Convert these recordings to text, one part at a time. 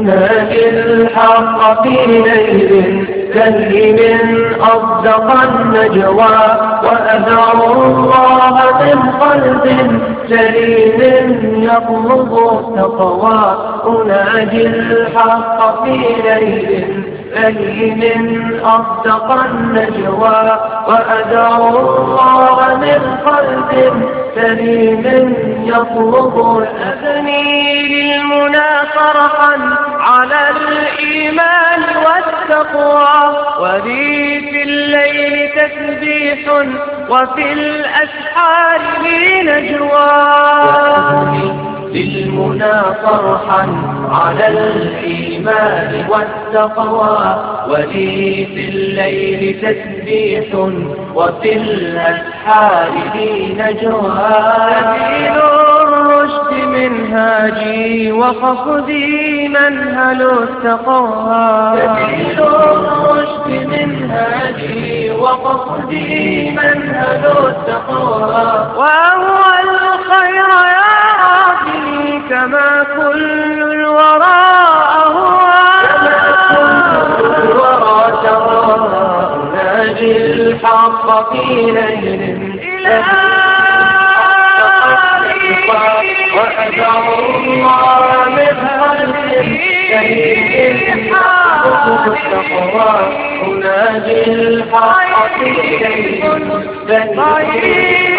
أناجي الحق في ليل كلم أصدق النجوى وأدعو الله من قلب سليم يطلب التقوى أناجي الحق في ليل كلم أصدق النجوى وأدعو الله من قلب سليم يطلب أبني للمنى فرحا على الإيمان والتقوى ولي في الليل تسبيح وفي الأسحار لي نجوى للمنى فرحا على الإيمان والتقوى ولي في الليل تسبيح وفي الأسحار لي نجوى سبيل الرشد منهاجي وقصدي منهل التقوى سبيل الرشد منهاجي وقصدي منهل التقوى وهو الخير يا ربي كما كل الورى أهوى كما كل الورى ترى ناجي الحق في ليل وأدعو الله من قلب شهيد التقوى أناجي الحق في ليل سليم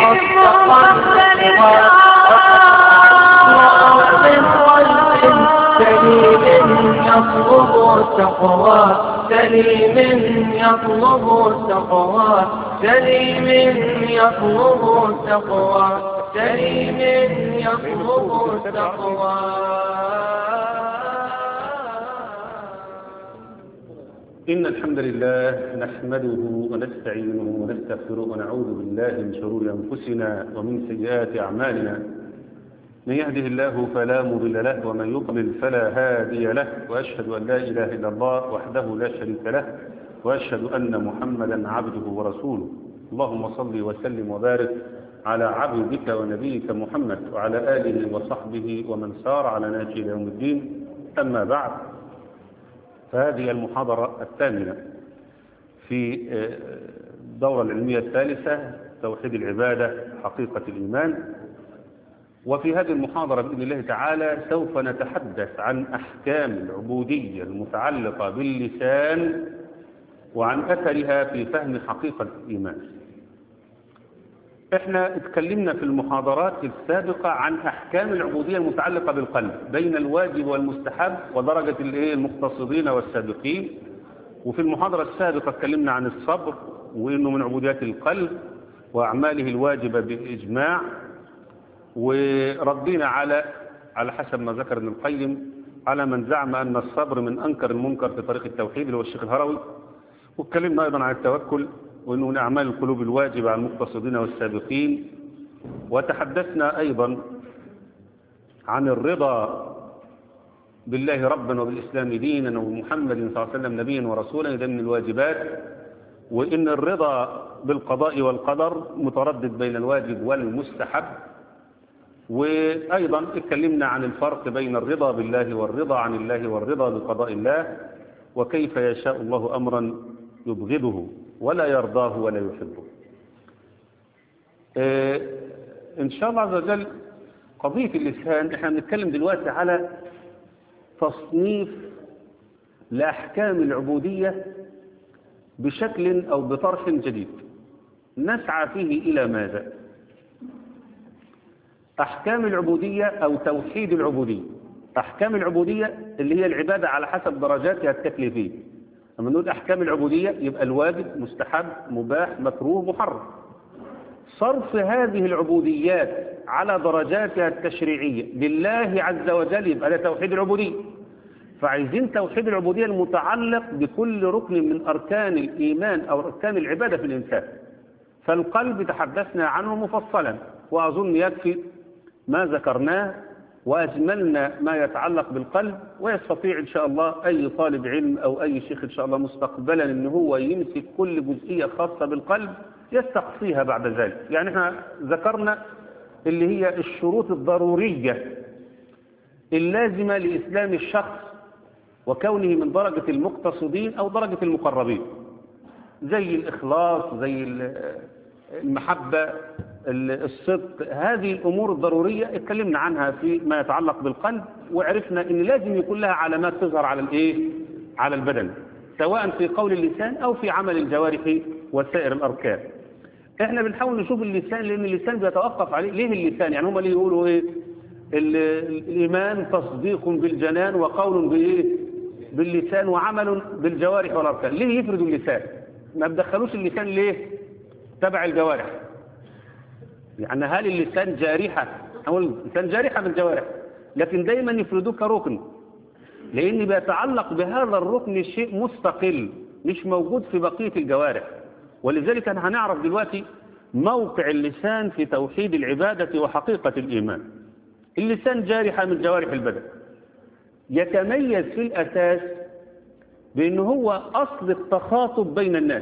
سليم يطلب التقوى سليم يطلب التقوى سليم يطلب التقوى سليم يطلب التقوى إن الحمد لله نحمده ونستعينه ونستغفره ونعوذ بالله من شرور أنفسنا ومن سيئات أعمالنا من يهده الله فلا مضل له ومن يضلل فلا هادي له وأشهد أن لا إله إلا الله وحده لا شريك له وأشهد أن محمدا عبده ورسوله اللهم صل وسلم وبارك على عبدك ونبيك محمد وعلى آله وصحبه ومن سار على نهجه إلى يوم الدين أما بعد فهذه المحاضرة الثامنة في الدورة العلمية الثالثة توحيد العبادة حقيقة الإيمان وفي هذه المحاضرة بإذن الله تعالى سوف نتحدث عن أحكام العبودية المتعلقة باللسان وعن أثرها في فهم حقيقة الإيمان احنا اتكلمنا في المحاضرات السابقة عن أحكام العبودية المتعلقة بالقلب بين الواجب والمستحب ودرجة الايه المقتصدين والسابقين وفي المحاضرة السابقة اتكلمنا عن الصبر وإنه من عبوديات القلب وأعماله الواجبة بالإجماع وردينا على على حسب ما ذكر ابن القيم على من زعم أن الصبر من أنكر المنكر في طريق التوحيد اللي هو الشيخ الهروي واتكلمنا أيضا عن التوكل وأنه من أعمال القلوب الواجبة على المقتصدين والسابقين وتحدثنا أيضا عن الرضا بالله ربا وبالإسلام دينا وبمحمد صلى الله عليه وسلم نبيا ورسولا ده من الواجبات وإن الرضا بالقضاء والقدر متردد بين الواجب والمستحب وأيضا اتكلمنا عن الفرق بين الرضا بالله والرضا عن الله والرضا بقضاء الله وكيف يشاء الله أمرا يبغضه ولا يرضاه ولا يحبه اه إن شاء الله عز وجل قضية اللسان احنا بنتكلم دلوقتي على تصنيف لأحكام العبودية بشكل أو بطرح جديد نسعى فيه إلى ماذا أحكام العبودية أو توحيد العبودية أحكام العبودية اللي هي العبادة على حسب درجاتها التكليفية لما نقول أحكام العبودية يبقى الواجب مستحب مباح مكروه محرم صرف هذه العبوديات على درجاتها التشريعية لله عز وجل يبقى ده توحيد العبودية فعايزين توحيد العبودية المتعلق بكل ركن من أركان الإيمان أو أركان العبادة في الإنسان فالقلب تحدثنا عنه مفصلا وأظن يكفي ما ذكرناه وأجملنا ما يتعلق بالقلب ويستطيع إن شاء الله أي طالب علم أو أي شيخ إن شاء الله مستقبلا أن هو يمسك كل جزئية خاصة بالقلب يستقصيها بعد ذلك يعني احنا ذكرنا اللي هي الشروط الضرورية اللازمة لإسلام الشخص وكونه من درجة المقتصدين أو درجة المقربين زي الإخلاص زي المحبة الصدق هذه الأمور الضرورية اتكلمنا عنها في ما يتعلق بالقلب وعرفنا أن لازم يكون لها علامات تظهر على الإيه؟ على البدن سواء في قول اللسان أو في عمل الجوارح وسائر الأركان احنا بنحاول نشوف اللسان لأن اللسان بيتوقف عليه ليه اللسان يعني هم اللي يقولوا إيه الإيمان تصديق بالجنان وقول بإيه باللسان وعمل بالجوارح والأركان ليه يفردوا اللسان ما بدخلوش اللسان ليه تبع الجوارح يعني هل اللسان جارحة أقول اللسان جارحة بالجوارح لكن دايما يفردوه كركن لأن بيتعلق بهذا الركن شيء مستقل مش موجود في بقية الجوارح ولذلك أنا هنعرف دلوقتي موقع اللسان في توحيد العبادة وحقيقة الإيمان اللسان جارحة من جوارح البدن يتميز في الأساس بأنه هو أصل التخاطب بين الناس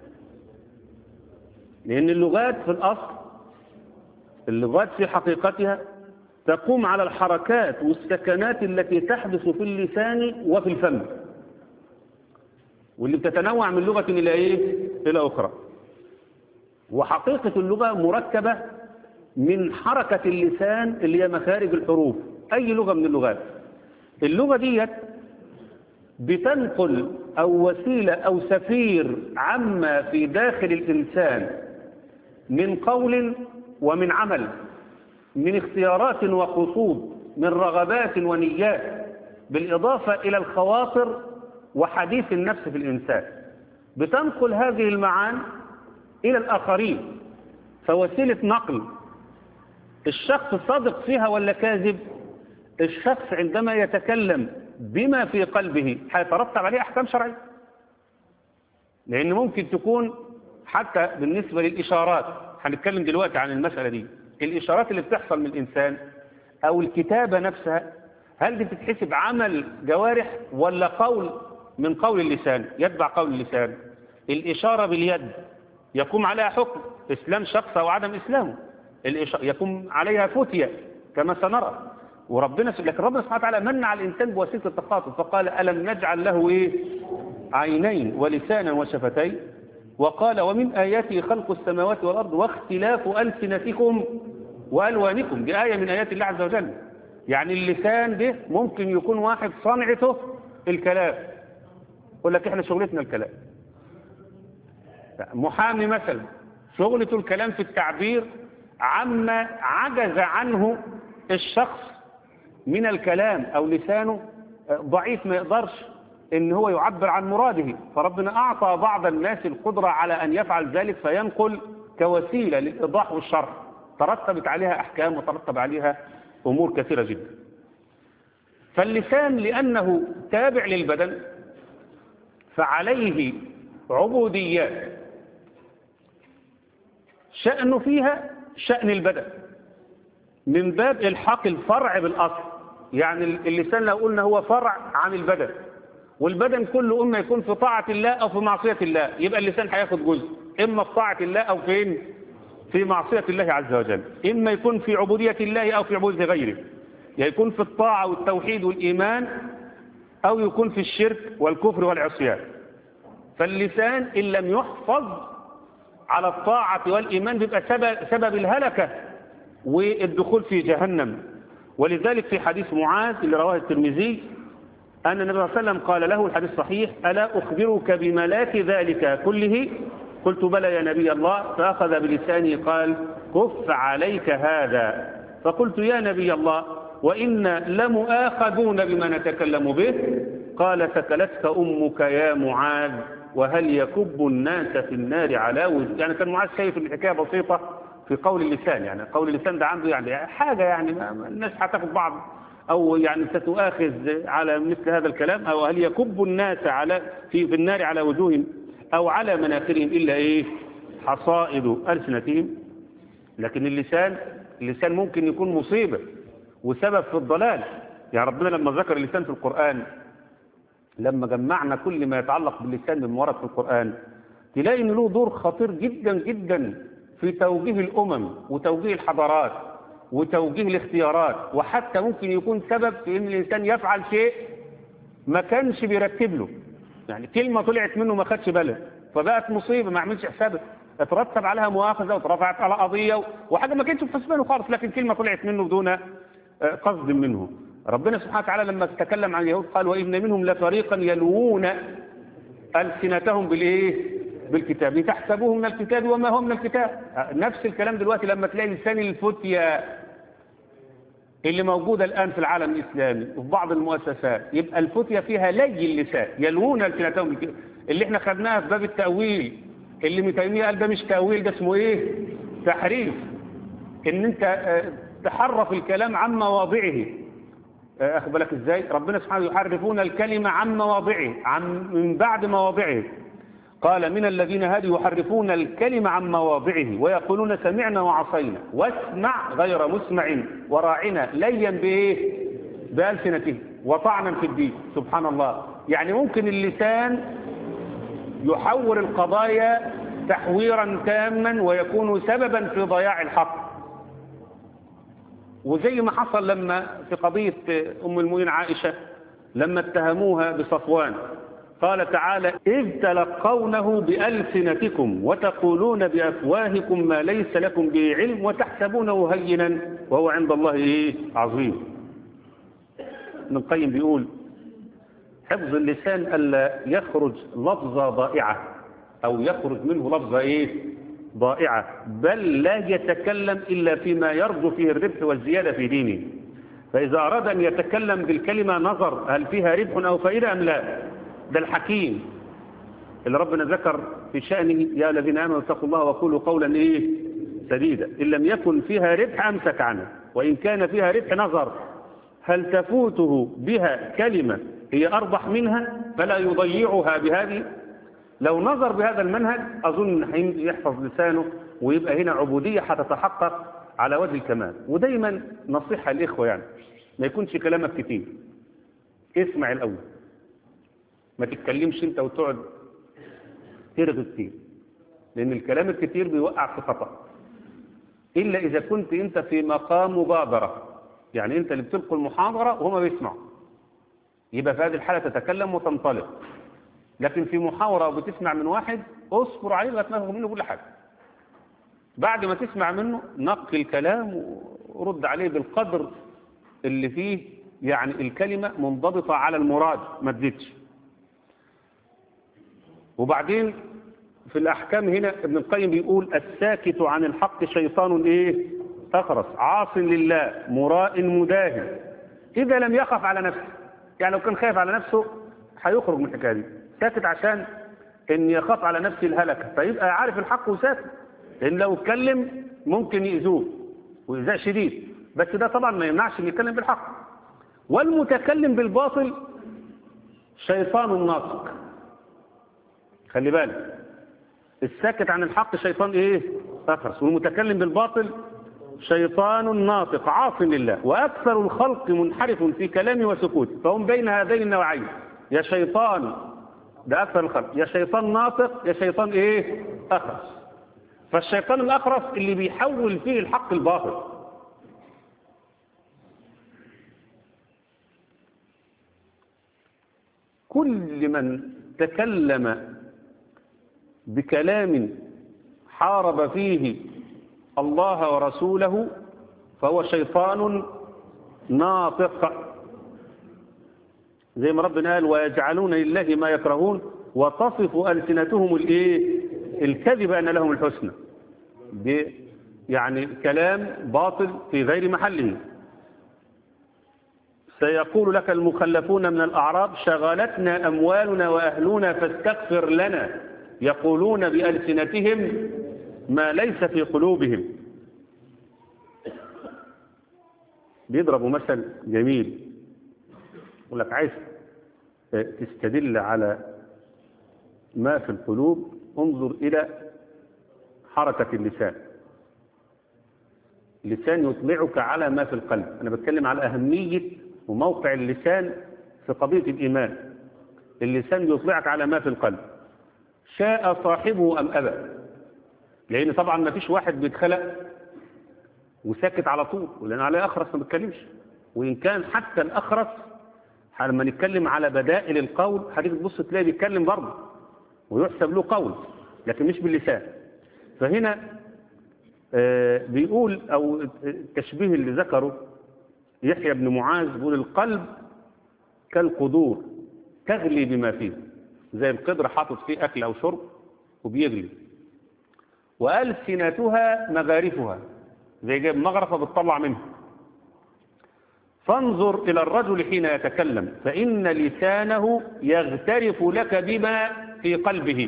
لأن اللغات في الأصل اللغات في حقيقتها تقوم على الحركات والسكنات التي تحدث في اللسان وفي الفم واللي بتتنوع من لغة إلى إيه؟ إلى أخرى وحقيقة اللغة مركبة من حركة اللسان اللي هي مخارج الحروف أي لغة من اللغات اللغة ديت بتنقل أو وسيلة أو سفير عما في داخل الإنسان من قول ومن عمل من اختيارات وقصود من رغبات ونيات بالإضافة إلى الخواطر وحديث النفس في الإنسان بتنقل هذه المعان إلى الآخرين فوسيلة نقل الشخص صادق فيها ولا كاذب الشخص عندما يتكلم بما في قلبه هيترتب عليه أحكام شرعية لأن ممكن تكون حتى بالنسبة للإشارات هنتكلم دلوقتي عن المسألة دي الإشارات اللي بتحصل من الإنسان أو الكتابة نفسها هل دي بتتحسب عمل جوارح ولا قول من قول اللسان يتبع قول اللسان الإشارة باليد يقوم عليها حكم إسلام شخص أو عدم إسلامه يقوم عليها فتية كما سنرى وربنا لكن ربنا سبحانه وتعالى من على الإنسان بوسيلة التخاطب فقال ألم نجعل له إيه عينين ولسانا وشفتين وقال ومن آياته خلق السماوات والأرض واختلاف ألسنتكم وألوانكم دي آية من آيات الله عز وجل يعني اللسان ده ممكن يكون واحد صنعته الكلام يقول لك احنا شغلتنا الكلام محامي مثلا شغلته الكلام في التعبير عما عجز عنه الشخص من الكلام أو لسانه ضعيف ما يقدرش ان هو يعبر عن مراده فربنا أعطى بعض الناس القدرة على أن يفعل ذلك فينقل كوسيلة للإيضاح والشرح ترتبت عليها أحكام وترتب عليها أمور كثيرة جدا فاللسان لأنه تابع للبدن فعليه عبوديات شأنه فيها شأن البدن من باب الحاق الفرع بالأصل يعني اللسان لو قلنا هو فرع عن البدن والبدن كله إما يكون في طاعة الله أو في معصية الله يبقى اللسان هياخد جزء إما في طاعة الله أو فين في معصية الله عز وجل إما يكون في عبودية الله أو في عبودية غيره يعني يكون في الطاعة والتوحيد والإيمان أو يكون في الشرك والكفر والعصيان فاللسان إن لم يحفظ على الطاعة والإيمان بيبقى سبب, سبب الهلكة والدخول في جهنم ولذلك في حديث معاذ اللي رواه الترمذي أن النبي صلى الله عليه وسلم قال له الحديث صحيح ألا أخبرك بملاك ذلك كله قلت بلى يا نبي الله فأخذ بلساني قال كف عليك هذا فقلت يا نبي الله وإنا لمؤاخذون بما نتكلم به قال ثكلتك أمك يا معاذ وهل يكب الناس في النار على وجه يعني كان معاذ شايف الحكاية بسيطة في قول اللسان يعني قول اللسان ده عنده يعني حاجة يعني الناس هتاخد بعض أو يعني ستؤاخذ على مثل هذا الكلام أو هل يكب الناس على في, في النار على وجوههم أو على مناخرهم إلا إيه حصائد ألسنتهم لكن اللسان اللسان ممكن يكون مصيبة وسبب في الضلال يعني ربنا لما ذكر اللسان في القرآن لما جمعنا كل ما يتعلق باللسان من ورد في القرآن تلاقي ان له دور خطير جدا جدا في توجيه الأمم وتوجيه الحضارات وتوجيه الاختيارات وحتى ممكن يكون سبب في ان الإنسان يفعل شيء ما كانش بيرتب له يعني كلمة طلعت منه ما خدش باله فبقت مصيبة ما عملش حسابه اترتب عليها مؤاخذة واترفعت على قضية وحاجة ما كانتش في حسبانه خالص لكن كلمة طلعت منه بدون آه، قصد منه ربنا سبحانه وتعالى لما تكلم عن اليهود قال وإن منهم لفريقا يلوون ألسنتهم بالإيه بالكتاب لتحسبوه من الكتاب وما هو من الكتاب نفس الكلام دلوقتي لما تلاقي لسان الفتية اللي موجودة الآن في العالم الإسلامي وفي بعض المؤسسات يبقى الفتية فيها لي اللسان يلوون ألسنتهم بالكتاب اللي احنا خدناها في باب التأويل اللي ابن تيمية قال ده مش تأويل ده اسمه ايه تحريف ان انت آه، تحرف الكلام عن مواضعه آه، اخد بالك ازاي ربنا سبحانه يحرفون الكلمة عن مواضعه عن من بعد مواضعه قال من الذين هادوا يحرفون الكلمة عن مواضعه ويقولون سمعنا وعصينا واسمع غير مسمع وراعنا ليا بايه بألسنته وطعنا في الدين سبحان الله يعني ممكن اللسان يحول القضايا تحويرا تاما ويكون سببا في ضياع الحق وزي ما حصل لما في قضية أم المؤمنين عائشة لما اتهموها بصفوان قال تعالى إذ تلقونه بألسنتكم وتقولون بأفواهكم ما ليس لكم به علم وتحسبونه هينا وهو عند الله إيه عظيم ابن القيم بيقول حفظ اللسان ألا يخرج لفظة ضائعة أو يخرج منه لفظة إيه ضائعة بل لا يتكلم إلا فيما يرجو فيه الربح والزيادة في دينه فإذا أراد أن يتكلم بالكلمة نظر هل فيها ربح أو فائدة أم لا ده الحكيم اللي ربنا ذكر في شأنه يا الذين آمنوا اتقوا الله وقولوا قولا إيه سديدا إن لم يكن فيها ربح أمسك عنه وإن كان فيها ربح نظر هل تفوته بها كلمة هي أربح منها فلا يضيعها بهذه لو نظر بهذا المنهج أظن يحفظ لسانه ويبقى هنا عبودية هتتحقق على وجه الكمال ودايما نصيحة الإخوة يعني ما يكونش كلامك كتير اسمع الأول ما تتكلمش انت وتقعد ترغي كتير لأن الكلام الكتير بيوقع في خطأ إلا إذا كنت أنت في مقام مبادرة يعني أنت اللي بتلقي المحاضرة وهما بيسمعوا يبقى في هذه الحالة تتكلم وتنطلق لكن في محاورة وبتسمع من واحد اصبر عليه لغايه ما تاخد منه كل حاجة بعد ما تسمع منه نقي الكلام ورد عليه بالقدر اللي فيه يعني الكلمة منضبطة على المراد ما تزيدش وبعدين في الأحكام هنا ابن القيم بيقول الساكت عن الحق شيطان ايه أخرس عاص لله مراء مداهن إذا لم يخف على نفسه يعني لو كان خايف على نفسه هيخرج من الحكايه دي ساكت عشان ان يخاف على نفسه الهلكه فيبقى عارف الحق وساكت لان لو اتكلم ممكن يأذوه وإيذاء شديد بس ده طبعا ما يمنعش ان يتكلم بالحق والمتكلم بالباطل شيطان ناطق خلي بالك الساكت عن الحق شيطان ايه أخرس والمتكلم بالباطل شيطان ناطق عاص لله وأكثر الخلق منحرف في كلامه وسكوته فهم بين هذين النوعين يا شيطان ده أكثر الخلق يا شيطان ناطق يا شيطان إيه أخرس فالشيطان الأخرس اللي بيحول فيه الحق الباطل كل من تكلم بكلام حارب فيه الله ورسوله فهو شيطان ناطق زي ما ربنا قال ويجعلون لله ما يكرهون وتصف ألسنتهم الايه الكذب أن لهم الحسنى يعني كلام باطل في غير محله سيقول لك المخلفون من الأعراب شغلتنا أموالنا وأهلنا فاستغفر لنا يقولون بألسنتهم ما ليس في قلوبهم بيضربوا مثل جميل يقول لك عايز تستدل على ما في القلوب انظر إلى حركة اللسان اللسان يطلعك على ما في القلب أنا بتكلم على أهمية وموقع اللسان في قضية الإيمان اللسان يطلعك على ما في القلب شاء صاحبه أم أبى لأن طبعا ما فيش واحد بيتخلق وساكت على طول ولأن عليه أخرس ما بيتكلمش وإن كان حتى الأخرس لما نتكلم على بدائل القول حضرتك تبص تلاقي بيتكلم برضه ويحسب له قول لكن مش باللسان فهنا آه بيقول او التشبيه اللي ذكره يحيى بن معاذ بيقول القلب كالقدور تغلي بما فيه زي القدر حاطط فيه اكل او شرب وبيغلي والسنتها مغارفها زي جايب مغرفه بتطلع منها فانظر إلى الرجل حين يتكلم فإن لسانه يغترف لك بما في قلبه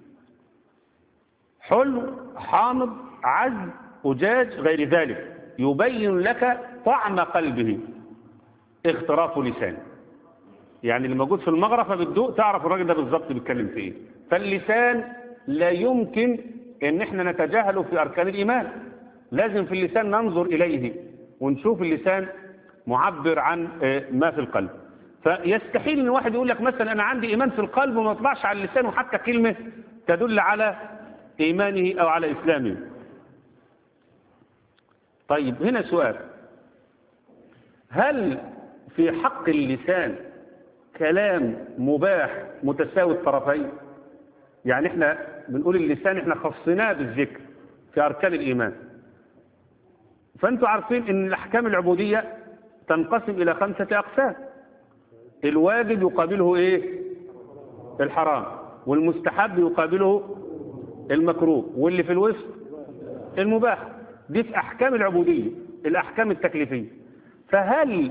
حلو حامض عذب أجاج غير ذلك يبين لك طعم قلبه اغتراف لسانه يعني اللي موجود في المغرفة بتدوق تعرف الراجل ده بالظبط بيتكلم في ايه فاللسان لا يمكن ان احنا نتجاهله في اركان الايمان لازم في اللسان ننظر اليه ونشوف اللسان معبر عن ما في القلب فيستحيل ان واحد يقول لك مثلا انا عندي ايمان في القلب وما يطلعش على اللسان وحتى كلمه تدل على ايمانه او على اسلامه طيب هنا سؤال هل في حق اللسان كلام مباح متساوي الطرفين يعني احنا بنقول اللسان احنا خصناه بالذكر في اركان الايمان فانتوا عارفين ان الاحكام العبوديه تنقسم إلى خمسة أقسام الواجب يقابله إيه الحرام والمستحب يقابله المكروه واللي في الوسط المباح دي في أحكام العبودية الأحكام التكليفية فهل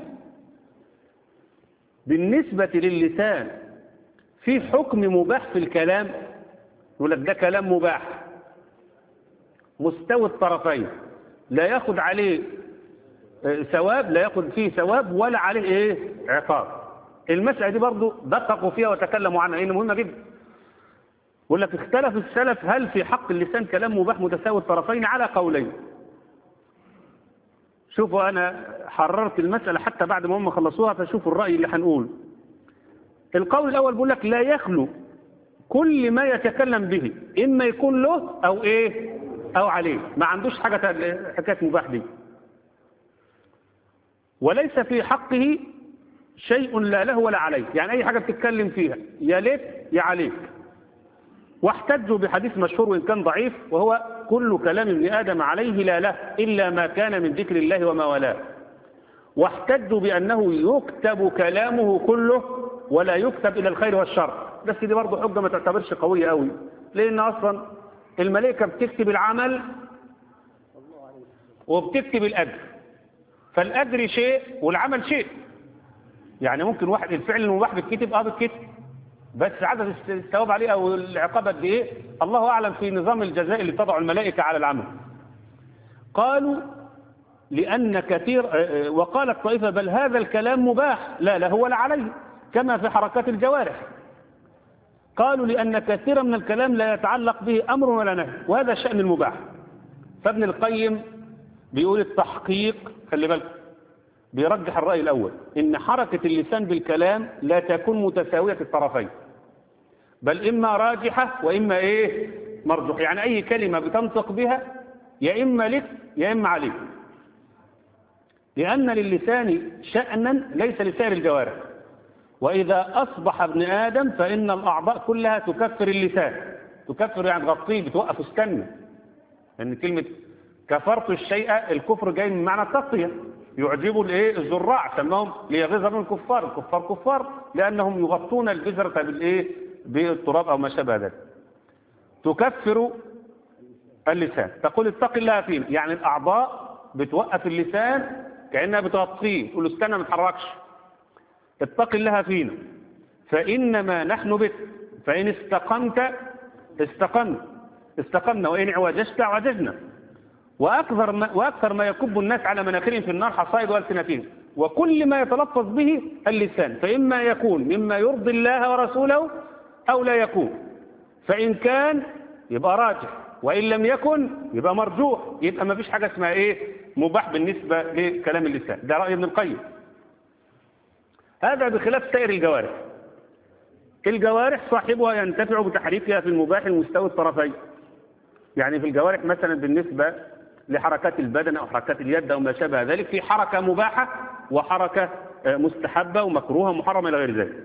بالنسبة للسان في حكم مباح في الكلام يقول لك ده كلام مباح مستوى الطرفين لا ياخد عليه ثواب لا ياخذ فيه ثواب ولا عليه ايه عقاب المسألة دي برضو دققوا فيها وتكلموا عنها لأن مهمة جدا يقول لك اختلف السلف هل في حق اللسان كلام مباح متساوي الطرفين على قولين شوفوا أنا حررت المسألة حتى بعد ما هم خلصوها فشوفوا الرأي اللي هنقول القول الأول بيقول لك لا يخلو كل ما يتكلم به إما يكون له أو إيه أو عليه ما عندوش حاجة حكاية مباح دي وليس في حقه شيء لا له ولا عليه يعني أي حاجة بتتكلم فيها يا ليك يا عليك واحتجوا بحديث مشهور وإن كان ضعيف وهو كل كلام ابن آدم عليه لا له إلا ما كان من ذكر الله وما والاه واحتجوا بأنه يكتب كلامه كله ولا يكتب إلى الخير والشر بس دي برضه حجة ما تعتبرش قوية قوي لأن أصلا الملائكة بتكتب العمل وبتكتب الأجر فالأجر شيء والعمل شيء يعني ممكن واحد الفعل المباح بيتكتب اه بيتكتب بس عدد الثواب عليه او العقاب قد ايه الله اعلم في نظام الجزاء اللي تضع الملائكه على العمل قالوا لان كثير وقالت طائفه بل هذا الكلام مباح لا لا هو لا عليه كما في حركات الجوارح قالوا لان كثيرا من الكلام لا يتعلق به امر ولا نهي وهذا شان المباح فابن القيم بيقول التحقيق خلي بالك بيرجح الرأي الأول إن حركة اللسان بالكلام لا تكون متساوية الطرفين بل إما راجحة وإما إيه مرجوح يعني أي كلمة بتنطق بها يا إما لك يا إما عليك لأن للسان شأنا ليس لسائر الجوارح وإذا أصبح ابن آدم فإن الأعضاء كلها تكفر اللسان تكفر يعني تغطيه بتوقف استنى لأن يعني كلمة كفرت الشيء الكفر جاي من معنى التغطية يعجبوا الايه الزراع سماهم ليغيظ من الكفار الكفار كفار لانهم يغطون البذرة بالايه بالتراب او ما شابه ذلك تكفر اللسان تقول اتق الله فينا يعني الاعضاء بتوقف اللسان كانها بتغطيه تقول له استنى ما تتحركش اتق الله فينا فانما نحن بك فان استقمت استقمت استقمنا وان اعوججت اعوججنا وأكثر ما, وأكثر ما يكب الناس على مناخرهم في النار حصائد وألسنتهم وكل ما يتلفظ به اللسان فإما يكون مما يرضي الله ورسوله أو لا يكون فإن كان يبقى راجح وإن لم يكن يبقى مرجوح يبقى ما فيش حاجة اسمها إيه مباح بالنسبة لكلام اللسان ده رأي ابن القيم هذا بخلاف سائر الجوارح الجوارح صاحبها ينتفع بتحريكها في المباح المستوي الطرفين يعني في الجوارح مثلا بالنسبة لحركات البدن أو حركات اليد أو ما شابه ذلك في حركة مباحة وحركة مستحبة ومكروهة ومحرمة إلى غير ذلك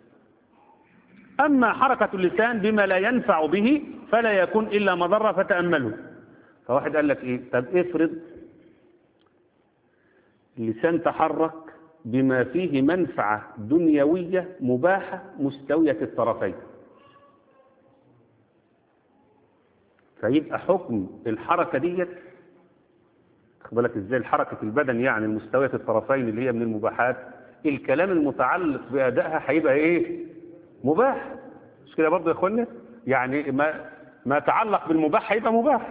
أما حركة اللسان بما لا ينفع به فلا يكون إلا مضرة فتأمله فواحد قال لك إيه طب افرض اللسان تحرك بما فيه منفعة دنيوية مباحة مستوية الطرفين فيبقى حكم الحركة ديت خد بالك ازاي الحركة البدن يعني المستوية الطرفين اللي هي من المباحات الكلام المتعلق بأدائها هيبقى ايه مباح مش كده برضه يا اخوانا يعني ما ما يتعلق بالمباح هيبقى مباح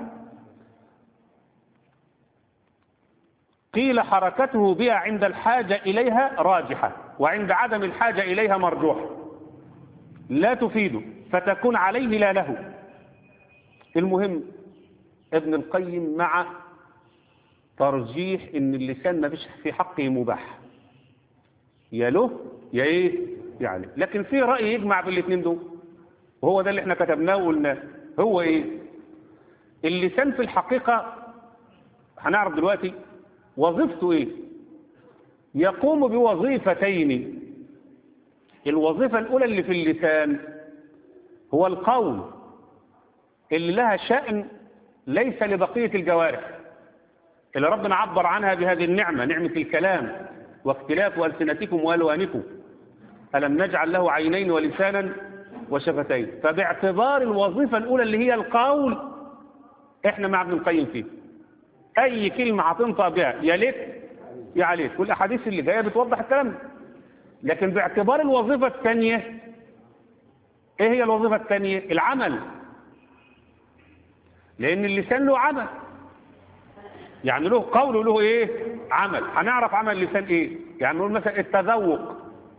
قيل حركته بها عند الحاجة إليها راجحة وعند عدم الحاجة إليها مرجوحة لا تفيد فتكون عليه لا له المهم ابن القيم مع ترجيح ان اللسان ما فيش في حقه مباح يا له يا ايه يعني لكن في رأي يجمع بين الاثنين دول وهو ده اللي احنا كتبناه وقلناه هو ايه اللسان في الحقيقة هنعرف دلوقتي وظيفته ايه يقوم بوظيفتين الوظيفة الاولى اللي في اللسان هو القول اللي لها شأن ليس لبقية الجوارح اللي ربنا عبر عنها بهذه النعمة نعمة الكلام واختلاف ألسنتكم وألوانكم ألم نجعل له عينين ولسانا وشفتين فباعتبار الوظيفة الأولى اللي هي القول احنا مع ابن القيم فيه أي كلمة هتنطق بها يا ليك يا عليك والأحاديث اللي جاية بتوضح الكلام ده لكن باعتبار الوظيفة الثانية ايه هي الوظيفة الثانية العمل لأن اللسان له عمل يعني له قول وله ايه عمل هنعرف عمل اللسان ايه يعني نقول مثلا التذوق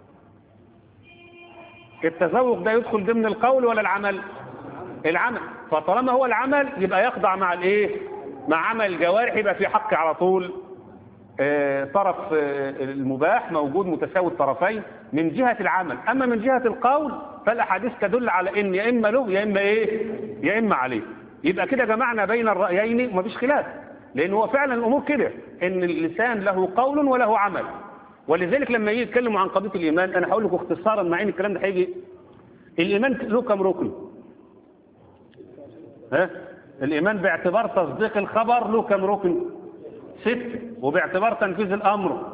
التذوق ده يدخل ضمن القول ولا العمل العمل فطالما هو العمل يبقى يخضع مع الايه مع عمل الجوارح يبقى في حق على طول آه طرف آه المباح موجود متساوي الطرفين من جهة العمل اما من جهة القول فالاحاديث تدل على ان يا اما له يا اما ايه يا اما عليه يبقى كده جمعنا بين الرأيين ومفيش خلاف لأن هو فعلا الأمور كده إن اللسان له قول وله عمل ولذلك لما يجي يتكلموا عن قضية الإيمان أنا هقول لكم اختصارا مع إن الكلام ده هيجي الإيمان له كم ركن ها الإيمان باعتبار تصديق الخبر له كم ركن ست وباعتبار تنفيذ الأمر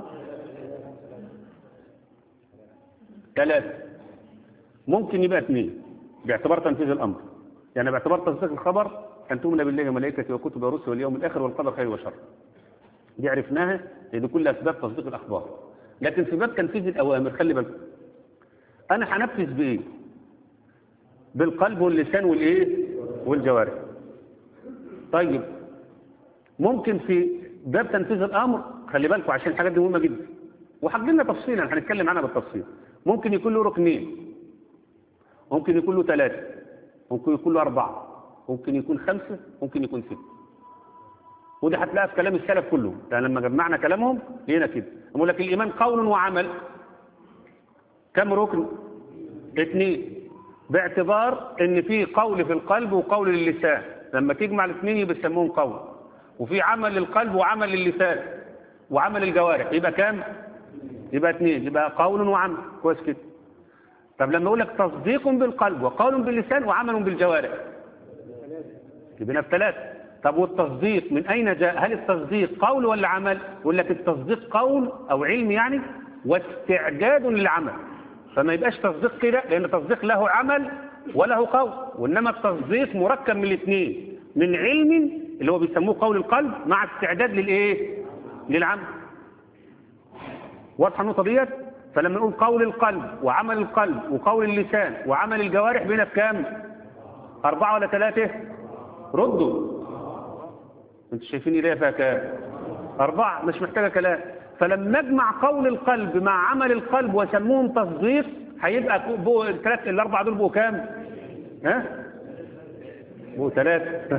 ثلاثة ممكن يبقى اثنين باعتبار تنفيذ الأمر يعني باعتبار تصديق الخبر أن تؤمن بالله وملائكته وكتبه ورسله واليوم الآخر والقدر خير وشر دي عرفناها لأن كل أسباب تصديق الأخبار لكن في باب تنفيذ الأوامر خلي بالك أنا هنفذ بإيه بالقلب واللسان والإيه والجوارح طيب ممكن في باب تنفيذ الأمر خلي بالكم عشان الحاجات دي مهمة جدا وحاجلنا تفصيلا هنتكلم عنها بالتفصيل ممكن يكون له ركنين ممكن يكون له ثلاثة ممكن يكون له أربعة ممكن يكون خمسة ممكن يكون ستة ودي هتلاقيها في كلام السلف كله يعني لما جمعنا كلامهم لقينا كده يقول لك الإيمان قول وعمل كم ركن اثنين باعتبار ان في قول في القلب وقول للسان لما تجمع الاثنين يبقى يسموهم قول وفي عمل للقلب وعمل للسان وعمل الجوارح يبقى كام يبقى اثنين يبقى قول وعمل كويس كده طب لما اقول لك تصديق بالقلب وقول باللسان وعمل بالجوارح يبقى في ثلاثة طب والتصديق من أين جاء هل التصديق قول ولا عمل يقول لك التصديق قول أو علم يعني واستعداد للعمل فما يبقاش تصديق كده لأن التصديق له عمل وله قول وإنما التصديق مركب من الاثنين من علم اللي هو بيسموه قول القلب مع استعداد للإيه للعمل واضحة النقطة ديت فلما نقول قول القلب وعمل القلب وقول اللسان وعمل الجوارح بينا في كام أربعة ولا ثلاثة ردوا انتوا شايفين ايديا فيها كام أربعة مش محتاجة كلام فلما نجمع قول القلب مع عمل القلب وسموهم تصديق هيبقى بقوا الثلاث الأربعة دول بقوا كام ها بقوا ثلاثة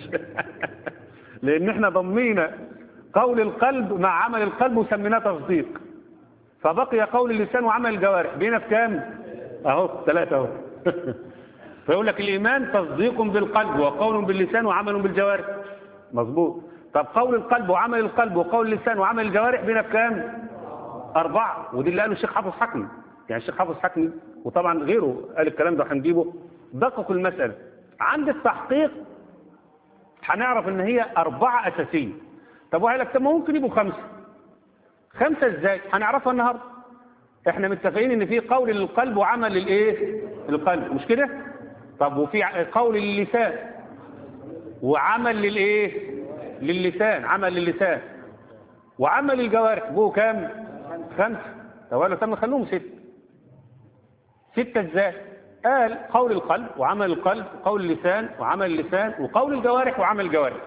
لأن احنا ضمينا قول القلب مع عمل القلب وسميناه تصديق فبقي قول اللسان وعمل الجوارح بينا في كام اهو ثلاثة اهو فيقول لك الإيمان تصديق بالقلب وقول باللسان وعمل بالجوارح مظبوط طب قول القلب وعمل القلب وقول اللسان وعمل الجوارح بينا بكام أربعة ودي اللي قاله الشيخ حافظ حكمي يعني الشيخ حافظ حكمي وطبعا غيره قال الكلام ده هنجيبه دققوا المسألة عند التحقيق هنعرف ان هي أربعة أساسية طب وهي لك طب ما ممكن يبقوا خمسة خمسة ازاي هنعرفها النهاردة احنا متفقين ان في قول للقلب وعمل للايه للقلب مش كده طب وفي قول للسان وعمل للايه للسان عمل للسان وعمل الجوارح جوه كام خمسة طب ولا تم خلوهم ستة ستة ازاي قال قول القلب وعمل القلب وقول اللسان وعمل اللسان وقول الجوارح وعمل الجوارح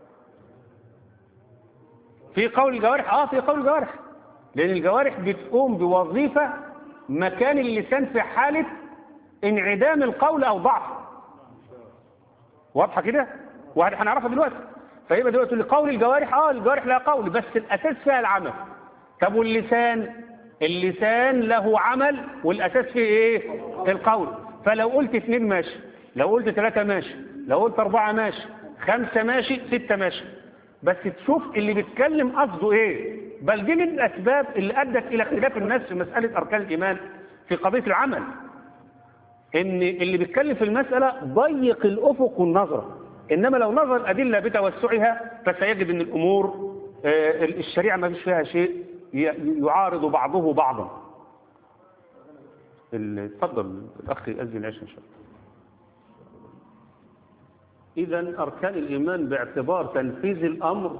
في قول الجوارح اه في قول الجوارح لان الجوارح بتقوم بوظيفة مكان اللسان في حالة انعدام القول او ضعفه واضحة كده واحد هنعرفها دلوقتي فيبقى دلوقتي لقول الجوارح اه الجوارح لها قول بس الاساس فيها العمل طب واللسان اللسان له عمل والاساس فيه ايه القول فلو قلت اثنين ماشي لو قلت ثلاثة ماشي لو قلت اربعة ماشي خمسة ماشي ستة ماشي بس تشوف اللي بيتكلم قصده ايه بل دي من الاسباب اللي ادت الى اختلاف الناس في مسألة اركان الايمان في قضية العمل ان اللي بيتكلم في المسألة ضيق الافق والنظرة انما لو نظر الادلة بتوسعها فسيجد ان الامور آه، الشريعة ما فيش فيها شيء ي- يعارض بعضه بعضا ال- اتفضل الاخ يأذن العشاء ان شاء الله اذا اركان الايمان باعتبار تنفيذ الامر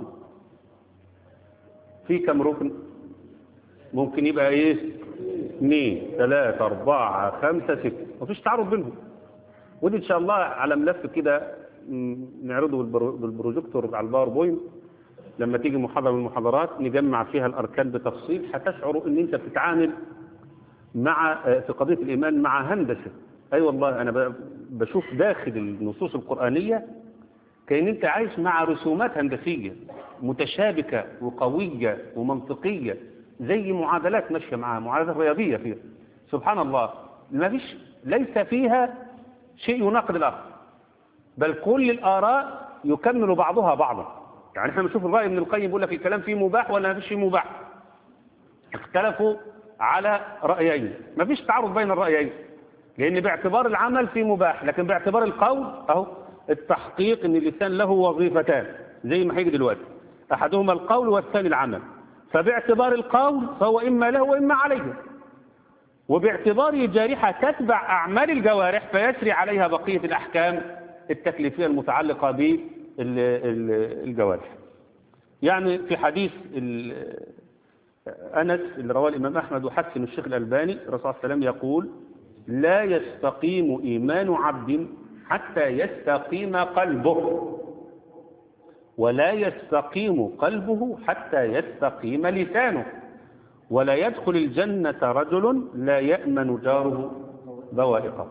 في كم ركن ممكن يبقى ايه اثنين ثلاثة أربعة خمسة ستة مفيش تعارض بينهم ودي إن شاء الله على ملف كده م، نعرضه بالبرو- بالبروجيكتور على الباوربوينت لما تيجي محاضرة من المحاضرات نجمع فيها الأركان بتفصيل هتشعروا إن أنت بتتعامل مع آه، في قضية الإيمان مع هندسة أي أيوة والله أنا ب- بشوف داخل النصوص القرآنية كأن أنت عايش مع رسومات هندسية متشابكة وقوية ومنطقية زي معادلات ماشية معاها معادلات رياضية فيها سبحان الله ما فيش ليس فيها شيء يناقض الآخر بل كل الآراء يكمل بعضها بعضا يعني احنا بنشوف الرأي ابن القيم بيقول لك الكلام فيه مباح ولا ما فيش فيه مباح اختلفوا على رأيين ما فيش تعارض بين الرأيين لأن باعتبار العمل فيه مباح لكن باعتبار القول أهو التحقيق أن اللسان له وظيفتان زي ما هيجي دلوقتي أحدهما القول والثاني العمل فباعتبار القول فهو إما له وإما عليه وباعتباره جارحة تتبع أعمال الجوارح فيسري عليها بقية الأحكام التكليفية المتعلقة بالجوارح يعني في حديث ال- أنس اللي رواه الإمام أحمد وحسن الشيخ الألباني الرسول صلى الله عليه وسلم يقول لا يستقيم إيمان عبد حتى يستقيم قلبه ولا يستقيم قلبه حتى يستقيم لسانه ولا يدخل الجنة رجل لا يأمن جاره بوائقه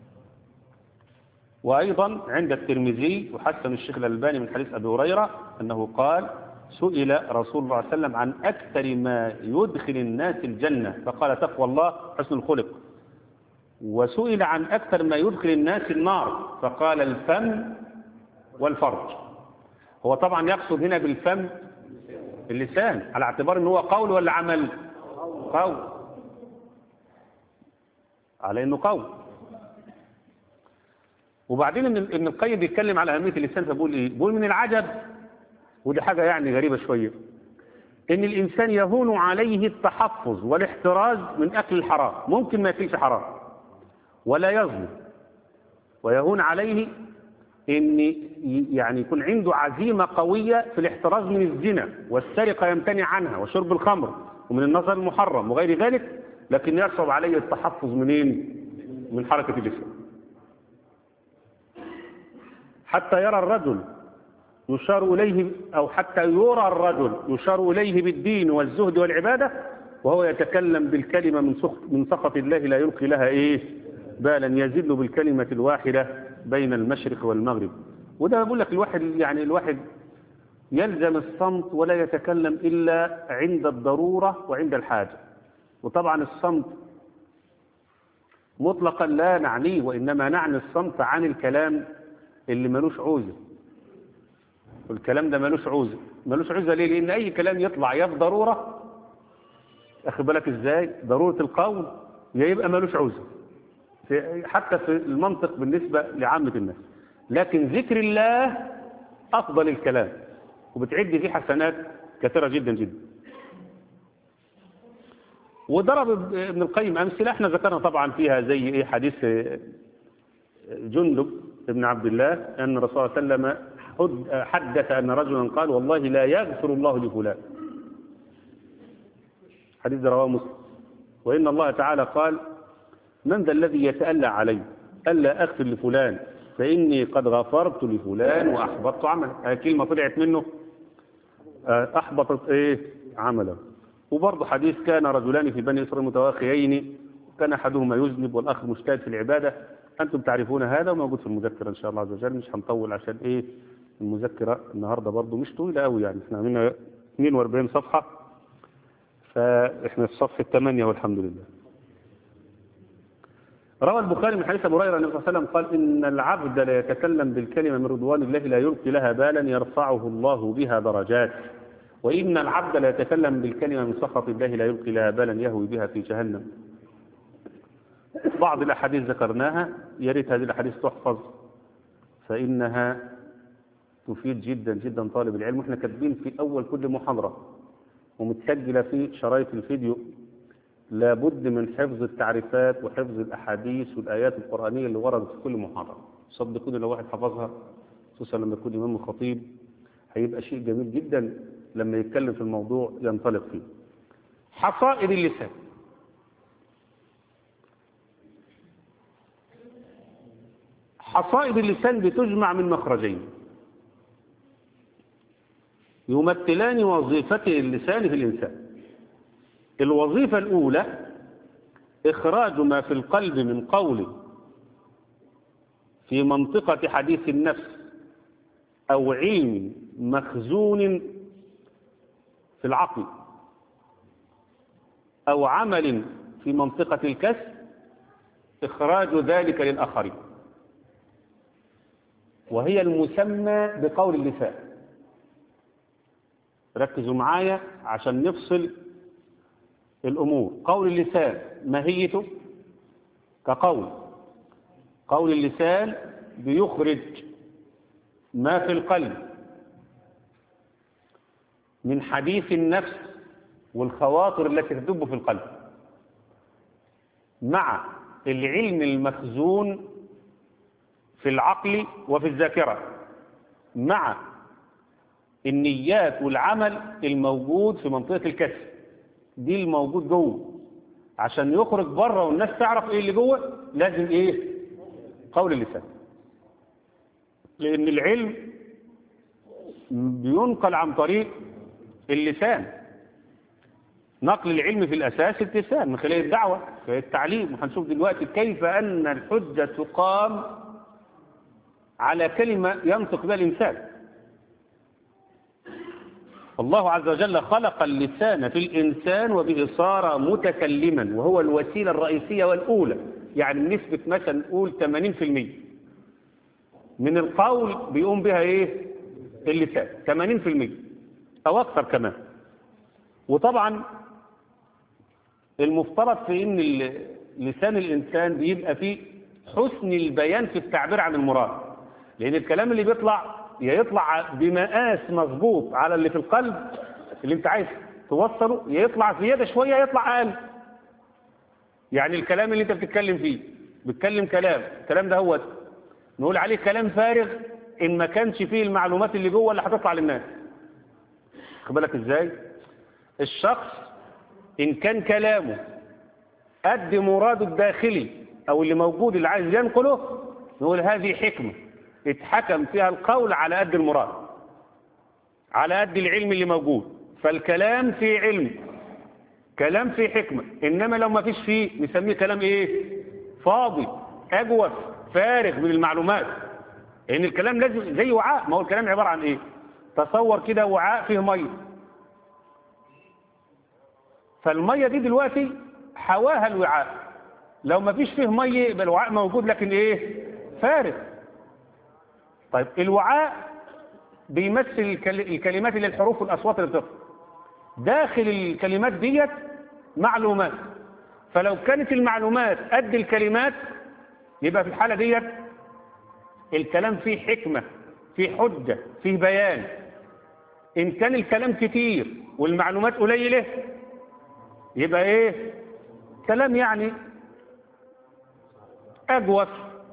وأيضا عند الترمذي وحسن الشيخ الألباني من حديث أبي هريرة أنه قال سئل رسول الله صلى الله عليه وسلم عن أكثر ما يدخل الناس الجنة فقال تقوى الله حسن الخلق وسئل عن أكثر ما يدخل الناس النار فقال الفم والفرج هو طبعا يقصد هنا بالفم اللسان على اعتبار ان هو قول ولا عمل قول على انه قول وبعدين ان ابن القيم بيتكلم على اهميه اللسان فبيقول ايه بيقول من العجب ودي حاجه يعني غريبه شويه ان الانسان يهون عليه التحفظ والاحتراز من اكل الحرام ممكن ما ياكلش حرام ولا يظلم ويهون عليه ان ي- يعني يكون عنده عزيمه قويه في الاحتراز من الزنا والسرقه يمتنع عنها وشرب الخمر ومن النظر المحرم وغير ذلك لكن يصعب عليه التحفظ منين من حركه اللسان حتى يرى الرجل يشار إليه أو حتى يرى الرجل يشار إليه بالدين والزهد والعبادة وهو يتكلم بالكلمة من سخط, من سخط الله لا يلقي لها إيه بالا يزل بالكلمة الواحدة بين المشرق والمغرب وده بقول لك الواحد يعني الواحد يلزم الصمت ولا يتكلم إلا عند الضرورة وعند الحاجة وطبعا الصمت مطلقا لا نعنيه وإنما نعني الصمت عن الكلام اللي ملوش عوزة والكلام ده ملوش عوزة ملوش عوزة ليه لأن أي كلام يطلع يا في ضرورة أخد بالك إزاي ضرورة القول يا يبقى ملوش عذر في- حتى في المنطق بالنسبة لعامة الناس لكن ذكر الله أفضل الكلام وبتعد فيه حسنات كثيرة جدا جدا وضرب ابن القيم أمثلة احنا ذكرنا طبعا فيها زي ايه حديث جندب ابن عبد الله أن الرسول صلى الله عليه وسلم حد- حدث أن رجلا قال والله لا يغفر الله لفلان حديث ده رواه مسلم وإن الله تعالى قال من ذا الذي يتألى علي ألا أغفر لفلان فإني قد غفرت لفلان وأحبطت عمله هذه كلمة طلعت منه آه، أحبطت إيه عمله وبرضه حديث كان رجلان في بني إسرائيل متواخيين كان أحدهما يذنب والآخر مجتهد في العبادة أنتم تعرفون هذا وموجود في المذكرة إن شاء الله عز وجل مش هنطول عشان إيه المذكرة النهاردة برضه مش طويلة قوي يعني احنا عملنا 42 صفحة فاحنا في صفحة 8 والحمد لله روى البخاري من حديث ابو هريره النبي صلى الله عليه وسلم قال ان العبد لا يتكلم بالكلمه من رضوان الله لا يلقي لها بالا يرفعه الله بها درجات وان العبد لا يتكلم بالكلمه من سخط الله لا يلقي لها بالا يهوي بها في جهنم بعض الاحاديث ذكرناها يا ريت هذه الاحاديث تحفظ فانها تفيد جدا جدا طالب العلم واحنا كاتبين في اول كل محاضره ومتسجله في شرايط الفيديو لابد من حفظ التعريفات وحفظ الأحاديث والآيات القرآنية اللي وردت في كل محاضرة صدقوني لو واحد حفظها خصوصا لما يكون إمام خطيب هيبقى شيء جميل جدا لما يتكلم في الموضوع ينطلق فيه حصائد اللسان حصائد اللسان بتجمع من مخرجين يمثلان وظيفة اللسان في الإنسان الوظيفة الأولى إخراج ما في القلب من قول في منطقة حديث النفس أو علم مخزون في العقل أو عمل في منطقة الكسب إخراج ذلك للآخرين وهي المسمى بقول اللسان ركزوا معايا عشان نفصل الأمور قول اللسان ماهيته كقول قول اللسان بيخرج ما في القلب من حديث النفس والخواطر التي تدب في القلب مع العلم المخزون في العقل وفي الذاكرة مع النيات والعمل الموجود في منطقة الكسب دي الموجود جوه عشان يخرج بره والناس تعرف ايه اللي جوه لازم ايه قول اللسان لان العلم بينقل عن طريق اللسان نقل العلم في الاساس اللسان من خلال الدعوه في التعليم وهنشوف دلوقتي كيف ان الحجه تقام على كلمه ينطق بها الانسان الله عز وجل خلق اللسان في الإنسان وبه صار متكلما وهو الوسيلة الرئيسية والأولى يعني بنسبة مثلا نقول 80% من القول بيقوم بها إيه اللسان 80% أو أكثر كمان وطبعا المفترض في إن لسان الإنسان بيبقى فيه حسن البيان في التعبير عن المراد لأن الكلام اللي بيطلع يا يطلع بمقاس مظبوط على اللي في القلب اللي انت عايز توصله يا يطلع زياده شويه يطلع اقل يعني الكلام اللي انت بتتكلم فيه بتكلم كلام الكلام ده هو نقول عليه كلام فارغ ان ما كانش فيه المعلومات اللي جوه اللي هتطلع للناس خد بالك ازاي الشخص ان كان كلامه قد مراده الداخلي او اللي موجود اللي عايز ينقله نقول هذه حكمه اتحكم فيها القول على قد المراد على قد العلم اللي موجود فالكلام فيه علم كلام فيه حكمة إنما لو ما فيش فيه نسميه كلام إيه فاضي أجوف فارغ من المعلومات لأن الكلام لازم زي وعاء ما هو الكلام عبارة عن إيه تصور كده وعاء فيه مية فالمية دي دلوقتي حواها الوعاء لو ما فيش فيه مية يبقى الوعاء موجود لكن إيه فارغ طيب الوعاء بيمثل الكلمات اللي الحروف والأصوات اللي بتطلع داخل الكلمات ديت معلومات فلو كانت المعلومات قد الكلمات يبقى في الحالة ديت الكلام فيه حكمة فيه حجة فيه بيان إن كان الكلام كتير والمعلومات قليلة يبقى إيه كلام يعني أجوف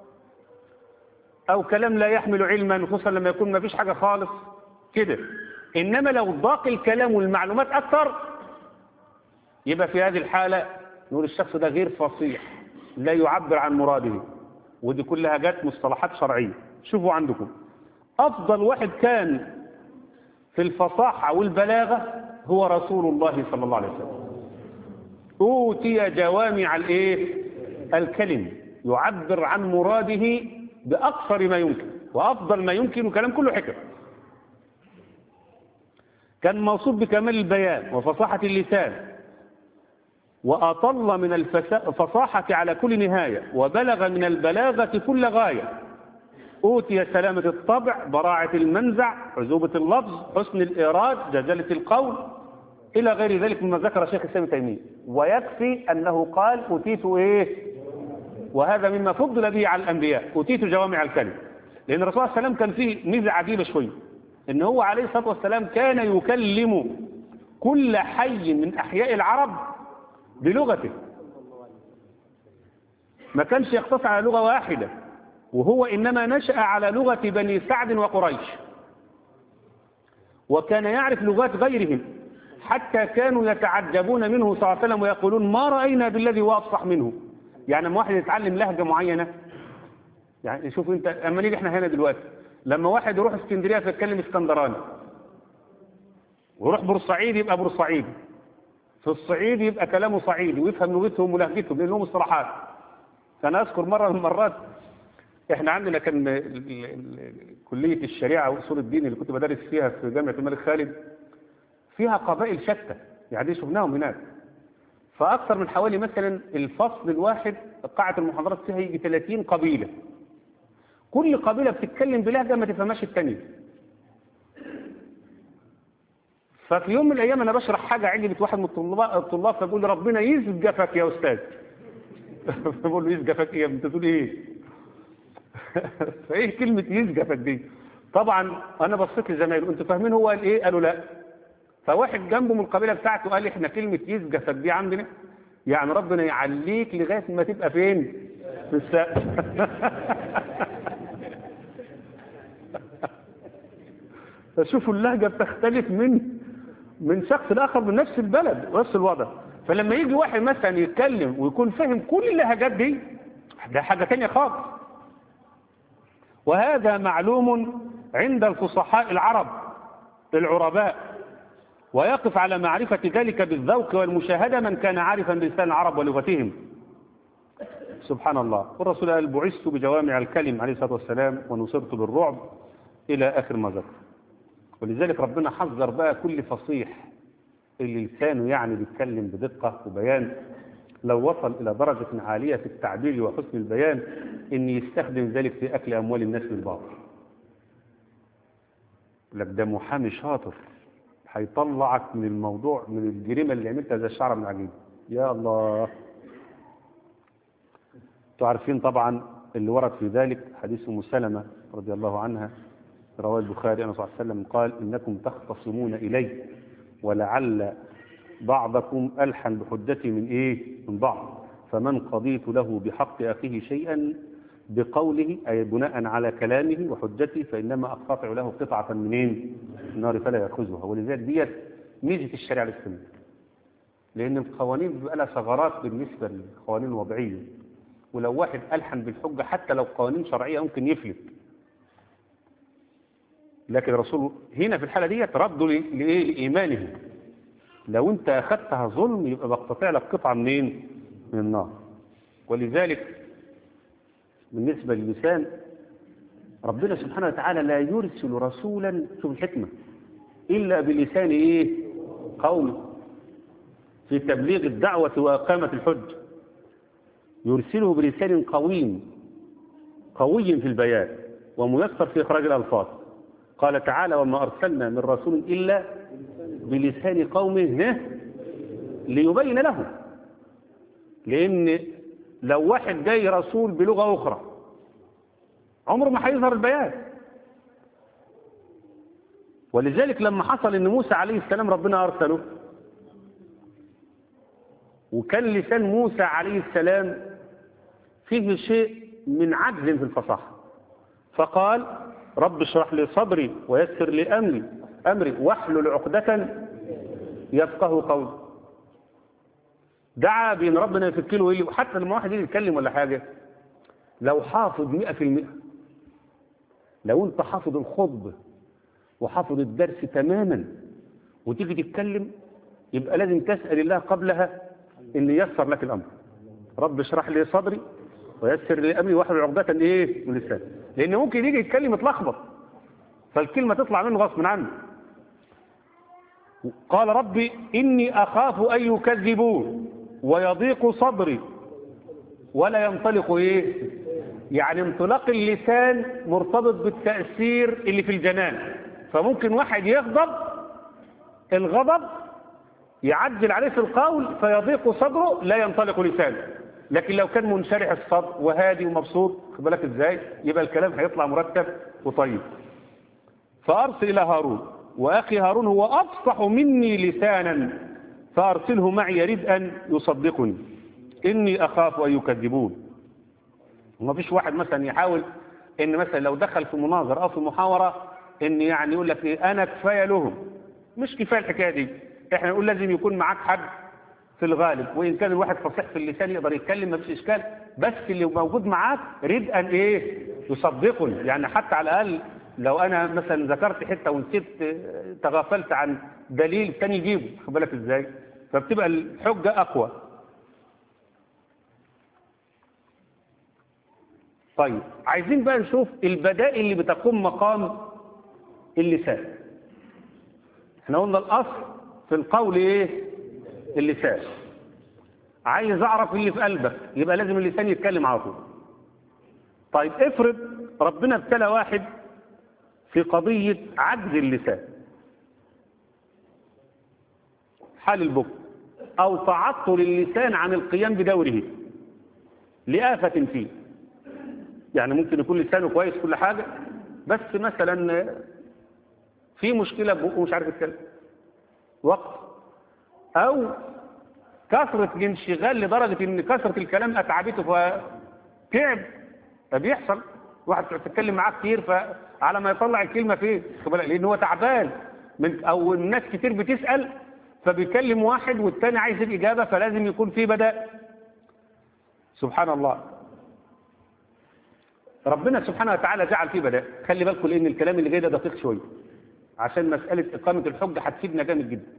أو كلام لا يحمل علما خصوصا لما يكون ما فيش حاجة خالص كده إنما لو ضاق الكلام والمعلومات أكثر يبقى في هذه الحالة نقول الشخص ده غير فصيح لا يعبر عن مراده ودي كلها جت مصطلحات شرعية شوفوا عندكم أفضل واحد كان في الفصاحة والبلاغة هو رسول الله صلى الله عليه وسلم أوتي جوامع الإيه؟ الكلم يعبر عن مراده بأكثر ما يمكن وأفضل ما يمكن وكلام كله حكم كان موصوف بكمال البيان وفصاحة اللسان وأطل من الفصاحة على كل نهاية وبلغ من البلاغة كل غاية أوتي سلامة الطبع براعة المنزع عذوبة اللفظ حسن الإيراد جزالة القول إلى غير ذلك مما ذكر شيخ الإسلام تيمية ويكفي أنه قال أوتيت إيه وهذا مما فضل به على الأنبياء أوتيت جوامع الكلم لأن الرسول صلى الله عليه وسلم كان فيه ميزة عجيبة شوية إن هو عليه الصلاة والسلام كان يكلم كل حي من أحياء العرب بلغته ما كانش يقتصر على لغة واحدة وهو إنما نشأ على لغة بني سعد وقريش وكان يعرف لغات غيرهم حتى كانوا يتعجبون منه صلى الله عليه وسلم ويقولون ما رأينا بالذي هو أفصح منه يعني لما واحد يتعلم لهجة معينة يعني شوف انت اما نيجي احنا هنا دلوقتي لما واحد يروح اسكندرية فيتكلم اسكندراني ويروح بورسعيد يبقى بورسعيدي في الصعيد يبقى كلامه صعيدي ويفهم لغتهم ولهجتهم لان لهم مصطلحات فانا اذكر مرة من المرات احنا عندنا كان كلية الشريعة واصول الدين اللي كنت بدرس فيها في جامعة الملك خالد فيها قبائل شتى يعني شفناهم هناك فأكثر من حوالي مثلا الفصل الواحد قاعة المحاضرات فيها يجي 30 قبيلة كل قبيلة بتتكلم بلهجة ما تفهمهاش التانية ففي يوم من الأيام أنا بشرح حاجة عجبت واحد من الطلاب الطلاب فبقول لي ربنا يسجفك يا أستاذ بقول له يسجفك إيه أنت تقول إيه فإيه كلمة يسجفك دي طبعا أنا بصيت لزمايله أنتوا فاهمين هو قال إيه قالوا لا فواحد جنبه من القبيلة بتاعته قال احنا كلمة يسجفك دي عندنا يعني ربنا يعليك لغاية ما تبقى فين في السقف فشوفوا اللهجة بتختلف من من شخص لآخر من نفس البلد ونفس الوضع فلما يجي واحد مثلا يتكلم ويكون فاهم كل اللهجات دي ده حاجة تانية خالص وهذا معلوم عند الفصحاء العرب العرباء ويقف على معرفة ذلك بالذوق والمشاهدة من كان عارفا بلسان العرب ولغتهم سبحان الله والرسول قال بعثت بجوامع الكلم عليه الصلاة والسلام ونصرت بالرعب إلى آخر ما ذكر ولذلك ربنا حذر بقى كل فصيح اللي لسانه يعني بيتكلم بدقة وبيان لو وصل إلى درجة عالية في التعبير وحسن البيان إن يستخدم ذلك في أكل أموال الناس بالباطل لك ده محامي شاطر هيطلعك من الموضوع من الجريمة اللي عملتها زي الشعر من العجيب يا الله تعرفين طبعا اللي ورد في ذلك حديث ام سلمة رضي الله عنها رواه البخاري أن صلى الله عليه وسلم قال إنكم تختصمون إلي ولعل بعضكم ألحن بحجتي من إيه من بعض فمن قضيت له بحق أخيه شيئا بقوله أي بناء على كلامه وحجته فإنما أقتطع له قطعة منين النار فلا يأخذها ولذلك ديت ميزة الشريعة الإسلامية لأن القوانين بيبقى لها ثغرات بالنسبة للقوانين الوضعية ولو واحد ألحن بالحجة حتى لو قوانين شرعية ممكن يفلت لكن الرسول هنا في الحالة ديت رده لإيه لإيمانه لو أنت أخذتها ظلم يبقى بقتطع لك قطعة منين من النار ولذلك بالنسبة للسان ربنا سبحانه وتعالى لا يرسل رسولا شوف الحكمة إلا بلسان إيه قومه في تبليغ الدعوة وإقامة الحج يرسله بلسان قويم قوي في البيان وميسر في إخراج الألفاظ قال تعالى وما أرسلنا من رسول إلا بلسان قومه ليبين لهم لأن لو واحد جاي رسول بلغة أخرى عمره ما هيظهر البيان ولذلك لما حصل ان موسى عليه السلام ربنا ارسله وكان لسان موسى عليه السلام فيه شيء من عجز في الفصاحة فقال رب اشرح لي صدري ويسر لي امري امري واحلل عقدة يفقه قولي دعا بان ربنا يفك له ايه حتى لما واحد يجي يتكلم ولا حاجه لو حافظ 100% لو انت حافظ الخطبه وحافظ الدرس تماما وتيجي تتكلم يبقى لازم تسال الله قبلها ان ييسر لك الامر رب اشرح لي صدري ويسر لي امري واحلل عقدة ايه من لساني لان ممكن يجي يتكلم يتلخبط فالكلمه تطلع منه غصب عنه قال ربي اني اخاف ان يكذبون ويضيق صدري ولا ينطلق ايه يعني انطلاق اللسان مرتبط بالتأثير اللي في الجنان فممكن واحد يغضب الغضب يعجل عليه في القول فيضيق صدره لا ينطلق لسانه لكن لو كان منشرح الصدر وهادي ومبسوط خد بالك ازاي يبقى الكلام هيطلع مرتب وطيب فارسل الى هارون واخي هارون هو افصح مني لسانا فارسله معي يريد ان يصدقني اني اخاف ان يكذبون وما فيش واحد مثلا يحاول ان مثلا لو دخل في مناظره او في محاوره ان يعني يقول لك إيه انا كفايه لهم مش كفايه الحكايه دي احنا نقول لازم يكون معاك حد في الغالب وان كان الواحد فصيح في اللسان يقدر يتكلم ما فيش اشكال بس اللي موجود معاك ريد ان ايه يصدقني يعني حتى على الاقل لو انا مثلا ذكرت حته ونسيت تغافلت عن دليل تاني يجيبه خد بالك ازاي فبتبقى الحجه اقوى طيب عايزين بقى نشوف البدائل اللي بتقوم مقام اللسان احنا قلنا الاصل في القول ايه اللسان عايز اعرف اللي في قلبك يبقى لازم اللسان يتكلم على طول طيب افرض ربنا ابتلى واحد في قضية عجز اللسان حال البكر او تعطل اللسان عن القيام بدوره لآفة فيه يعني ممكن يكون لسانه كويس كل حاجة بس مثلا في مشكلة ببقه مش عارف يتكلم وقت او كثرة الانشغال لدرجة ان كثرة الكلام اتعبته فتعب فبيحصل واحد تتكلم معاه كتير فعلى ما يطلع الكلمة فين لان هو تعبان من او الناس كتير بتسأل فبيكلم واحد والتاني عايز الإجابة فلازم يكون في بدأ سبحان الله ربنا سبحانه وتعالى جعل فيه بدأ خلي بالكم لأن الكلام اللي جاي ده دقيق شوية عشان مسألة إقامة الحجة هتفيدنا جامد جدا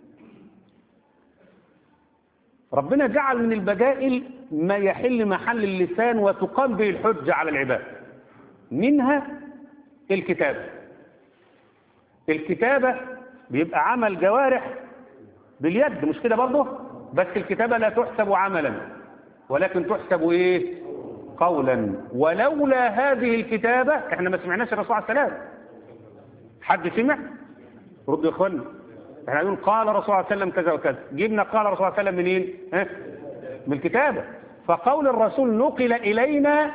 ربنا جعل من البدائل ما يحل محل اللسان وتقام به الحجة على العباد منها الكتابة الكتابة بيبقى عمل جوارح باليد مش كده برضه بس الكتابة لا تحسب عملا ولكن تحسب ايه قولا ولولا هذه الكتابة احنا ما سمعناش الرسول عليه السلام حد سمع رد يا اخوانا احنا نقول قال الرسول عليه السلام كذا وكذا جبنا قال الرسول عليه السلام منين ها من الكتابة فقول الرسول نقل إلينا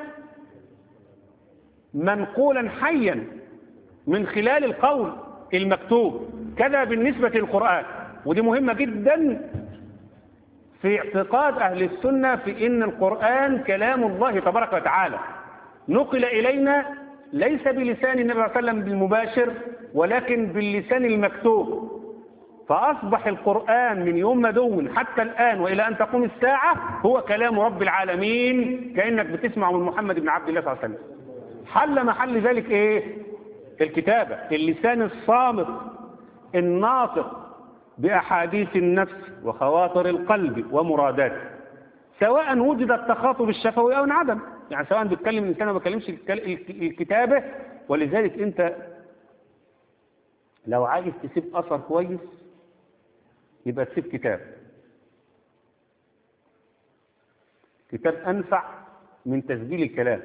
منقولا حيا من خلال القول المكتوب كذا بالنسبة للقرآن ودي مهمة جدا في اعتقاد أهل السنة في إن القرآن كلام الله تبارك وتعالى نقل إلينا ليس بلسان النبي صلى الله عليه وسلم بالمباشر ولكن باللسان المكتوب فأصبح القرآن من يوم ما دون حتى الآن وإلى أن تقوم الساعة هو كلام رب العالمين كأنك بتسمع من محمد بن عبد الله صلى الله عليه وسلم حل محل ذلك إيه الكتابة اللسان الصامت الناطق بأحاديث النفس وخواطر القلب ومراداته سواء وجد التخاطب الشفوي أو انعدم يعني سواء بيتكلم الإنسان ما بيتكلمش الكتابة ولذلك أنت لو عايز تسيب أثر كويس يبقى تسيب كتاب كتاب أنفع من تسجيل الكلام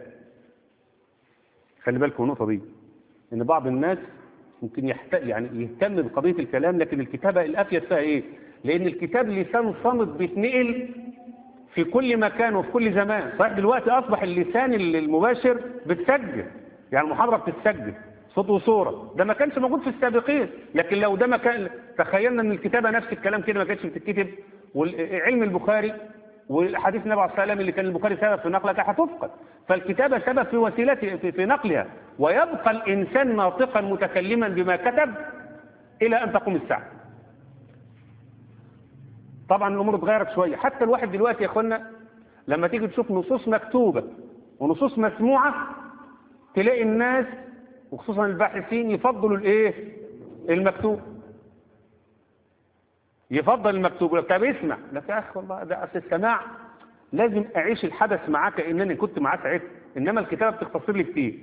خلي بالكم النقطة دي إن بعض الناس ممكن يحت... يعني يهتم بقضية الكلام لكن الكتابة الأفيد فيها إيه؟ لأن الكتاب لسان صامت بيتنقل في كل مكان وفي كل زمان صحيح دلوقتي أصبح اللسان المباشر بتسجل يعني المحاضرة بتتسجل صوت وصورة ده ما كانش موجود في السابقين لكن لو ده ما كان تخيلنا ان الكتابة نفس الكلام كده ما كانتش بتتكتب وعلم البخاري والحديث النبي عليه الصلاه والسلام اللي كان البخاري سبب في نقلها كانت هتفقد فالكتابه سبب في وسيلته في, في نقلها ويبقى الانسان ناطقا متكلما بما كتب الى ان تقوم الساعه طبعا الامور اتغيرت شويه حتى الواحد دلوقتي يا اخوانا لما تيجي تشوف نصوص مكتوبه ونصوص مسموعه تلاقي الناس وخصوصا الباحثين يفضلوا الايه المكتوب يفضل المكتوب لك طب اسمع لك يا اخي والله ده اصل السماع لازم اعيش الحدث معاه كانني كنت معاه ساعتها انما الكتابه بتختصر لي كتير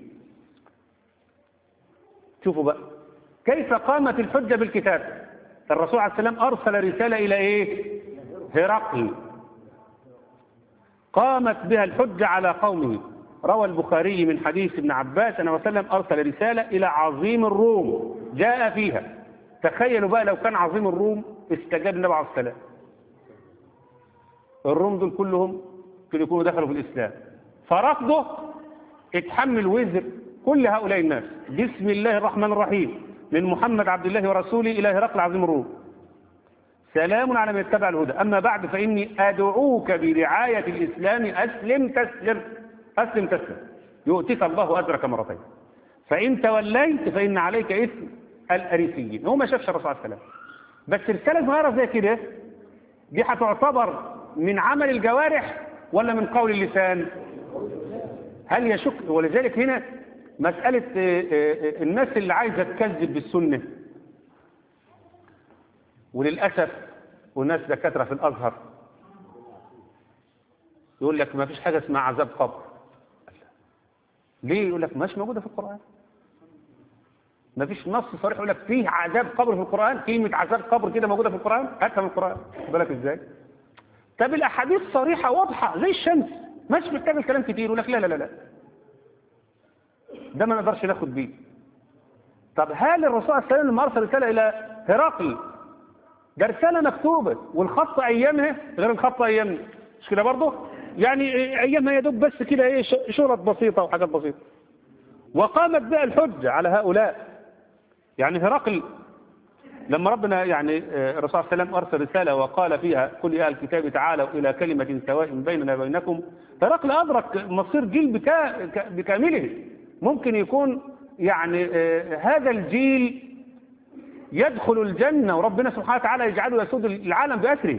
شوفوا بقى كيف قامت الحجه بالكتاب الرسول عليه السلام ارسل رساله الى ايه هرقل قامت بها الحجه على قومه روى البخاري من حديث ابن عباس أنه وسلم أرسل رسالة إلى عظيم الروم جاء فيها تخيلوا بقى لو كان عظيم الروم استجاب النبي عليه السلام الروم دول كلهم كانوا يكونوا دخلوا في الإسلام فرفضه اتحمل وزر كل هؤلاء الناس بسم الله الرحمن الرحيم من محمد عبد الله ورسوله إلى هرقل عظيم الروم سلام على من اتبع الهدى أما بعد فإني أدعوك برعاية الإسلام أسلم تسلم أسلم تسلم يؤتيك الله أجرك مرتين فإن توليت فإن عليك إثم الأريسيين هو ما شافش الرسول عليه السلام بس رسالة صغيرة زي كده دي هتعتبر من عمل الجوارح ولا من قول اللسان هل يشك ولذلك هنا مسألة الناس اللي عايزة تكذب بالسنة وللأسف وناس دكاترة في الأزهر يقول لك ما فيش حاجة اسمها عذاب قبر ليه يقول لك مش موجودة في القرآن ما فيش نص صريح يقول لك فيه عذاب قبر في القرآن كلمة عذاب قبر كده موجودة في القرآن هاتها من القرآن بالك ازاي طب الأحاديث صريحة واضحة زي الشمس مش محتاج الكلام كتير يقول لك لا لا لا لا ده ما نقدرش ناخد بيه طب هل الرسول عليه السلام لما أرسل رسالة إلى هرقل ده رسالة مكتوبة والخط أيامها غير الخط أيامنا مش كده برضه يعني أيامها يدوب بس كده إيه شرط بسيطة وحاجات بسيطة وقامت بها الحجة على هؤلاء يعني هرقل لما ربنا يعني الرسول صلى الله عليه وسلم أرسل رسالة وقال فيها كل يا الكتاب تعالوا إلى كلمة سواء بيننا وبينكم هرقل أدرك مصير جيل بكا بكامله ممكن يكون يعني هذا الجيل يدخل الجنة وربنا سبحانه وتعالى يجعله يسود العالم بأسره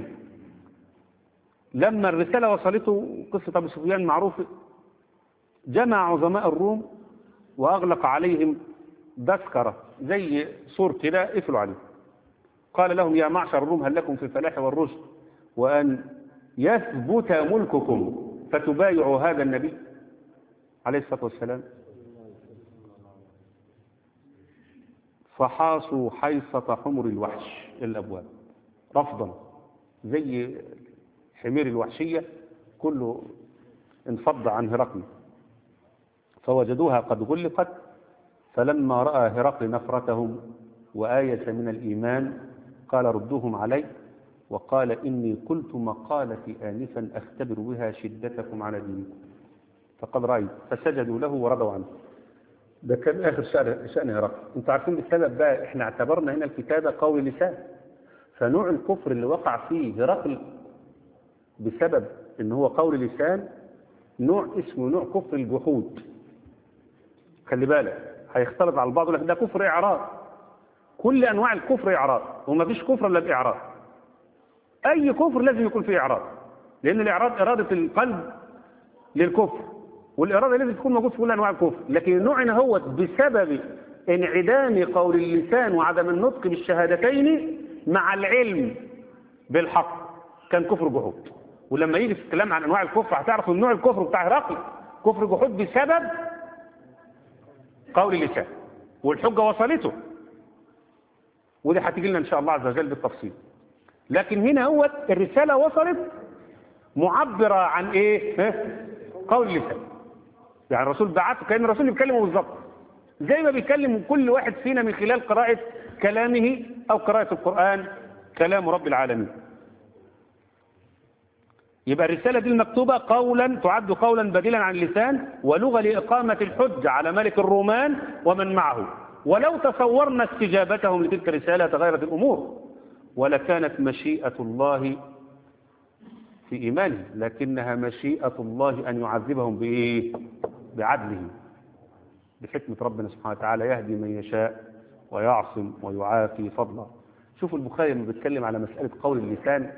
لما الرسالة وصلته قصة أبو سفيان معروفة جمع عظماء الروم وأغلق عليهم دسكرة زي سور كده قفلوا عليه قال لهم يا معشر الروم هل لكم في الفلاح والرشد وأن يثبت ملككم فتبايعوا هذا النبي عليه الصلاة والسلام فحاصوا حيصة حمر الوحش الأبواب رفضا زي حمير الوحشية كله انفض عن هرقل فوجدوها قد غلقت فلما رأى هرقل نفرتهم وآية من الإيمان قال ردوهم علي وقال إني قلت مقالتي آنفا أختبر بها شدتكم على دينكم فقد رأيت فسجدوا له ورضوا عنه ده كان آخر شأن, شأن هرقل انتوا عارفين بالسبب بقى احنا اعتبرنا هنا الكتابة قول لسان فنوع الكفر اللي وقع فيه هرقل بسبب ان هو قول لسان نوع اسمه نوع كفر الجحود خلي بالك هيختلط على البعض لكن ده كفر اعراض كل انواع الكفر اعراض وما فيش كفر الا باعراض اي كفر لازم يكون فيه اعراض لان الاعراض اراده القلب للكفر والاراده لازم تكون موجود في كل انواع الكفر لكن نوعنا هو بسبب انعدام قول اللسان وعدم النطق بالشهادتين مع العلم بالحق كان كفر جحود ولما يجي في الكلام عن انواع الكفر هتعرفوا ان نوع الكفر بتاع هرقل كفر جحود بسبب قول اللسان والحجه وصلته ودي هتيجي لنا ان شاء الله عز وجل بالتفصيل لكن هنا هو الرساله وصلت معبره عن ايه قول اللسان يعني الرسول بعته كان الرسول بيتكلمه بالظبط زي ما بيتكلم كل واحد فينا من خلال قراءه كلامه او قراءه القران كلام رب العالمين يبقى الرسالة دي المكتوبة قولا تعد قولا بديلا عن اللسان ولغة لإقامة الحج على ملك الرومان ومن معه ولو تصورنا استجابتهم لتلك الرسالة تغيرت الأمور ولكانت مشيئة الله في إيمانه لكنها مشيئة الله أن يعذبهم بإيه؟ بعدله بحكمة ربنا سبحانه وتعالى يهدي من يشاء ويعصم ويعافي فضله شوفوا البخاري لما بيتكلم على مسألة قول اللسان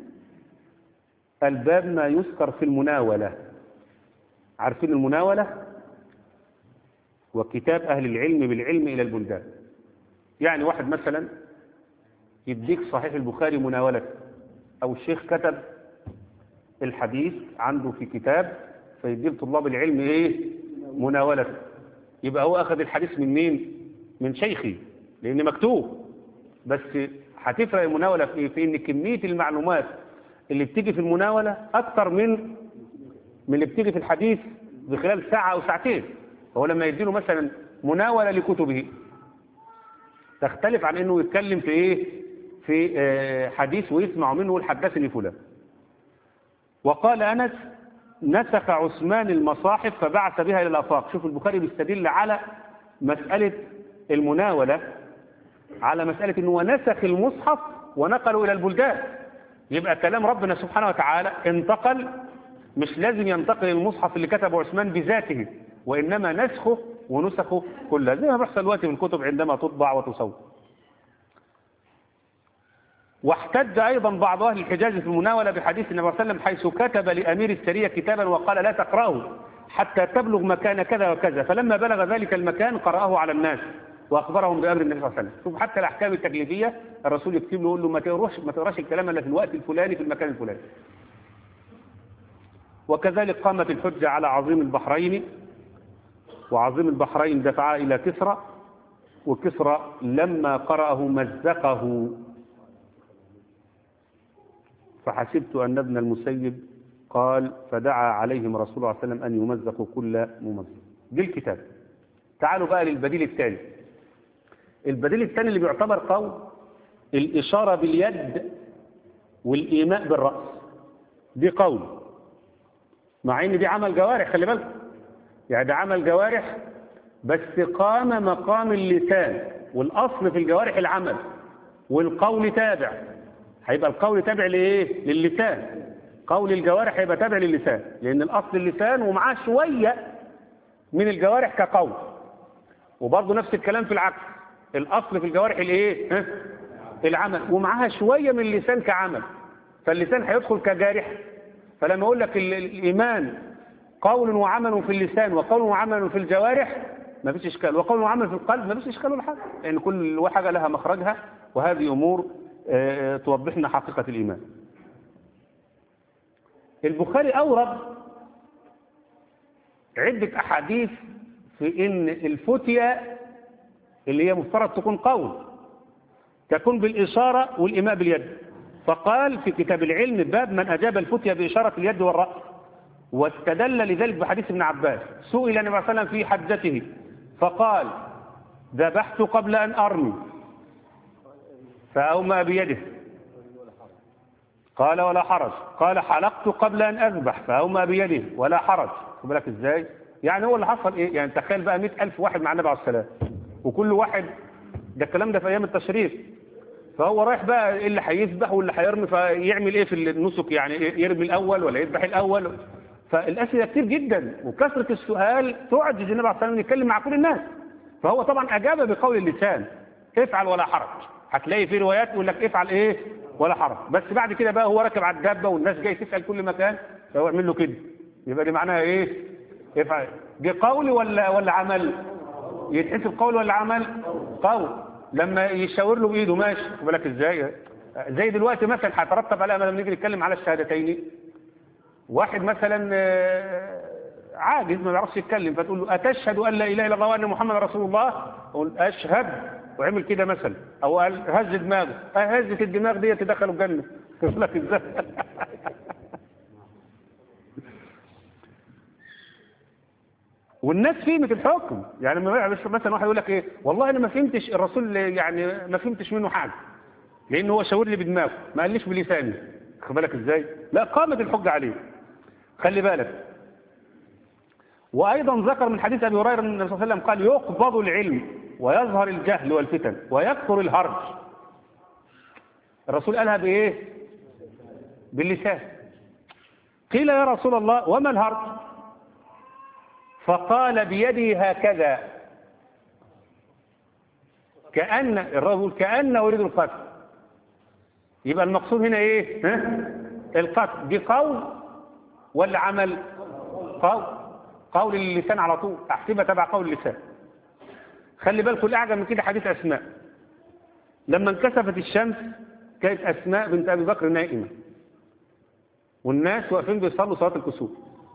الباب ما يذكر في المناولة عارفين المناولة وكتاب أهل العلم بالعلم إلى البلدان يعني واحد مثلا يديك صحيح البخاري مناولة أو الشيخ كتب الحديث عنده في كتاب فيديه لطلاب العلم إيه مناولة يبقى هو أخذ الحديث من مين من شيخي لأن مكتوب بس هتفرق المناولة في إيه في إن كمية المعلومات اللي بتيجي في المناولة أكتر من من اللي بتيجي في الحديث بخلال ساعة أو ساعتين هو لما يديله مثلا مناولة لكتبه تختلف عن انه يتكلم في ايه في آه حديث ويسمع منه يقول حدثني فلان وقال انس نسخ عثمان المصاحف فبعث بها الى الافاق شوف البخاري بيستدل على مسألة المناولة على مسألة انه نسخ المصحف ونقله الى البلدان يبقى كلام ربنا سبحانه وتعالى انتقل مش لازم ينتقل المصحف اللي كتبه عثمان بذاته وإنما نسخه ونسخه كلها زي ما بيحصل دلوقتي في الكتب عندما تطبع وتصور واحتج أيضا بعض أهل الحجاز في المناولة بحديث النبي صلى الله عليه وسلم حيث كتب لأمير السرية كتابا وقال لا تقرأه حتى تبلغ مكان كذا وكذا فلما بلغ ذلك المكان قرأه على الناس وأخبرهم بأمر النبي صلى الله عليه وسلم شوف حتى الأحكام التكليفية الرسول يكتب له يقول له ما تقراش ما تقراش الكلام إلا في الوقت الفلاني في المكان الفلاني وكذلك قامت الحجة على عظيم البحرين وعظيم البحرين دفعا إلى كسرى وكسرى لما قرأه مزقه فحسبت أن ابن المسيب قال فدعا عليهم رسول الله صلى الله عليه وسلم أن يمزقوا كل ممزق دي الكتاب تعالوا بقى للبديل الثاني البديل الثاني اللي بيعتبر قول الإشارة باليد والإيماء بالرأس دي قول مع ان دي عمل جوارح خلي بالك يعني ده عمل جوارح بس قام مقام اللسان والاصل في الجوارح العمل والقول تابع هيبقى القول تابع لايه للسان قول الجوارح هيبقى تابع للسان لان الاصل اللسان ومعاه شويه من الجوارح كقول وبرضه نفس الكلام في العكس الاصل في الجوارح الايه ها؟ العمل ومعاها شويه من اللسان كعمل فاللسان هيدخل كجارح فلما اقول لك الايمان قول وعمل في اللسان وقول وعمل في الجوارح ما فيش اشكال وقول وعمل في القلب ما فيش اشكال ولا حاجه لان كل حاجه لها مخرجها وهذه امور اه توضح لنا حقيقه الايمان البخاري اورد عده احاديث في ان الفتيه اللي هي مفترض تكون قول تكون بالاشاره والايماء باليد فقال في كتاب العلم باب من أجاب الفتية بإشارة اليد والرأس واستدل لذلك بحديث ابن عباس سئل النبي صلى الله عليه وسلم في حجته فقال ذبحت قبل أن أرمي فأومى بيده قال ولا حرج قال حلقت قبل أن أذبح فأومى بيده ولا حرج خد بالك إزاي يعني هو اللي حصل إيه يعني تخيل بقى مئة ألف واحد مع النبي عليه السلام وكل واحد ده الكلام ده في أيام التشريف فهو رايح بقى ايه اللي هيذبح واللي هيرمي فيعمل ايه في النسك يعني يرمي الاول ولا يذبح الاول فالاسئله كتير جدا وكثره السؤال تعجز النبي عليه الصلاه والسلام يتكلم مع كل الناس فهو طبعا اجاب بقول اللسان افعل ولا حرج هتلاقي في روايات يقول لك افعل ايه ولا حرج بس بعد كده بقى هو راكب على الدابه والناس جاي تسال كل مكان فهو يعمل له كده يبقى دي معناها ايه افعل دي قول ولا ولا عمل يتحسب قول ولا عمل قول لما يشاور له بايده ماشي خد بالك ازاي زي دلوقتي مثلا هيترتب عليها لما نيجي نتكلم على الشهادتين واحد مثلا عاجز ما بيعرفش يتكلم فتقول له اتشهد ان لا اله الا الله وان محمد رسول الله قول اشهد وعمل كده مثلا او قال هز دماغه هزه الدماغ دي تدخله الجنه خد بالك ازاي والناس فهمت الحكم يعني لما مثلا واحد يقول لك ايه والله انا ما فهمتش الرسول يعني ما فهمتش منه حاجه لأنه هو شاور لي بدماغه ما قاليش بلساني خد بالك ازاي لا قامت الحجة عليه خلي بالك وأيضا ذكر من حديث أبي هريرة أن النبي صلى الله عليه وسلم قال يقبض العلم ويظهر الجهل والفتن ويكثر الهرج الرسول قالها بإيه باللسان قيل يا رسول الله وما الهرج فقال بيده هكذا كأن الرجل كأن يريد القتل يبقى المقصود هنا ايه ها؟ القتل بقول ولا عمل قول قول اللسان على طول احسبها تبع قول اللسان خلي بالكم الاعجب من كده حديث اسماء لما انكسفت الشمس كانت اسماء بنت ابي بكر نائمه والناس واقفين بيصلوا صلاه الكسوف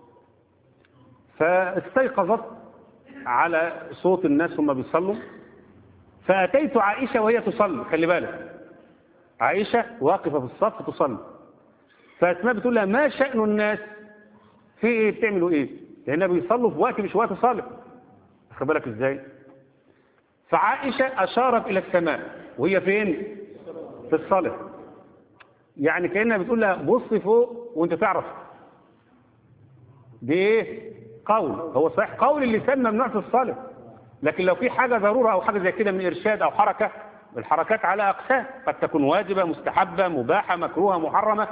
فاستيقظت على صوت الناس هم بيصلوا فاتيت عائشه وهي تصلي خلي بالك عائشه واقفه في الصف تصلي فاسماء بتقول لها ما شان الناس في ايه بتعملوا ايه لانها بيصلوا في وقت مش وقت صالح خد بالك ازاي فعائشه اشارت الى السماء وهي فين في الصلاه يعني كانها بتقول لها بص فوق وانت تعرف دي ايه قول هو صحيح قول اللسان ممنوع في الصلاه لكن لو في حاجه ضروره او حاجه زي كده من ارشاد او حركه الحركات على اقسام قد تكون واجبه مستحبه مباحه مكروهه محرمه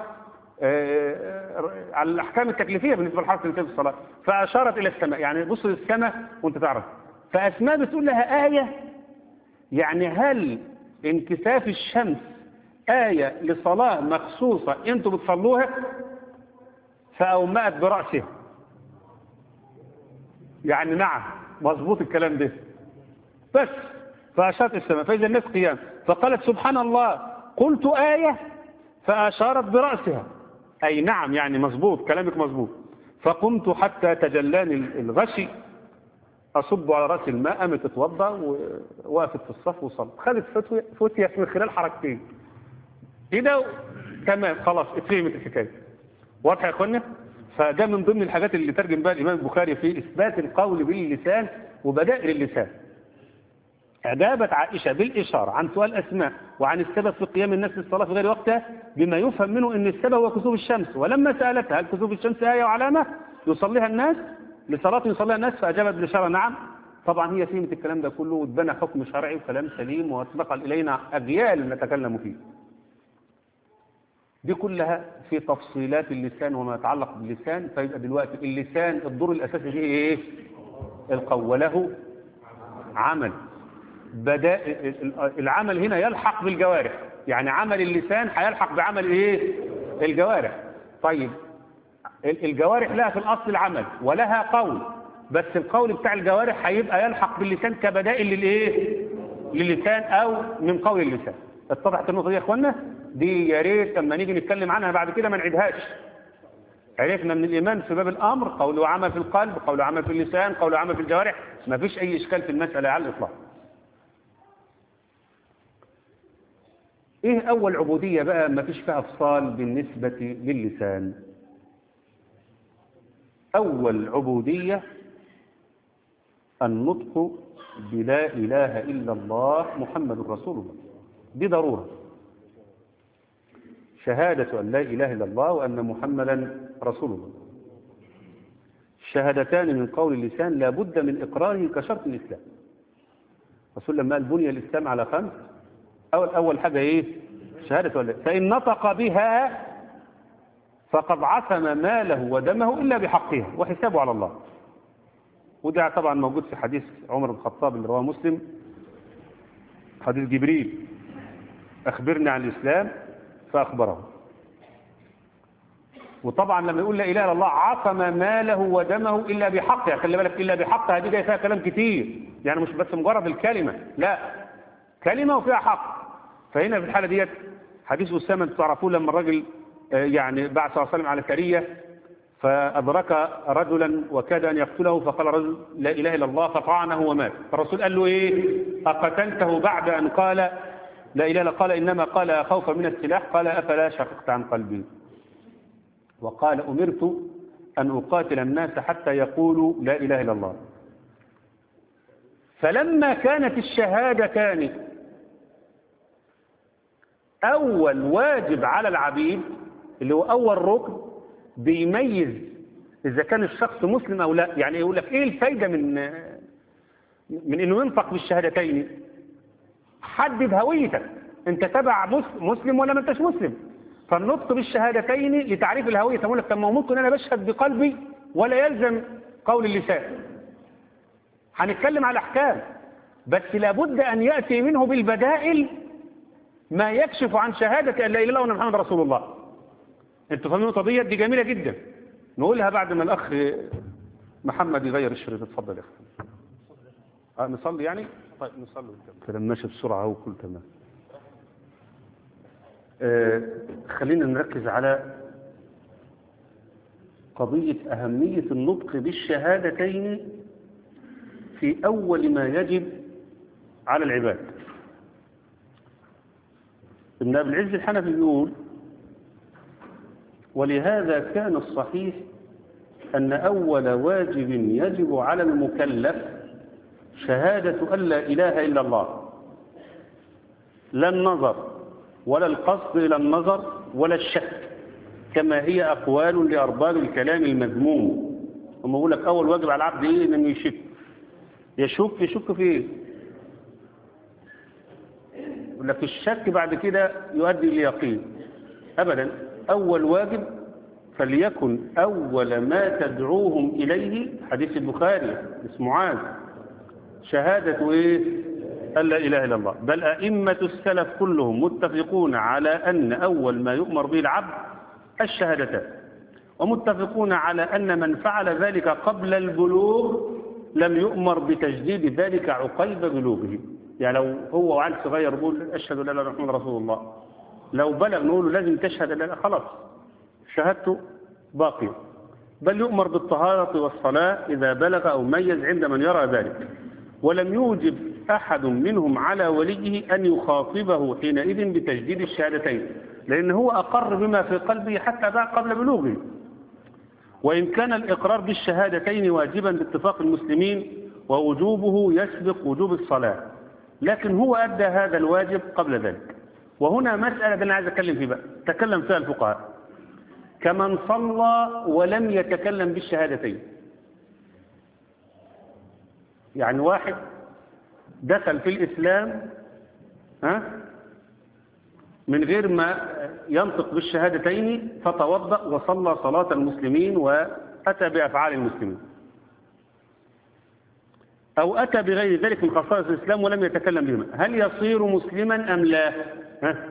على الاحكام التكليفيه بالنسبه لحركه الانسان في الصلاه فاشارت الى السماء يعني بص للسماء وانت تعرف فاسماء بتقول لها ايه يعني هل انكساف الشمس آية لصلاة مخصوصة انتوا بتصلوها فأومأت برأسها يعني نعم مظبوط الكلام ده بس فأشارت السماء فإذا الناس قيام فقالت سبحان الله قلت آية فأشارت برأسها أي نعم يعني مظبوط كلامك مظبوط فقمت حتى تجلاني الغشي أصب على رأس الماء قامت تتوضأ ووقفت في الصف وصلت خدت فتوى فتية من خلال حركتين كده تمام خلاص اتفهمت الحكايه واضحه يا اخوانا فده من ضمن الحاجات اللي ترجم بها الامام البخاري في اثبات القول باللسان وبدائل اللسان أجابت عائشة بالإشارة عن سؤال أسماء وعن السبب في قيام الناس للصلاة في غير وقتها بما يفهم منه أن السبب هو كسوف الشمس ولما سألتها هل كسوف الشمس آية وعلامة يصليها الناس لصلاة يصليها الناس فأجابت بالإشارة نعم طبعا هي فهمت الكلام ده كله واتبنى حكم شرعي وكلام سليم واتنقل إلينا أجيال نتكلم فيه دي كلها في تفصيلات اللسان وما يتعلق باللسان فيبقى دلوقتي اللسان الدور الأساسي فيه إيه القول وله عمل بدأ العمل هنا يلحق بالجوارح يعني عمل اللسان هيلحق بعمل ايه الجوارح طيب الجوارح لها في الأصل العمل ولها قول بس القول بتاع الجوارح هيبقى يلحق باللسان كبدائل للايه للسان او من قول اللسان اتضحت النقطه دي يا اخوانا دي يا ريت لما نيجي نتكلم عنها بعد كده ما نعيدهاش عرفنا من الايمان في باب الامر قول وعمل في القلب قول وعمل في اللسان قول وعمل في الجوارح ما فيش اي اشكال في المساله على الاطلاق ايه اول عبوديه بقى ما فيش فيها افصال بالنسبه للسان اول عبوديه النطق بلا اله الا الله محمد رسول الله دي ضروره شهادة أن لا إله إلا الله وأن محمدا رسول الله الشهادتان من قول اللسان لا بد من إقراره كشرط الإسلام رسول لما قال بني الإسلام على خمس أول, أول حاجة إيه شهادة ولا فإن نطق بها فقد عصم ماله ودمه إلا بحقها وحسابه على الله وده طبعا موجود في حديث عمر بن الخطاب اللي رواه مسلم حديث جبريل أخبرني عن الإسلام فأخبره وطبعا لما يقول لا إله إلا الله عصم ماله ودمه إلا بحقه خلي بالك إلا بحقه هذه جاي فيها كلام كتير يعني مش بس مجرد الكلمة لا كلمة وفيها حق فهنا في الحالة ديت حديث أسامة تعرفون لما الرجل يعني بعث صلى الله عليه وسلم على سرية فأدرك رجلا وكاد أن يقتله فقال رجل لا إله إلا الله فطعنه ومات فالرسول قال له إيه أقتلته بعد أن قال لا إله إلا قال إنما قال خوفا من السلاح قال أفلا شققت عن قلبي وقال أمرت أن أقاتل الناس حتى يقولوا لا إله إلا الله فلما كانت الشهادتان أول واجب على العبيد اللي هو أول ركن بيميز إذا كان الشخص مسلم أو لا يعني يقول لك إيه الفايدة من من إنه ينطق بالشهادتين حدد هويتك أنت تبع مس- مسلم ولا ما أنتش مسلم فالنطق بالشهادتين لتعريف الهوية تقول لك طب ما هو ممكن أنا بشهد بقلبي ولا يلزم قول اللسان هنتكلم على أحكام بس لابد أن يأتي منه بالبدائل ما يكشف عن شهادة أن لا إله إلا الله وأن محمد رسول الله انتوا فاهمين النقطة ديت دي جميلة جدا نقولها بعد ما الأخ محمد يغير الشريط اتفضل يا أخي آه نصلي يعني طيب نصلي كلام ماشي بسرعة أهو كل تمام آه خلينا نركز على قضية أهمية النطق بالشهادتين في أول ما يجب على العباد ابن أبي العز الحنفي بيقول ولهذا كان الصحيح أن أول واجب يجب على المكلف شهادة أن لا إله إلا الله لا النظر ولا القصد إلى النظر ولا الشك كما هي أقوال لأرباب الكلام المذموم هم يقول لك أول واجب على العبد إيه إنه يشك يشك يشك في إيه يقول لك الشك بعد كده يؤدي اليقين أبدا أول واجب فليكن أول ما تدعوهم إليه حديث البخاري اسمه معاذ شهادة إيه أن لا إله إلا الله بل أئمة السلف كلهم متفقون على أن أول ما يؤمر به العبد الشهادتان ومتفقون على أن من فعل ذلك قبل البلوغ لم يؤمر بتجديد ذلك عقيب بلوغه يعني لو هو وعيل صغير يقول أشهد أن لا إله إلا الله محمد رسول الله لو بلغ نقول له لازم تشهد أن لا خلاص شهادته باقية بل يؤمر بالطهارة والصلاة إذا بلغ أو ميز عند من يرى ذلك ولم يوجب أحد منهم على وليه أن يخاطبه حينئذ بتجديد الشهادتين لأن هو أقر بما في قلبه حتى بعد قبل بلوغه وإن كان الإقرار بالشهادتين واجبا باتفاق المسلمين ووجوبه يسبق وجوب الصلاة لكن هو أدى هذا الواجب قبل ذلك وهنا مسألة ده أنا عايز أتكلم فيه بقى تكلم فيها الفقهاء كمن صلى ولم يتكلم بالشهادتين يعني واحد دخل في الإسلام ها من غير ما ينطق بالشهادتين فتوضأ وصلى صلاة المسلمين وأتى بأفعال المسلمين أو أتى بغير ذلك من خصائص الإسلام ولم يتكلم بهما هل يصير مسلما أم لا ها؟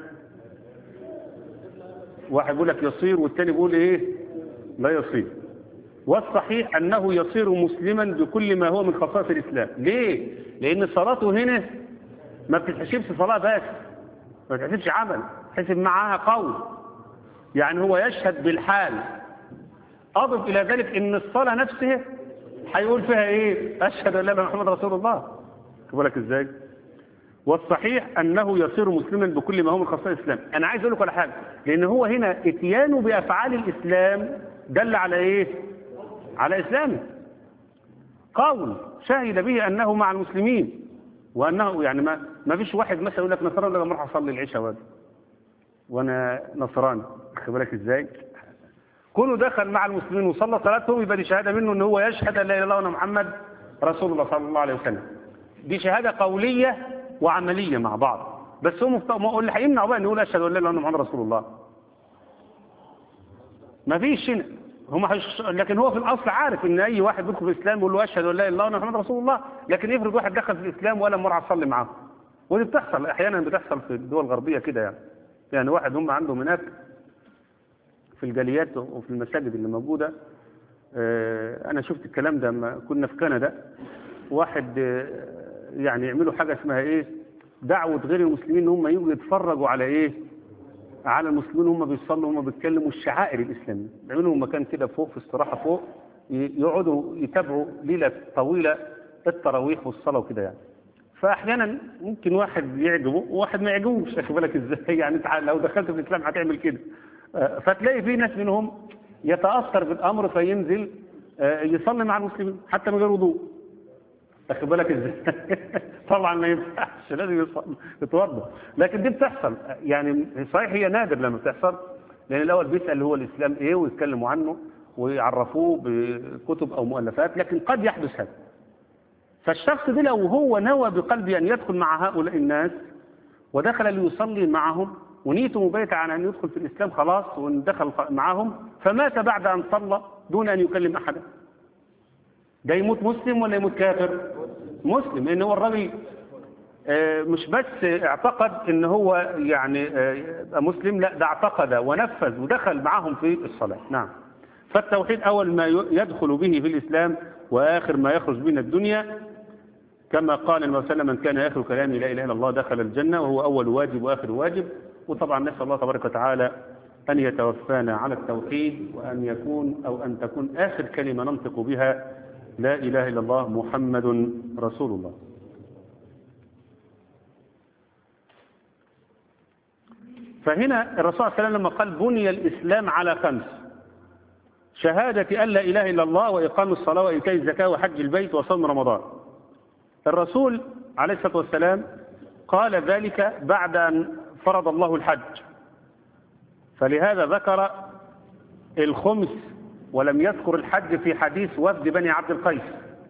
واحد يقول لك يصير والتاني يقول إيه لا يصير والصحيح أنه يصير مسلما بكل ما هو من خصائص الإسلام ليه لأن صلاته هنا ما بتتحسبش صلاة بس ما بتتحسبش عمل تحسب معاها قول يعني هو يشهد بالحال أضف إلى ذلك أن الصلاة نفسها هيقول فيها إيه أشهد أن لا إله إلا محمد رسول الله بالك إزاي والصحيح أنه يصير مسلما بكل ما هو من خصائص الإسلام أنا عايز أقول لك على حاجة لأن هو هنا اتيانه بأفعال الإسلام دل على إيه على إسلامه قول شهد به أنه مع المسلمين وأنه يعني ما ما فيش واحد مثلا يقول لك نصراني لما اروح أصلي العشاء واجي وأنا نصراني خد بالك إزاي كونه دخل مع المسلمين وصلى صلاتهم يبقى دي شهادة منه أن هو يشهد أن لا إله إلا الله وأن محمد رسول الله صلى الله عليه وسلم دي شهادة قولية وعملية مع بعض بس هم ما اللي هيمنعوا بقى ان يقول اشهد ان لا اله الا الله محمد رسول الله ما فيش هنا هم حش... لكن هو في الاصل عارف ان اي واحد بيدخل في الاسلام يقول له اشهد ان لا اله الا الله وان محمد رسول الله لكن افرض واحد دخل في الاسلام ولا مره اصلي معاه ودي بتحصل احيانا بتحصل في الدول الغربيه كده يعني يعني واحد هم عندهم هناك في الجاليات وفي المساجد اللي موجوده آه انا شفت الكلام ده لما كنا في كندا واحد آه يعني يعملوا حاجة اسمها ايه دعوة غير المسلمين ان هم يجوا يتفرجوا على ايه على المسلمين هم بيصلوا هم بيتكلموا الشعائر الإسلامية يعملوا مكان كده فوق في استراحة فوق يقعدوا يتابعوا ليلة طويلة التراويح والصلاة وكده يعني فأحيانا ممكن واحد يعجبه وواحد ما يعجبوش واخد بالك ازاي يعني انت لو دخلت في الإسلام هتعمل كده فتلاقي في ناس منهم يتأثر بالأمر فينزل يصلي مع المسلمين حتى من غير وضوء واخد بالك ازاي طبعا ما ينفعش لازم يتوضا لكن دي بتحصل يعني صحيح هي نادر لما بتحصل لان الاول بيسال هو الاسلام ايه ويتكلموا عنه ويعرفوه بكتب او مؤلفات لكن قد يحدث هذا فالشخص ده لو هو نوى بقلبه ان يدخل مع هؤلاء الناس ودخل ليصلي معهم ونيته مبيتة عن ان يدخل في الاسلام خلاص ودخل معهم فمات بعد ان صلى دون ان يكلم احدا ده يموت مسلم ولا يموت كافر مسلم لان هو الراجل مش بس اعتقد ان هو يعني مسلم لا ده اعتقد ونفذ ودخل معهم في الصلاة نعم فالتوحيد اول ما يدخل به في الاسلام واخر ما يخرج من الدنيا كما قال النبي صلى الله عليه وسلم من كان اخر كلامه لا اله الا الله دخل الجنة وهو اول واجب واخر واجب وطبعا نسال الله تبارك وتعالى ان يتوفانا على التوحيد وان يكون او ان تكون اخر كلمة ننطق بها لا إله إلا الله محمد رسول الله فهنا الرسول صلى الله عليه وسلم لما قال بني الإسلام على خمس شهادة أن لا إله إلا الله وإقام الصلاة وإيتاء الزكاة وحج البيت وصوم رمضان الرسول عليه الصلاة والسلام قال ذلك بعد أن فرض الله الحج فلهذا ذكر الخمس ولم يذكر الحج في حديث وفد بني عبد القيس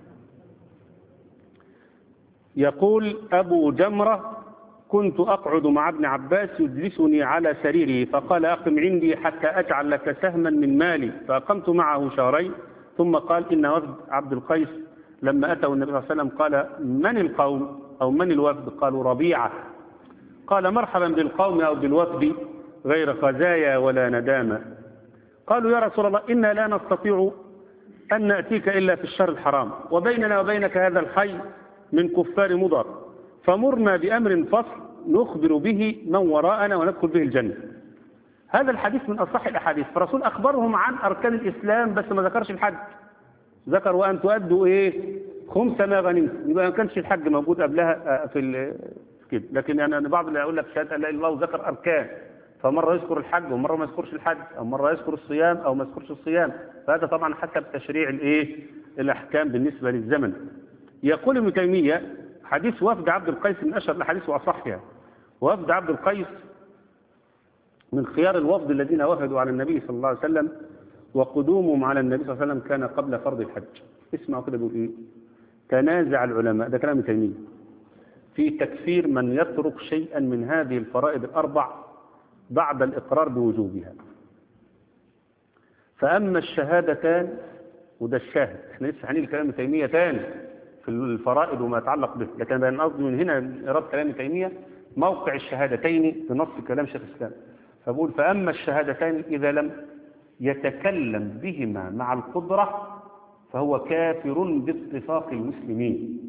يقول أبو جمرة كنت أقعد مع ابن عباس يجلسني على سريره فقال أقم عندي حتى أجعل لك سهما من مالي فأقمت معه شهرين ثم قال إن وفد عبد القيس لما أتوا النبي صلى الله عليه وسلم قال من القوم أو من الوفد قالوا ربيعة قال مرحبا بالقوم أو بالوفد غير خزايا ولا ندامة قالوا يا رسول الله إنا لا نستطيع أن نأتيك إلا في الشهر الحرام وبيننا وبينك هذا الحي من كفار مضر فمرنا بأمر فصل نخبر به من وراءنا وندخل به الجنة هذا الحديث من أصح الأحاديث فالرسول أخبرهم عن أركان الإسلام بس ما ذكرش الحج ذكر وأن تؤدوا إيه خمس ما غنمت يبقى ما كانش الحج موجود قبلها في كده لكن أنا بعض اللي يقول لك شهادة لا إله إلا الله وذكر أركان فمرة يذكر الحج ومرة ما يذكرش الحج أو مرة يذكر الصيام أو ما يذكرش الصيام فهذا طبعا حسب تشريع الإيه الأحكام بالنسبة للزمن يقول ابن تيمية حديث وفد عبد القيس من أشهر الأحاديث وأصحها وفد عبد القيس من خيار الوفد الذين وفدوا على النبي صلى الله عليه وسلم وقدومهم على النبي صلى الله عليه وسلم كان قبل فرض الحج اسمعوا كده بيقول ايه تنازع العلماء ده كلام ابن تيمية في تكفير من يترك شيئا من هذه الفرائض الأربع بعد الإقرار بوجوبها فأما الشهادتان وده الشاهد احنا لسه هنيجي كلام ابن تيمية تاني في الفرائض وما يتعلق به لكن بين قصدي من هنا إرادة كلام ابن تيمية موقع الشهادتين بنص كلام شيخ الإسلام فبقول فأما الشهادتان إذا لم يتكلم بهما مع القدرة فهو كافر باتفاق المسلمين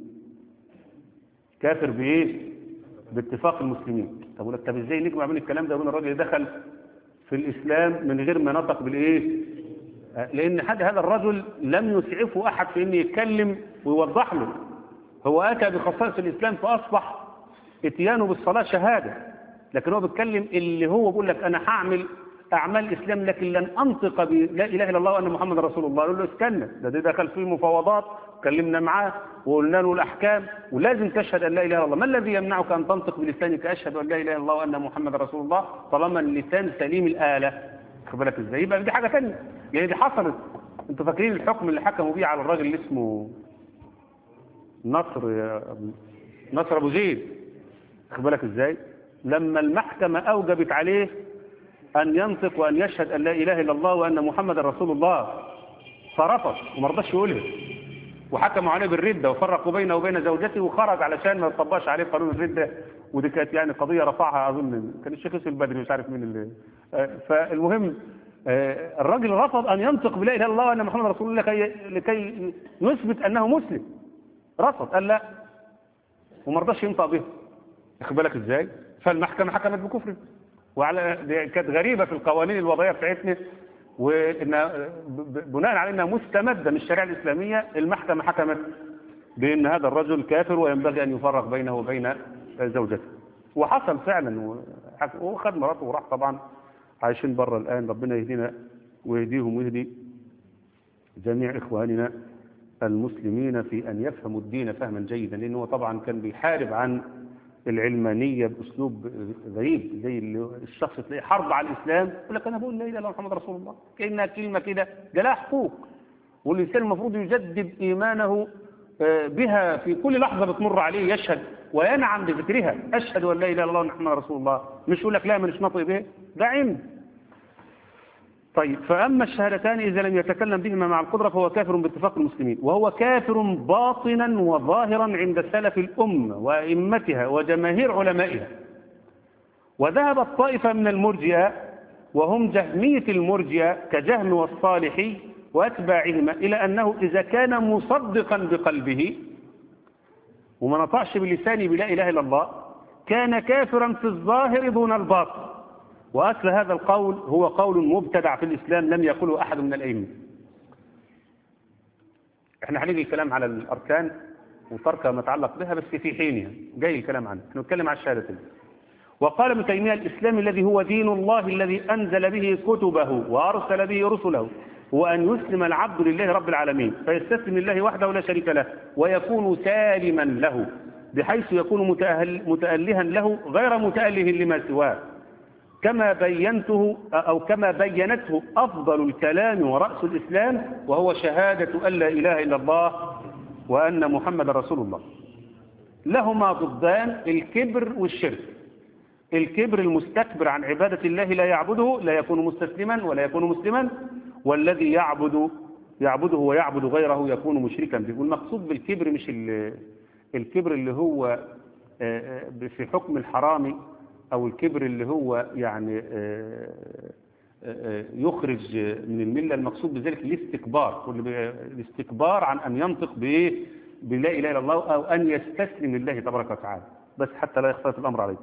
كافر بإيه؟ باتفاق المسلمين طب ولك طب ازاي نجمع بين الكلام ده وبين الراجل اللي دخل في الإسلام من غير ما نطق بالإيه؟ لأن حد هذا الرجل لم يسعفه أحد في أن يتكلم ويوضح له هو أتى بخصائص الإسلام فأصبح اتيانه بالصلاة شهادة لكن هو بيتكلم اللي هو بيقول لك أنا هعمل أعمال الإسلام لكن لن أنطق بلا إله إلا الله وأن محمد رسول الله يقول له استنى ده ده دخل فيه مفاوضات كلمنا معاه وقلنا له الأحكام ولازم تشهد أن لا إله إلا الله ما الذي يمنعك أن تنطق بلسانك أشهد أن لا إله إلا الله وأن محمد رسول الله طالما اللسان سليم الآلة خد بالك إزاي يبقى دي حاجة ثانيه يعني دي حصلت أنتوا فاكرين الحكم اللي حكموا بيه على الراجل اللي اسمه نصر نصر أبو زيد خد بالك إزاي لما المحكمة أوجبت عليه أن ينطق وأن يشهد أن لا إله إلا الله وأن محمد رسول الله فرفض وما رضاش يقولها وحكموا عليه بالردة وفرقوا بينه وبين زوجته وخرج علشان ما يطبقش عليه قانون الردة ودي كانت يعني قضية رفعها أظن كان الشيخ يوسف البدري مش عارف مين اللي فالمهم الراجل رفض أن ينطق بلا إله إلا الله وأن محمد رسول الله لكي, لكي يثبت أنه مسلم رفض قال لا وما رضاش ينطق به واخد بالك ازاي فالمحكمة حكمت بكفره وعلى كانت غريبة في القوانين الوضعية بتاعتنا وإن بناء على أنها مستمدة من الشريعة الإسلامية المحكمة حكمت بأن هذا الرجل كافر وينبغي أن يفرق بينه وبين زوجته وحصل فعلا وخد مراته وراح طبعا عايشين بره الآن ربنا يهدينا ويهديهم ويهدي جميع إخواننا المسلمين في أن يفهموا الدين فهما جيدا لأنه طبعا كان بيحارب عن العلمانية بأسلوب غريب زي اللي الشخص تلاقيه حرب على الإسلام يقول لك أنا بقول لا إله إلا الله محمد رسول الله كأنها كلمة كده ده لها حقوق والإنسان المفروض يجدد إيمانه آه، بها في كل لحظة بتمر عليه يشهد وينعم بذكرها أشهد أن لا إله إلا الله محمد رسول الله مش يقول لك لا مش نطق به ده علم طيب فأما الشهادتان إذا لم يتكلم بهما مع القدرة فهو كافر باتفاق المسلمين وهو كافر باطنا وظاهرا عند سلف الأمة وأئمتها وجماهير علمائها وذهبت طائفة من المرجئة وهم جهمية المرجئة كجهم والصالحي وأتباعهما إلى أنه إذا كان مصدقا بقلبه وما نطعش بلسانه بلا إله إلا الله كان كافرا في الظاهر دون الباطن وأصل هذا القول هو قول مبتدع في الإسلام لم يقله أحد من الأئمة احنا هنيجي الكلام على الأركان وتركها ما يتعلق بها بس في حينها جاي الكلام عنه احنا نتكلم على الشهادتين وقال ابن تيمية الإسلام الذي هو دين الله الذي أنزل به كتبه وأرسل به رسله هو أن يسلم العبد لله رب العالمين فيستسلم لله وحده لا شريك له ويكون سالما له بحيث يكون متأهل متألها له غير متأله لما سواه كما بينته أو كما بينته أفضل الكلام ورأس الإسلام وهو شهادة أن لا إله إلا الله وأن محمد رسول الله لهما ضدان الكبر والشرك الكبر المستكبر عن عبادة الله لا يعبده لا يكون مستسلما ولا يكون مسلما والذي يعبد يعبده ويعبد غيره يكون مشركا به والمقصود بالكبر مش ال- الكبر اللي هو آه، آه، في حكم الحرام أو الكبر اللي هو يعني آه، آه، يخرج من الملة المقصود بذلك الاستكبار واللي بي- الاستكبار عن أن ينطق بإيه بلا إله إلا الله أو أن يستسلم لله تبارك وتعالى بس حتى لا يختلط الأمر عليكم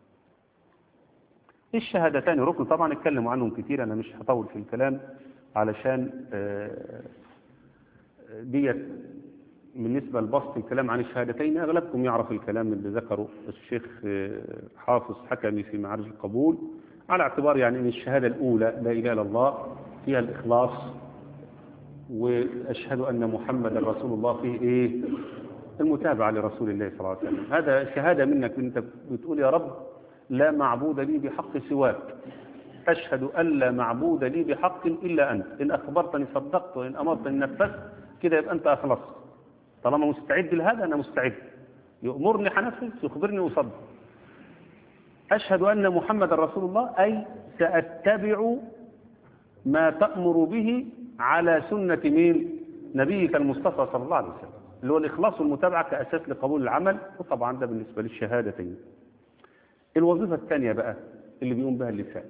الشهادتان ركن طبعا اتكلموا عنهم كتير أنا مش هطول في الكلام علشان آه، ديت بالنسبة لبسط الكلام عن الشهادتين أغلبكم يعرف الكلام اللي ذكره الشيخ آه، حافظ حكمي في معارج القبول على اعتبار يعني أن الشهادة الأولى لا إله إلا الله فيها الإخلاص وأشهد أن محمد رسول الله فيه إيه المتابعة لرسول الله صلى الله عليه وسلم هذا شهادة منك أنت بتقول يا رب لا معبود لي بحق سواك أشهد أن لا معبود لي بحق إلا أنت إن أخبرتني صدقت وإن أمرتني نفذت كده يبقى أنت أخلصت طالما مستعد لهذا أنا مستعد يأمرني حنفذ يخبرني أصدق أشهد أن محمد رسول الله أي سأتبع ما تأمر به على سنة مين نبيك المصطفى صلى الله عليه وسلم اللي هو الإخلاص والمتابعة كأساس لقبول العمل وطبعا ده بالنسبة للشهادتين الوظيفة الثانية بقى اللي بيقوم بها اللسان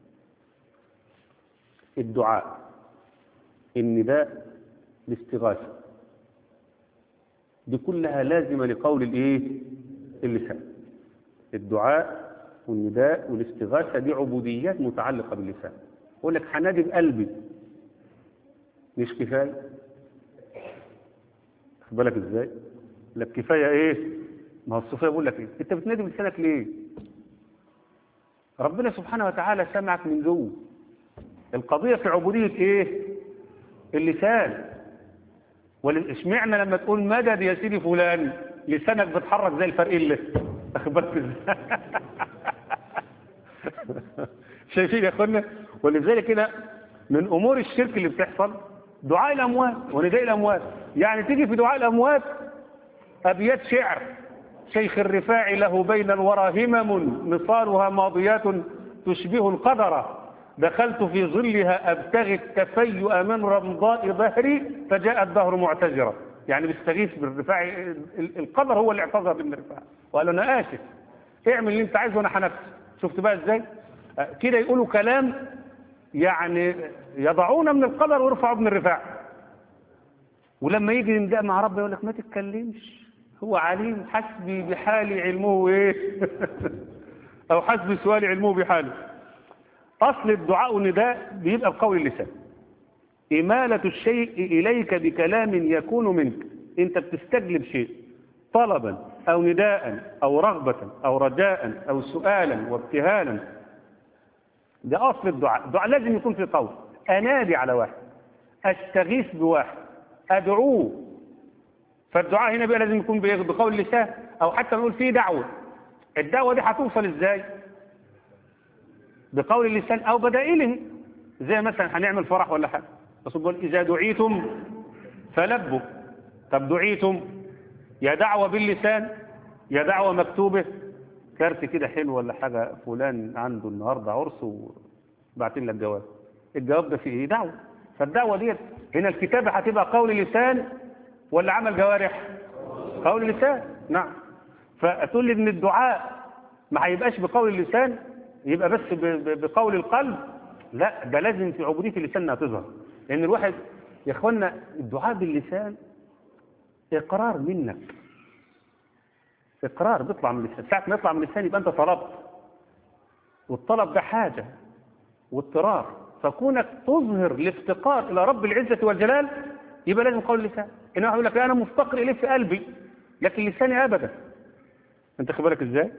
الدعاء النداء الاستغاثة دي كلها لازمة لقول الايه اللسان الدعاء والنداء والاستغاثة دي عبوديات متعلقة باللسان يقول لك هنادي بقلبي مش كفاية خد بالك ازاي لك كفاية ايه ما هو الصوفية بيقول لك ايه انت بتنادي بلسانك ليه ربنا سبحانه وتعالى سمعك من جوه القضية في عبودية ايه اللسان اشمعنى لما تقول مدد يا سيدي فلان لسانك بيتحرك زي الفرقله واخد بالك ازاي شايفين يا اخوانا ولذلك كده من امور الشرك اللي بتحصل دعاء الاموات ونداء الاموات يعني تيجي في دعاء الاموات ابيات شعر شيخ الرفاع له بين الورى همم نصالها ماضيات تشبه القدر دخلت في ظلها أبتغي التفيؤ من رمضاء ظهري فجاء الدهر معتذرا يعني بيستغيث بالرفاع القدر هو اللي اعتذر بالرفاع وقال له انا اسف اعمل اللي انت عايزه وانا هنفذ شفت بقى ازاي كده يقولوا كلام يعني يضعون من القدر ويرفعوا من الرفاع ولما يجي ينداء مع ربنا يقول لك ما تتكلمش هو عليم حسبي بحالي علمه ايه او حسبي سؤالي علمه بحاله أصل الدعاء والنداء بيبقى بقول اللسان إمالة الشيء إليك بكلام يكون منك أنت بتستجلب شيء طلبا أو نداء أو رغبة أو رجاء أو سؤالا وابتهالا ده أصل الدعاء الدعاء لازم يكون في قول أنادي على واحد أستغيث بواحد أدعوه فالدعاء هنا بقى لازم يكون بإيه؟ بقول اللسان او حتى نقول فيه دعوة الدعوة دي هتوصل ازاي بقول اللسان او بدائله زي مثلا هنعمل فرح ولا حاجة بس بيقول اذا دعيتم فلبوا طب دعيتم يا دعوة باللسان يا دعوة مكتوبة كارت كده حلو ولا حاجة فلان عنده النهاردة عرس وبعتين لك جواب الجواب ده فيه ايه دعوة فالدعوة ديت هنا الكتابة هتبقى قول لسان ولا عمل جوارح قول لسان نعم فتقول لي ان الدعاء ما هيبقاش بقول اللسان يبقى بس ب- ب- بقول القلب لا ده لازم في عبودية اللسان انها تظهر لان الواحد يا اخوانا الدعاء باللسان اقرار منك اقرار بيطلع من اللسان ساعة ما يطلع من اللسان يبقى انت طلبت والطلب ده حاجة واضطرار فكونك تظهر الافتقار الى رب العزة والجلال يبقى لازم قول اللسان انه يقول لك انا مفتقر اليه في قلبي لكن لساني ابدا انت خد بالك ازاي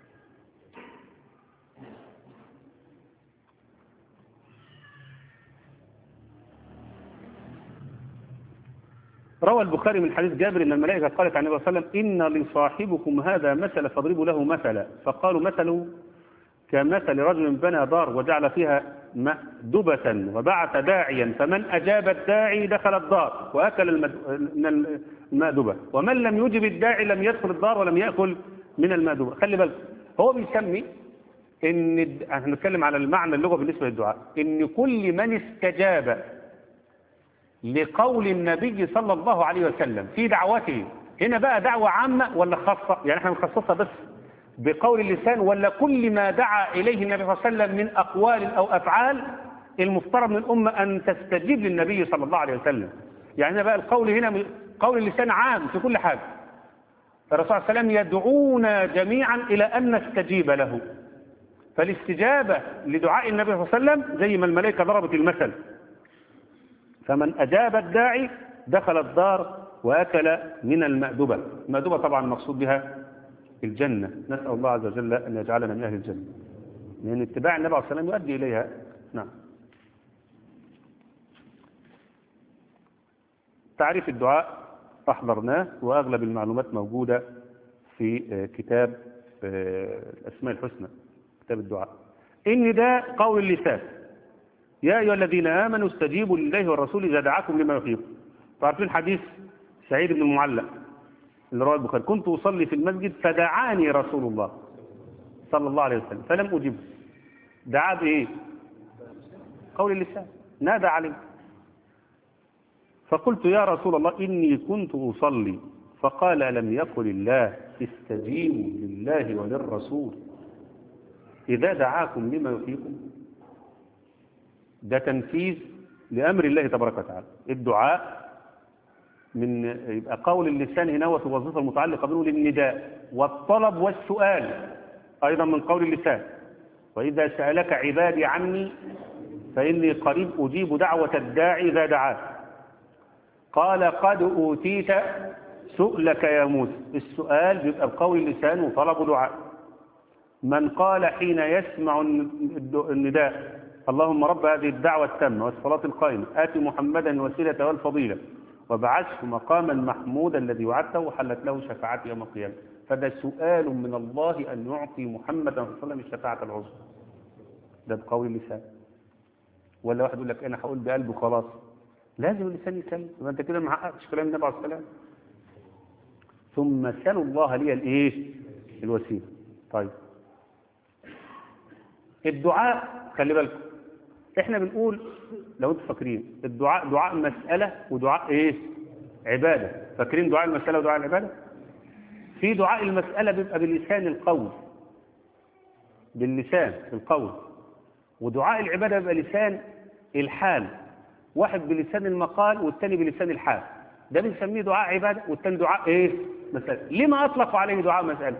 روى البخاري من حديث جابر ان الملائكه قالت عن النبي صلى الله عليه وسلم ان لصاحبكم هذا مثل فاضربوا له مثلا فقالوا مثله كمثل رجل بنى دار وجعل فيها مأدبة وبعث داعيا فمن أجاب الداعي دخل الدار وأكل المد- من المأدبة ومن لم يجب الداعي لم يدخل الدار ولم يأكل من المأدبة خلي بالك هو بيسمي ان الد- احنا بنتكلم على المعنى اللغة بالنسبة للدعاء ان كل من استجاب لقول النبي صلى الله عليه وسلم في دعوته هنا بقى دعوة عامة ولا خاصة يعني احنا بنخصصها بس بقول اللسان ولا كل ما دعا إليه النبي صلى الله عليه وسلم من أقوال أو أفعال المفترض من الأمة أن تستجيب للنبي صلى الله عليه وسلم يعني هنا بقى القول هنا قول اللسان عام في كل حاجة الرسول صلى الله عليه وسلم يدعونا جميعا إلى أن نستجيب له فالاستجابة لدعاء النبي صلى الله عليه وسلم زي ما الملائكة ضربت المثل فمن أجاب الداعي دخل الدار وأكل من المأدبة المأدبة طبعا مقصود بها الجنة نسأل الله عز وجل أن يجعلنا من أهل الجنة لأن اتباع النبي عليه الصلاة والسلام يؤدي إليها نعم تعريف الدعاء أحضرناه وأغلب المعلومات موجودة في آه، كتاب آه، الأسماء الحسنى كتاب الدعاء إن ده قول اللسان يا أيها الذين آمنوا استجيبوا لله والرسول إذا دعاكم لما يحييكم تعرفين حديث سعيد بن المعلق اللي رواه البخاري كنت أصلي في المسجد فدعاني رسول الله صلى الله عليه وسلم فلم أجبه دعا بإيه قول اللسان نادى عليه فقلت يا رسول الله إني كنت أصلي فقال ألم يقل الله استجيبوا لله وللرسول إذا دعاكم لما يحييكم ده تنفيذ لأمر الله تبارك وتعالى الدعاء من يبقى قول اللسان هنا هو في الوظيفة المتعلقة بنقول النداء والطلب والسؤال أيضا من قول اللسان وإذا سألك عبادي عني فإني قريب أجيب دعوة الداعي إذا دعاه قال قد أوتيت سؤلك يا موسى السؤال بيبقى بقول اللسان وطلب دعاء من قال حين يسمع الد- النداء اللهم رب هذه الدعوة التامة والصلاة القائمة آت محمدا الوسيلة والفضيلة وبعثه مقاما محمودا الذي وعدته وحلت له شفاعتي يوم القيامة فده سؤال من الله أن يعطي محمدا صلى الله عليه وسلم الشفاعة العظمى ده بقول اللسان ولا واحد يقول لك أنا هقول بقلبه خلاص لازم اللسان يتكلم يبقى أنت كده ما حققتش كلام النبي عليه الصلاة والسلام ثم سلوا الله لي الايه الوسيله طيب الدعاء خلي بالكم احنا بنقول لو انتم فاكرين الدعاء دعاء مسألة ودعاء ايه عبادة فاكرين دعاء المسألة ودعاء العبادة في دعاء المسألة بيبقى باللسان القول باللسان القول ودعاء العبادة بيبقى لسان الحال واحد بلسان المقال والتاني بلسان الحال ده بنسميه دعاء عبادة والتاني دعاء ايه مسألة لما اطلقوا عليه دعاء مسألة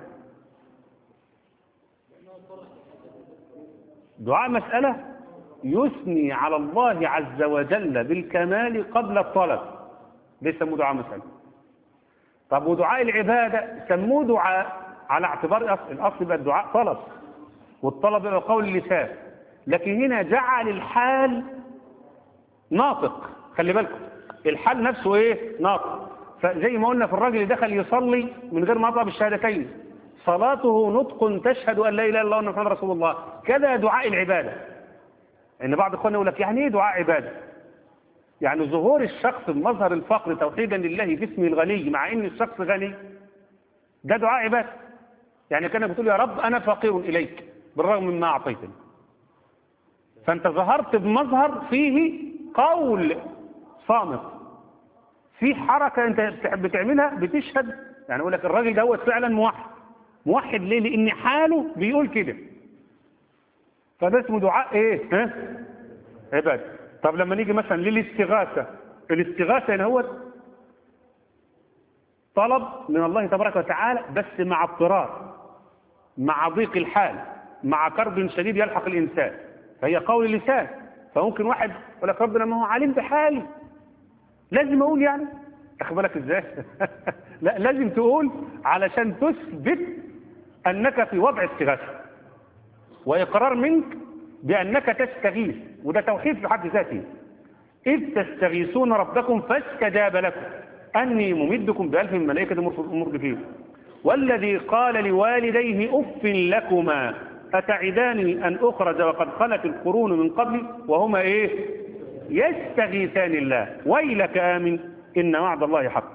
دعاء مسألة يثني على الله عز وجل بالكمال قبل الطلب ده يسموه دعاء مسألة طب ودعاء العبادة سموه دعاء على اعتبار الأصل الأصل يبقى الدعاء طلب والطلب يبقى قول اللسان لكن هنا جعل الحال ناطق خلي بالكم الحال نفسه ايه ناطق فزي ما قلنا في الراجل اللي دخل يصلي من غير ما يطلب الشهادتين صلاته نطق تشهد ان لا اله الا الله وان محمد رسول الله كذا دعاء العباده ان بعض اخواننا يقول لك يعني ايه دعاء عباده يعني ظهور الشخص بمظهر الفقر توحيدا لله في اسمه الغني مع ان الشخص غني ده دعاء عباده يعني كانك بتقول يا رب انا فقير اليك بالرغم مما اعطيتني فانت ظهرت بمظهر فيه قول صامت في حركة انت بتعملها بتشهد يعني اقول لك الراجل دوت فعلا موحد موحد ليه لان حاله بيقول كده فده اسمه دعاء ايه ها عبادة طب لما نيجي مثلا للاستغاثة الاستغاثة هنا هو طلب من الله تبارك وتعالى بس مع اضطرار مع ضيق الحال مع كرب شديد يلحق الإنسان فهي قول اللسان فممكن واحد يقول لك ربنا ما هو عليم بحالي لازم أقول يعني أخد بالك إزاي لا لازم تقول علشان تثبت أنك في وضع استغاثة وإقرار منك بأنك تستغيث وده توحيد في حد ذاته إذ تستغيثون ربكم فاستجاب لكم أني ممدكم بألف من ملائكة مردفين والذي قال لوالديه أف لكما أتعداني أن أخرج وقد خلت القرون من قبلي وهما إيه يستغيثان الله ويلك آمن إن وعد الله حق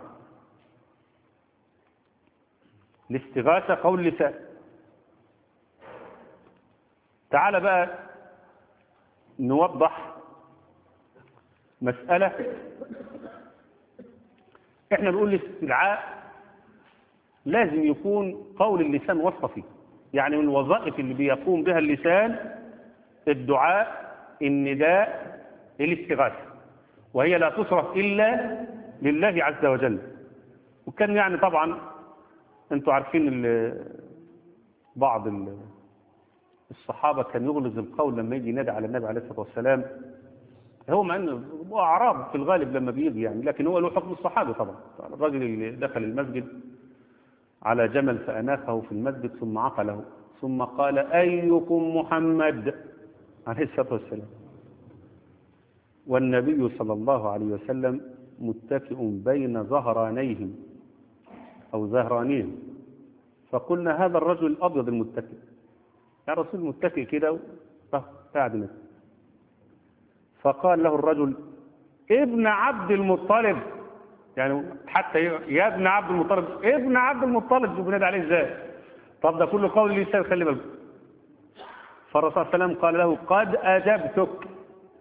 الاستغاثة قول لسان تعال بقى نوضح مسألة احنا بنقول الاستدعاء لازم يكون قول اللسان وصف فيه يعني من الوظائف اللي بيقوم بها اللسان الدعاء النداء الاستغاثة وهي لا تصرف إلا لله عز وجل وكان يعني طبعا انتوا عارفين ال بعض ال الصحابة كان يغلظ القول لما يجي ينادي على النبي عليه الصلاة والسلام هو مع انه هو اعراب في الغالب لما بيجي يعني لكن هو له حكم الصحابه طبعا الراجل اللي دخل المسجد على جمل فاناخه في المسجد ثم عقله ثم قال ايكم محمد عليه الصلاه والسلام والنبي صلى الله عليه وسلم متكئ بين ظهرانيهم او ظهرانيهم فقلنا هذا الرجل الابيض المتكئ يا رسول متكئ كده قاعد مثل فقال له الرجل ابن عبد المطلب يعني حتى يا ابن عبد المطلب ابن عبد المطلب شوف بنادي عليه ازاي طب ده كله قول لسان خلي بالك فالرسول صلى الله عليه وسلم قال له قد اجبتك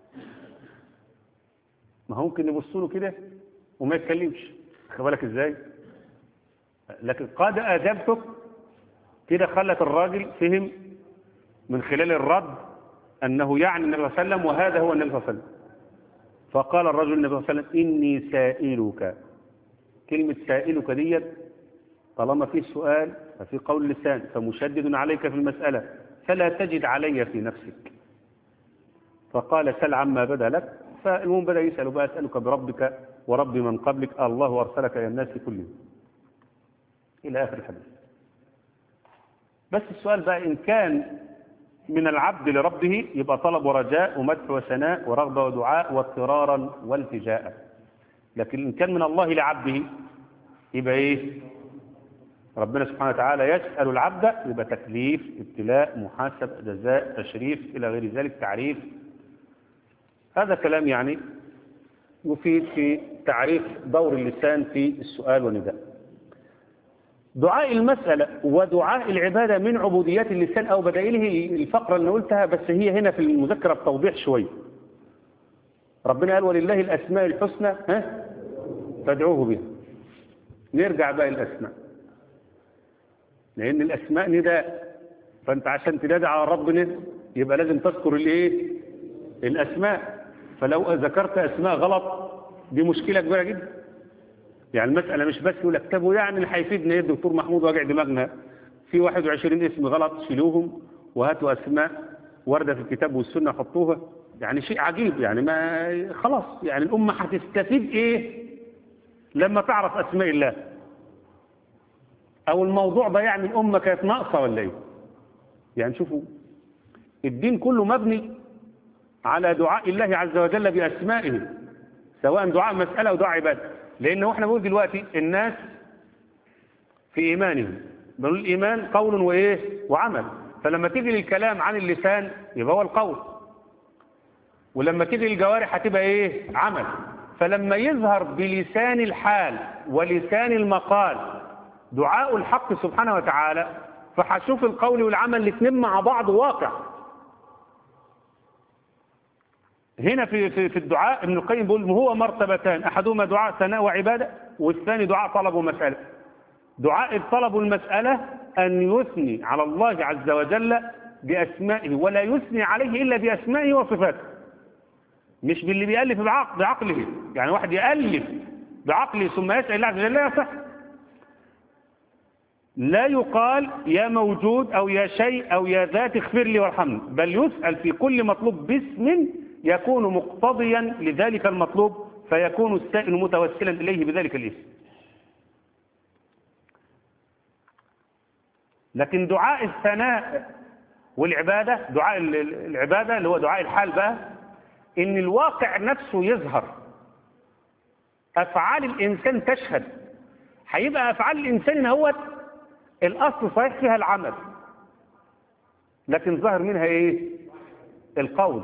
ما هو ممكن يبص له كده وما يتكلمش خلي بالك ازاي لكن قد اجبتك كده خلت الراجل فهم من خلال الرد أنه يعني النبي صلى الله عليه وسلم وهذا هو النبي صلى الله عليه وسلم فقال الرجل النبي صلى الله عليه وسلم إني سائلك كلمة سائلك ديت طالما في سؤال ففي قول لسان فمشدد عليك في المسألة فلا تجد علي في نفسك فقال سل عما بدا لك فالمهم بدأ يسأل بقى أسألك بربك ورب من قبلك الله أرسلك إلى الناس كلهم إلى آخر الحديث بس السؤال بقى إن كان من العبد لربه يبقى طلب ورجاء ومدح وثناء ورغبة ودعاء واضطرارا والتجاء لكن إن كان من الله لعبده يبقى إيه ربنا سبحانه وتعالى يسأل العبد يبقى تكليف ابتلاء محاسب جزاء تشريف إلى غير ذلك تعريف هذا كلام يعني يفيد في تعريف دور اللسان في السؤال والنداء دعاء المسألة ودعاء العبادة من عبوديات اللسان أو بدائله الفقرة اللي قلتها بس هي هنا في المذكرة بتوضيح شوية ربنا قال ولله الأسماء الحسنى ها فادعوه بها نرجع بقى الأسماء لأن الأسماء نداء فأنت عشان تنادي على ربنا يبقى لازم تذكر الإيه الأسماء فلو ذكرت أسماء غلط دي مشكلة كبيرة جدا يعني المسألة مش بس يقول لك طب يعني اللي هيفيدنا ايه الدكتور محمود واجع دماغنا في 21 اسم غلط شيلوهم وهاتوا اسماء واردة في الكتاب والسنة حطوها يعني شيء عجيب يعني ما خلاص يعني الأمة هتستفيد ايه لما تعرف أسماء الله أو الموضوع ده يعني الأمة كانت ناقصة ولا ايه يعني شوفوا الدين كله مبني على دعاء الله عز وجل بأسمائه سواء دعاء مسألة أو دعاء عبادة لأن احنا بنقول دلوقتي الناس في إيمانهم بنقول الإيمان قول وإيه وعمل فلما تيجي للكلام عن اللسان يبقى هو القول ولما تيجي للجوارح هتبقى إيه عمل فلما يظهر بلسان الحال ولسان المقال دعاء الحق سبحانه وتعالى فهشوف القول والعمل الاثنين مع بعض واقع هنا في في في الدعاء ابن القيم بيقول هو مرتبتان احدهما دعاء ثناء وعباده والثاني دعاء طلب ومساله دعاء الطلب والمساله ان يثني على الله عز وجل باسمائه ولا يثني عليه الا باسمائه وصفاته مش باللي بيالف بعقل بعقله يعني واحد يالف بعقله ثم يسال الله عز وجل لا يصح لا يقال يا موجود او يا شيء او يا ذات اغفر لي وارحمني بل يسال في كل مطلوب باسم يكون مقتضيا لذلك المطلوب فيكون السائل متوسلا إليه بذلك الاسم لكن دعاء الثناء والعبادة دعاء العبادة اللي هو دعاء الحال بقى إن الواقع نفسه يظهر أفعال الإنسان تشهد هيبقى أفعال الإنسان هو الأصل صحيح فيها العمل لكن ظهر منها إيه القول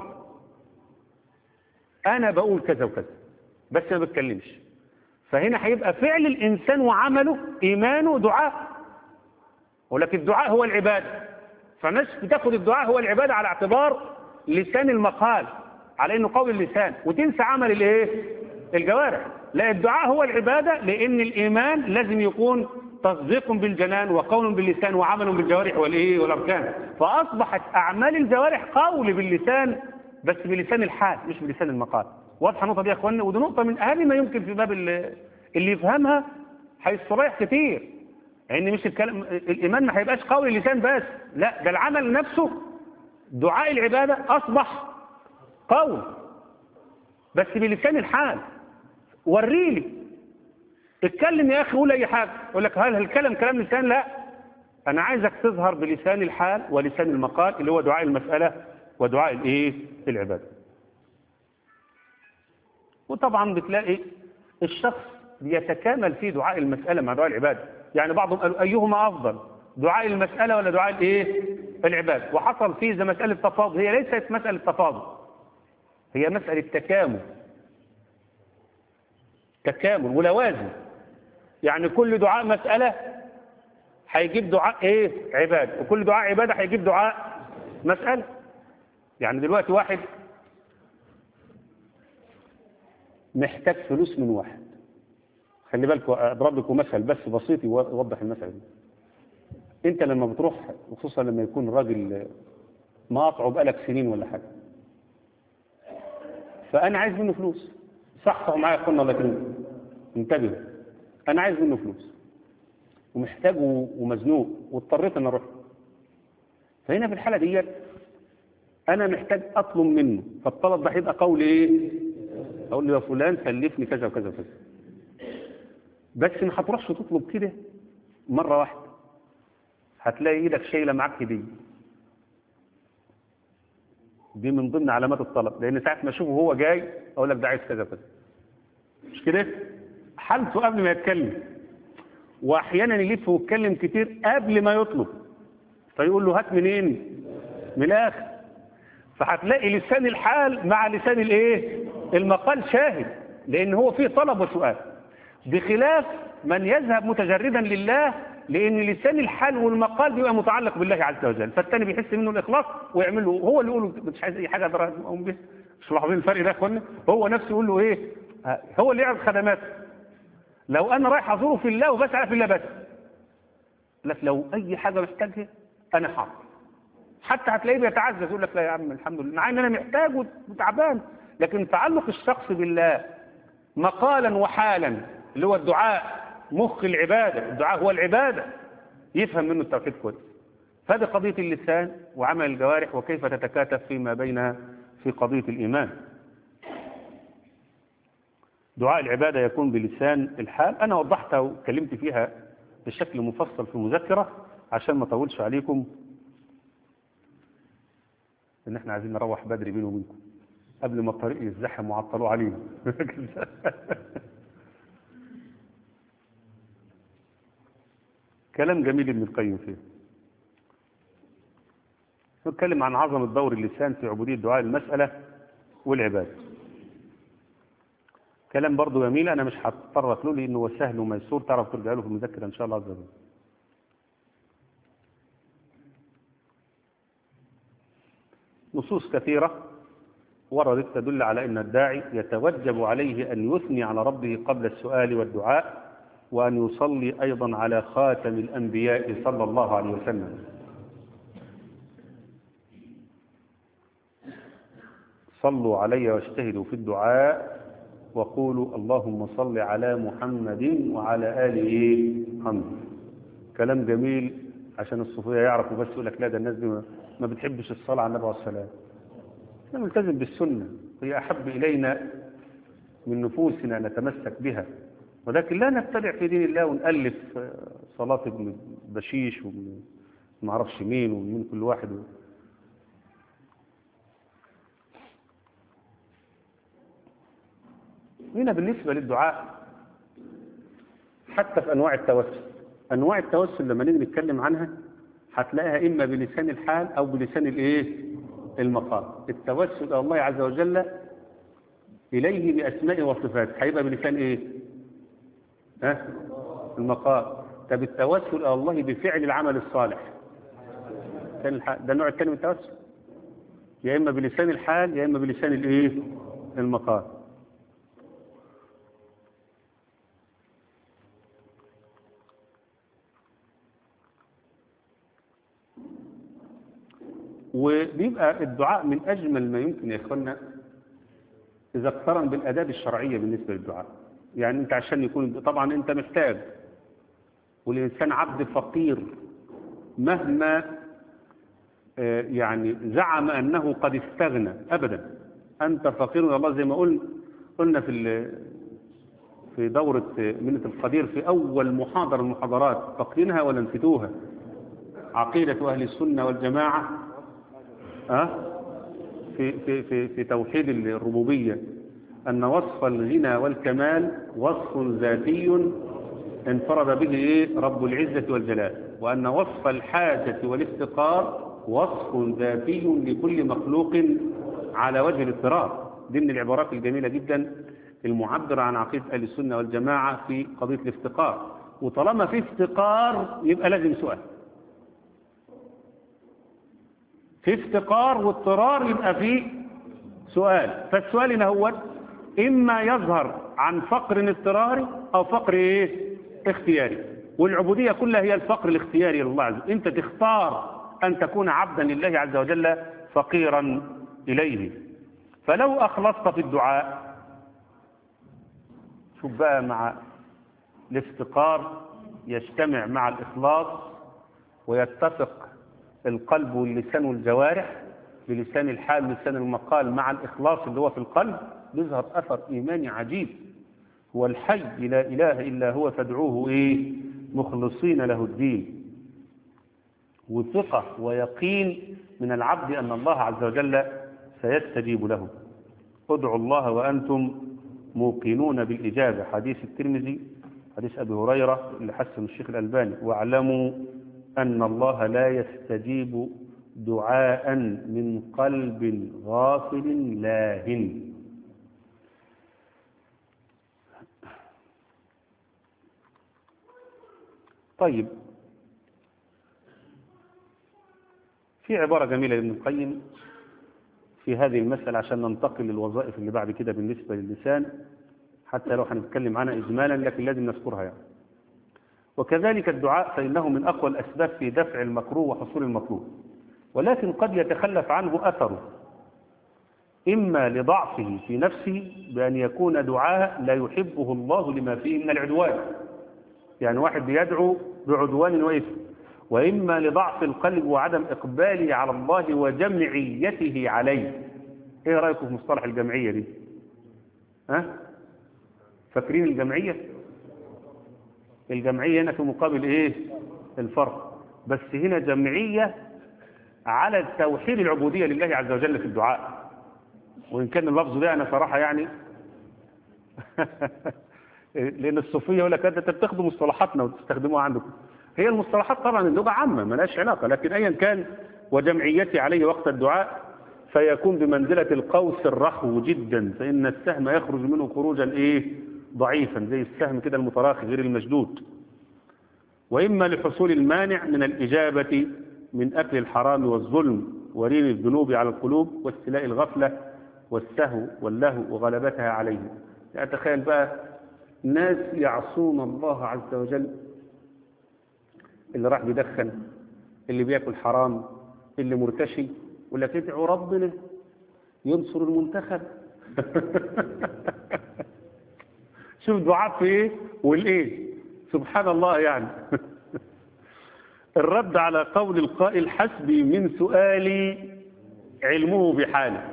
انا بقول كذا وكذا بس ما بتكلمش فهنا هيبقى فعل الانسان وعمله ايمانه دعاء ولكن الدعاء هو العباده فالناس بتاخد الدعاء هو العباده على اعتبار لسان المقال على انه قول اللسان وتنسى عمل الايه الجوارح لا الدعاء هو العباده لان الايمان لازم يكون تصديق بالجنان وقول باللسان وعمل بالجوارح والايه والاركان فاصبحت اعمال الجوارح قول باللسان بس بلسان الحال مش بلسان المقال واضحه النقطه دي يا اخوانا ودي نقطه من اهم ما يمكن في باب اللي, اللي يفهمها هيستريح كتير لان يعني مش الكلام الايمان ما هيبقاش قول اللسان بس لا ده العمل نفسه دعاء العباده اصبح قول بس بلسان الحال وريلي اتكلم يا اخي قول اي حاجه يقول لك هل الكلام كلام لسان لا انا عايزك تظهر بلسان الحال ولسان المقال اللي هو دعاء المساله ودعاء الايه العباده وطبعا بتلاقي الشخص بيتكامل في دعاء المساله مع دعاء العباده يعني بعضهم قالوا ايهما افضل دعاء المساله ولا دعاء الايه العباده وحصل فيه زي مساله تفاضل هي ليست مساله تفاضل هي مساله تكامل تكامل ولوازم يعني كل دعاء مساله هيجيب دعاء ايه عباده وكل دعاء عباده هيجيب دعاء مساله يعني دلوقتي واحد محتاج فلوس من واحد خلي بالك اضرب لكم مثل بس بسيط يوضح المسألة دي انت لما بتروح خصوصا لما يكون راجل مقاطعه بقالك سنين ولا حاجة فانا عايز منه فلوس صح معايا يا اخوانا ولا كده انتبهوا انا عايز منه فلوس ومحتاجه ومزنوق واضطريت ان اروح فهنا في الحالة ديت انا محتاج اطلب منه فالطلب ده هيبقى قول ايه اقول له يا فلان سلفني كذا وكذا وكذا بس ما هتروحش تطلب كده مره واحده هتلاقي ايدك شايله معاك هديه دي من ضمن علامات الطلب لان ساعه ما اشوفه هو جاي اقول لك ده عايز كذا كذا مش كده حالته قبل ما يتكلم واحيانا يلف ويتكلم كتير قبل ما يطلب فيقول له هات منين من الاخر فهتلاقي لسان الحال مع لسان الايه المقال شاهد لان هو فيه طلب وسؤال بخلاف من يذهب متجردا لله لان لسان الحال والمقال بيبقى متعلق بالله عز وجل فالتاني بيحس منه الاخلاص ويعمل له هو اللي يقول له مش عايز اي حاجه اقوم به مش ملاحظين الفرق ده يا اخوانا هو نفسه يقول له ايه هو اللي يعرض خدماته لو انا رايح ازوره في الله وبسعى في الله بس لك لو اي حاجه محتاجها انا حاضر حتى هتلاقيه بيتعزز يقول لك لا يا عم الحمد لله مع ان انا محتاج وتعبان لكن تعلق الشخص بالله مقالا وحالا اللي هو الدعاء مخ العبادة الدعاء هو العبادة يفهم منه التوحيد كويس فهذه قضية اللسان وعمل الجوارح وكيف تتكاتف فيما بينها في قضية الإيمان دعاء العبادة يكون بلسان الحال أنا وضحتها وكلمت فيها بشكل مفصل في المذكرة عشان ما اطولش عليكم ان احنا عايزين نروح بدري بيني وبينكم قبل ما الطريق يزدحم وعطلوه علينا كلام جميل ابن القيم فيه نتكلم عن عظمة دور اللسان في عبودية دعاء المسألة والعبادة كلام برضه جميل أنا مش هتطرق له لأنه هو سهل وميسور تعرف ترجع له في المذكرة إن شاء الله عز وجل نصوص كثيرة وردت تدل على أن الداعي يتوجب عليه أن يثني على ربه قبل السؤال والدعاء وأن يصلي أيضا على خاتم الأنبياء صلى الله عليه وسلم صلوا علي واجتهدوا في الدعاء وقولوا اللهم صل على محمد وعلى آله محمد كلام جميل عشان الصوفية يعرفوا بس يقول لك لا ده الناس دي ما بتحبش الصلاة على النبي عليه الصلاة احنا نلتزم بالسنة هي أحب إلينا من نفوسنا نتمسك بها ولكن لا نبتدع في دين الله ونألف صلاة ابن بشيش وما اعرفش مين ومين كل واحد هنا بالنسبة للدعاء حتى في أنواع التوسل أنواع التوسل لما نيجي نتكلم عنها هتلاقيها إما بلسان الحال أو بلسان الإيه المقال التوسل إلى الله عز وجل إليه بأسمائه وصفاته هيبقى بلسان إيه ها المقال طب التوسل إلى الله بفعل العمل الصالح كان الحال. ده النوع الثاني من التوسل يا إما بلسان الحال يا إما بلسان الإيه المقال وبيبقى الدعاء من أجمل ما يمكن يا إخوانا إذا اقترن بالآداب الشرعية بالنسبة للدعاء يعني أنت عشان يكون طبعا أنت محتاج والإنسان عبد فقير مهما يعني زعم أنه قد استغنى أبدا أنت فقير إلى الله زي ما قلنا قلنا في في دورة منة القدير في أول محاضرة من المحاضرات فاقدينها ولا نسيتوها عقيدة أهل السنة والجماعة أه؟ في, في, في, في توحيد الربوبية أن وصف الغنى والكمال وصف ذاتي انفرد به إيه؟ رب العزة والجلال وأن وصف الحاجة والافتقار وصف ذاتي لكل مخلوق على وجه الاضطرار دي من العبارات الجميلة جدا المعبرة عن عقيدة أهل السنة والجماعة في قضية الافتقار وطالما في افتقار يبقى لازم سؤال في افتقار واضطرار يبقى في سؤال فالسؤال هنا هو إما يظهر عن فقر اضطراري أو فقر إيه؟ اختياري والعبودية كلها هي الفقر الاختياري لله عز وجل أنت تختار أن تكون عبدا لله عز وجل فقيرا إليه فلو أخلصت في الدعاء شوف بقى مع الافتقار يجتمع مع الإخلاص ويتفق القلب واللسان والجوارح بلسان الحال ولسان المقال مع الإخلاص اللي هو في القلب بيظهر أثر إيماني عجيب هو الحي لا إله إلا هو فادعوه إيه مخلصين له الدين وثقة ويقين من العبد أن الله عز وجل سيستجيب له ادعوا الله وأنتم موقنون بالإجابة حديث الترمذي حديث أبي هريرة اللي حسن الشيخ الألباني واعلموا أن الله لا يستجيب دعاء من قلب غافل لاهن طيب في عبارة جميلة لابن القيم في هذه المسألة عشان ننتقل للوظائف اللي بعد كده بالنسبة للسان حتى لو هنتكلم عنها إجمالا لكن لازم نذكرها يعني وكذلك الدعاء فإنه من أقوى الأسباب في دفع المكروه وحصول المطلوب ولكن قد يتخلف عنه أثره إما لضعفه في نفسه بأن يكون دعاء لا يحبه الله لما فيه من العدوان يعني واحد بيدعو بعدوان وإثم وإما لضعف القلب وعدم إقباله على الله وجمعيته عليه إيه رأيكم في مصطلح الجمعية دي ها فاكرين الجمعية الجمعية هنا في مقابل إيه الفرد بس هنا جمعية على توحيد العبودية لله عز وجل في الدعاء وإن كان اللفظ ده أنا صراحة يعني لأن الصوفية يقول لك أنت بتاخدوا مصطلحاتنا وتستخدموها عندكم هي المصطلحات طبعا اللغة عامة ملهاش علاقة لكن أيا كان وجمعيتي عليه وقت الدعاء فيكون بمنزلة القوس الرخو جدا فإن السهم يخرج منه خروجا إيه ضعيفا زي السهم كده المتراخي غير المشدود وإما لحصول المانع من الإجابة من أكل الحرام والظلم ورين الذنوب على القلوب واستيلاء الغفلة والسهو واللهو وغلبتها عليه يعني تخيل بقى ناس يعصون الله عز وجل اللي راح بيدخن اللي بياكل حرام اللي مرتشي ولا تدعو ربنا ينصر المنتخب شوف دعاء في ايه والايه سبحان الله يعني الرد على قول القائل حسبي من سؤالي علمه بحاله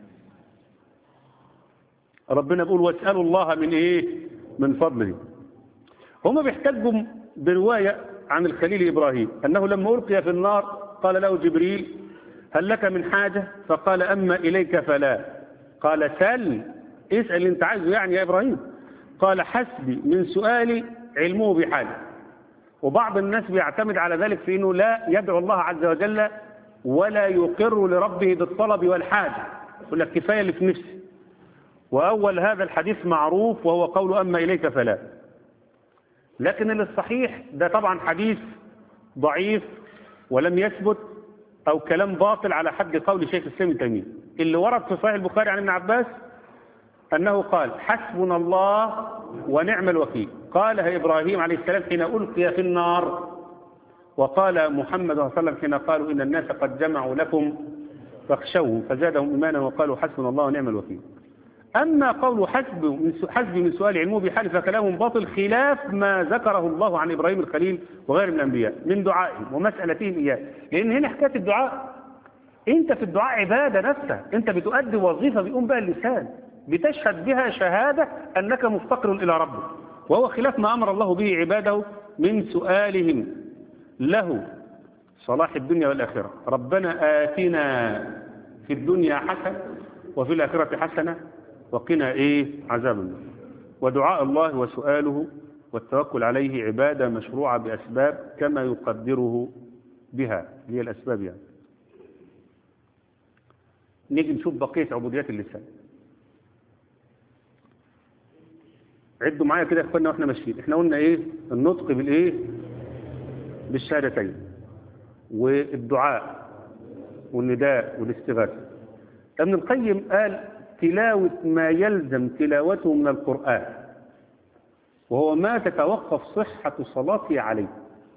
ربنا بيقول واسألوا الله من ايه من فضله هما بيحتجوا برواية عن الخليل إبراهيم أنه لما ألقي في النار قال له جبريل هل لك من حاجة فقال أما إليك فلا قال سل اسأل اللي انت عايزه يعني يا إبراهيم قال حسبي من سؤالي علمه بحاله وبعض الناس بيعتمد على ذلك في أنه لا يدعو الله عز وجل ولا يقر لربه بالطلب والحاجة يقول لك كفاية اللي في نفسي وأول هذا الحديث معروف وهو قول أما إليك فلا لكن الصحيح ده طبعا حديث ضعيف ولم يثبت أو كلام باطل على حد قول شيخ الإسلام ابن تيمية اللي ورد في صحيح البخاري عن ابن عباس أنه قال حسبنا الله ونعم الوكيل قالها إبراهيم عليه السلام حين ألقي في النار وقال محمد صلى الله عليه وسلم حين قالوا إن الناس قد جمعوا لكم فاخشوهم فزادهم إيمانا وقالوا حسبنا الله ونعم الوكيل أما قول حسب من حسب من سؤال علمه بحال فكلام باطل خلاف ما ذكره الله عن إبراهيم الخليل وغير من الأنبياء من دعائهم ومسألتهم إياه لأن هنا حكاية الدعاء أنت في الدعاء عبادة نفسها أنت بتؤدي وظيفة بيقوم بها اللسان بتشهد بها شهادة أنك مفتقر إلى ربك وهو خلاف ما أمر الله به عباده من سؤالهم له صلاح الدنيا والآخرة ربنا آتنا في الدنيا حسنة وفي الآخرة حسنة وقنا إيه عذاب النار ودعاء الله وسؤاله والتوكل عليه عبادة مشروعة بأسباب كما يقدره بها هي الأسباب يعني نيجي نشوف بقية عبوديات اللسان عدوا معايا كده يا اخوانا واحنا ماشيين احنا قلنا ايه النطق بالايه بالشهادتين والدعاء والنداء والاستغاثه ابن القيم قال تلاوة ما يلزم تلاوته من القرآن وهو ما تتوقف صحة صلاتي عليه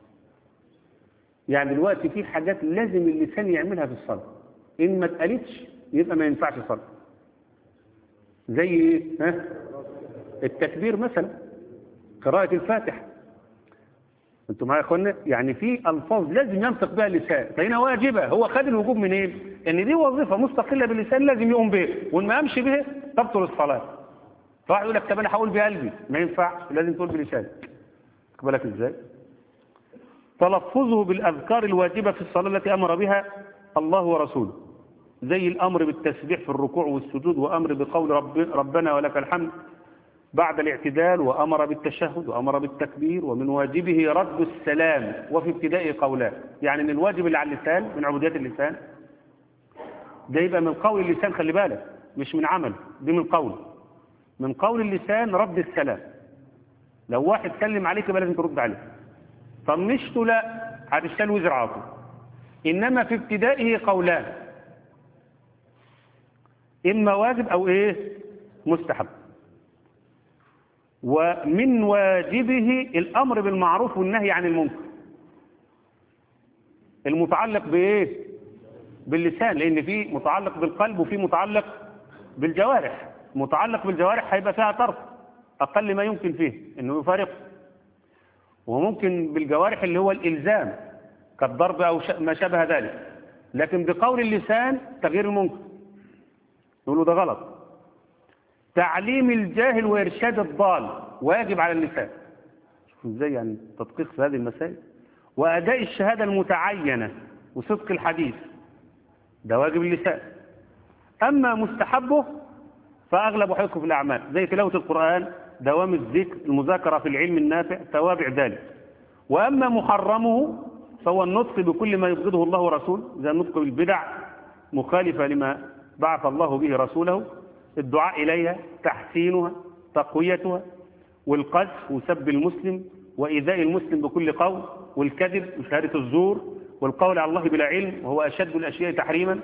يعني دلوقتي في حاجات لازم اللسان يعملها في الصلاة إن ما اتقالتش يبقى ما ينفعش صلاة زي ايه ها التكبير مثلا قراءة الفاتحة انتوا معايا يا اخوانا يعني في الفاظ لازم ينطق بها اللسان فهنا واجبه هو خد الوجوب منين إيه؟ ان دي وظيفه مستقله باللسان لازم يقوم بها وان ما قامش بها تبطل الصلاه فواحد يقول لك طب انا هقول بقلبي ما ينفعش لازم تقول بلسانك بالك ازاي تلفظه بالاذكار الواجبه في الصلاه التي امر بها الله ورسوله زي الامر بالتسبيح في الركوع والسجود وامر بقول رب ربنا ولك الحمد بعد الاعتدال وأمر بالتشهد وأمر بالتكبير ومن واجبه رد السلام وفي ابتداء قولان يعني من الواجب اللي على اللسان من عبوديات اللسان ده يبقى من قول اللسان خلي بالك مش من عمل دي من قول من قول اللسان رد السلام لو واحد سلم عليك يبقى لازم ترد عليه طنشته لا هتشتغل وزر عاطل إنما في ابتدائه قولان إما واجب أو إيه مستحب ومن واجبه الأمر بالمعروف والنهي عن المنكر المتعلق بإيه باللسان لأن في متعلق بالقلب وفي متعلق بالجوارح متعلق بالجوارح هيبقى فيها ترك أقل ما يمكن فيه أنه يفارق وممكن بالجوارح اللي هو الإلزام كالضرب أو ما شابه ذلك لكن بقول اللسان تغيير المنكر يقولوا ده غلط تعليم الجاهل وإرشاد الضال واجب على اللسان شوفوا ازاي يعني تدقيق في هذه المسائل وأداء الشهادة المتعينة وصدق الحديث ده واجب اللسان أما مستحبه فأغلب حقه في الأعمال زي تلاوة القرآن دوام الذكر المذاكرة في العلم النافع توابع ذلك وأما محرمه فهو النطق بكل ما يبغضه الله ورسوله زي النطق بالبدع مخالفة لما بعث الله به رسوله الدعاء إليها تحسينها تقويتها والقذف وسب المسلم وإيذاء المسلم بكل قول والكذب وشهادة الزور والقول على الله بلا علم وهو أشد الأشياء تحريما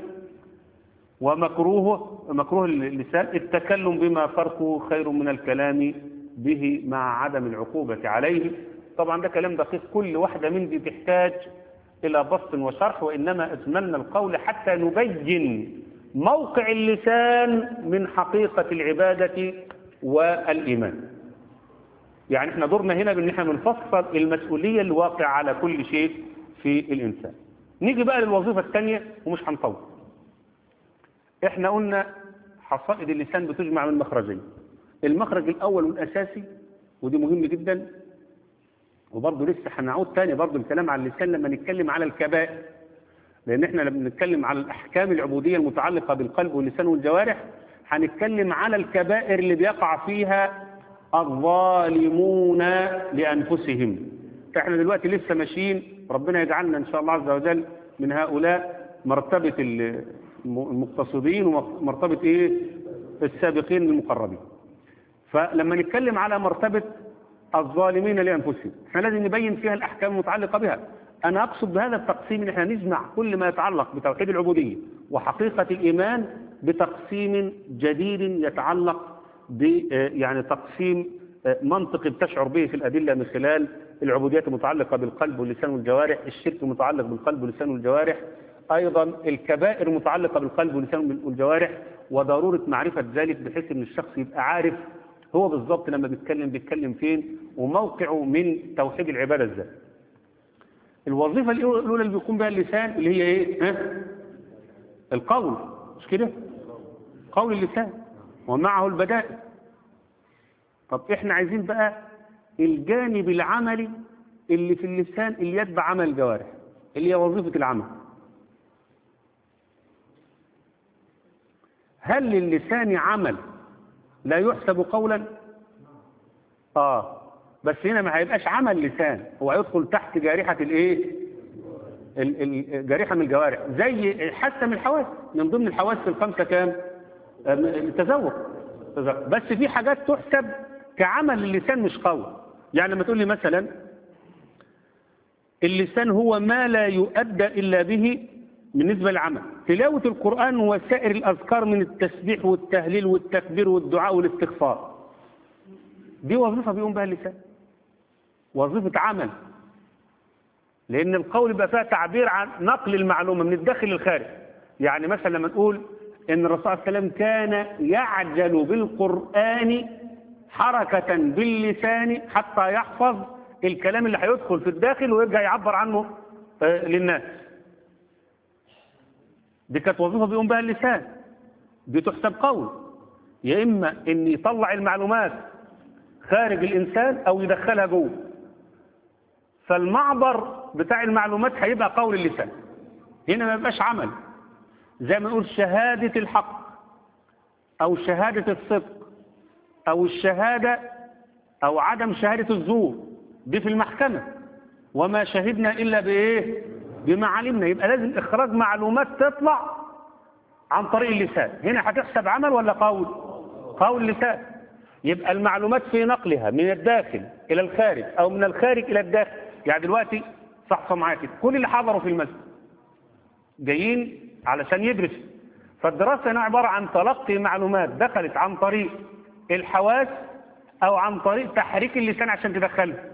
ومكروه مكروه اللسان التكلم بما فرقه خير من الكلام به مع عدم العقوبة عليه طبعا ده كلام دقيق كل واحدة من دي تحتاج إلى بسط وشرح وإنما أتمنى القول حتى نبين موقع اللسان من حقيقة العبادة والإيمان يعني احنا دورنا هنا بان احنا بنفصل المسؤولية اللي واقع على كل شيء في الإنسان نيجي بقى للوظيفة الثانية ومش هنطول احنا قلنا حصائد اللسان بتجمع من مخرجين المخرج الأول والأساسي ودي مهم جدا وبرضه لسه هنعود تاني برضه الكلام عن اللسان لما نتكلم على الكبائر لأن احنا لما بنتكلم على الأحكام العبودية المتعلقة بالقلب واللسان والجوارح هنتكلم على الكبائر اللي بيقع فيها الظالمون لأنفسهم احنا دلوقتي لسه ماشيين ربنا يجعلنا إن شاء الله عز وجل من هؤلاء مرتبة المقتصدين ومرتبة إيه السابقين المقربين فلما نتكلم على مرتبة الظالمين لأنفسهم احنا لازم نبين فيها الأحكام المتعلقة بها أنا أقصد بهذا التقسيم إن احنا نجمع كل ما يتعلق بتوحيد العبودية وحقيقة الإيمان بتقسيم جديد يتعلق ب يعني تقسيم منطقي بتشعر به في الأدلة من خلال العبوديات المتعلقة بالقلب واللسان والجوارح الشرك المتعلق بالقلب واللسان والجوارح أيضا الكبائر المتعلقة بالقلب واللسان والجوارح وضرورة معرفة ذلك بحيث أن الشخص يبقى عارف هو بالظبط لما بيتكلم بيتكلم فين وموقعه من توحيد العبادة ازاي الوظيفة الأولى اللي بيقوم بها اللسان اللي هي ايه ها؟ القول مش كده قول اللسان ومعه البدائل طب احنا عايزين بقى الجانب العملي اللي في اللسان اللي يتبع عمل الجوارح اللي هي وظيفة العمل هل للسان عمل لا يحسب قولا اه بس هنا ما هيبقاش عمل لسان هو هيدخل تحت جارحة الايه الجارحة من الجوارح زي حاسة من الحواس من ضمن الحواس الخمسة كام التذوق بس في حاجات تحسب كعمل للسان مش قول يعني لما تقول لي مثلا اللسان هو ما لا يؤدى إلا به بالنسبة للعمل تلاوة القرآن وسائر الأذكار من التسبيح والتهليل والتكبير والدعاء والاستغفار دي وظيفة بيقوم بها اللسان وظيفة عمل لأن القول بقى فيها تعبير عن نقل المعلومة من الداخل للخارج يعني مثلا لما نقول إن الرسول صلى الله عليه وسلم كان يعجل بالقرآن حركة باللسان حتى يحفظ الكلام اللي هيدخل في الداخل ويرجع يعبر عنه للناس دي كانت وظيفة بيقوم بها اللسان دي تحسب قول يا إما إن يطلع المعلومات خارج الإنسان أو يدخلها جوه فالمعبر بتاع المعلومات هيبقى قول اللسان هنا ما يبقاش عمل زي ما نقول شهادة الحق أو شهادة الصدق أو الشهادة أو عدم شهادة الزور دي في المحكمة وما شهدنا إلا بإيه بما علمنا يبقى لازم إخراج معلومات تطلع عن طريق اللسان هنا هتحسب عمل ولا قول قول لسان يبقى المعلومات في نقلها من الداخل إلى الخارج أو من الخارج إلى الداخل يعني دلوقتي صح معايا كده كل اللي حضروا في المسجد جايين علشان يدرسوا فالدراسة هنا عبارة عن تلقي معلومات دخلت عن طريق الحواس أو عن طريق تحريك اللسان عشان تدخلها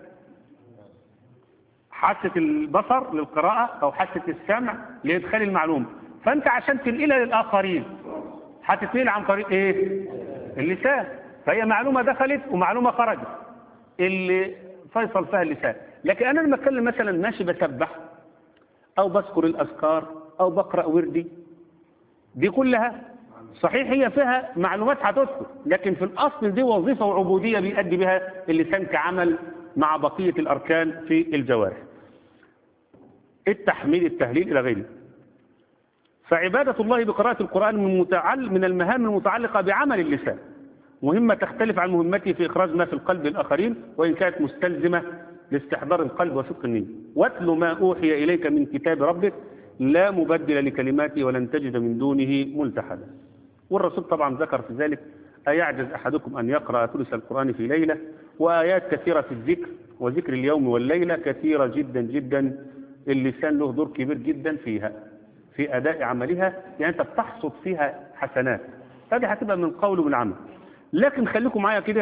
حاسة البصر للقراءة أو حاسة السمع لإدخال المعلومة فأنت عشان تنقلها للآخرين هتتنقل عن طريق إيه؟ اللسان فهي معلومة دخلت ومعلومة خرجت اللي فيصل فيها اللسان لكن أنا لما أتكلم مثلا ماشي بسبح أو بذكر الأذكار أو بقرأ وردي دي كلها صحيح هي فيها معلومات هتدخل لكن في الأصل دي وظيفة وعبودية بيأدي بها اللسان كعمل مع بقية الأركان في الجوارح التحميل التهليل إلى غيره فعبادة الله بقراءة القرآن من, متعل من المهام المتعلقة بعمل اللسان مهمة تختلف عن مهمته في إخراج ما في القلب الآخرين وإن كانت مستلزمة لاستحضار القلب وصدق النية واتل ما أوحي إليك من كتاب ربك لا مبدل لكلماته ولن تجد من دونه ملتحدا والرسول طبعا ذكر في ذلك أيعجز أحدكم أن يقرأ ثلث القرآن في ليلة وآيات كثيرة في الذكر وذكر اليوم والليلة كثيرة جدا جدا اللسان له دور كبير جدا فيها في أداء عملها يعني أنت بتحصد فيها حسنات هذه هتبقى من قول ومن عمل لكن خليكم معايا كده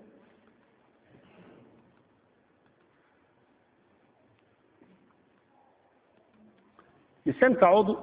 لسان كعضو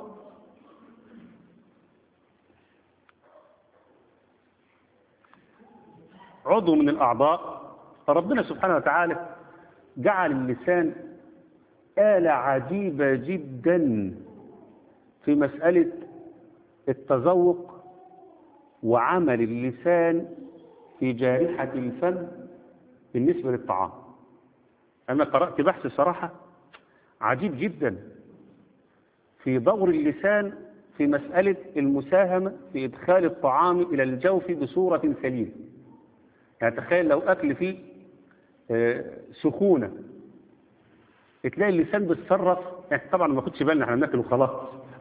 عضو من الأعضاء ربنا سبحانه وتعالى جعل اللسان آلة عجيبة جدا في مسألة التذوق وعمل اللسان في جارحة الفم بالنسبة للطعام أنا قرأت بحث صراحة عجيب جدا في دور اللسان في مسألة المساهمة في إدخال الطعام إلى الجوف بصورة سليمة يعني تخيل لو أكل فيه آه، سخونة تلاقي اللسان بيتصرف يعني طبعا ما خدش بالنا احنا بناكل وخلاص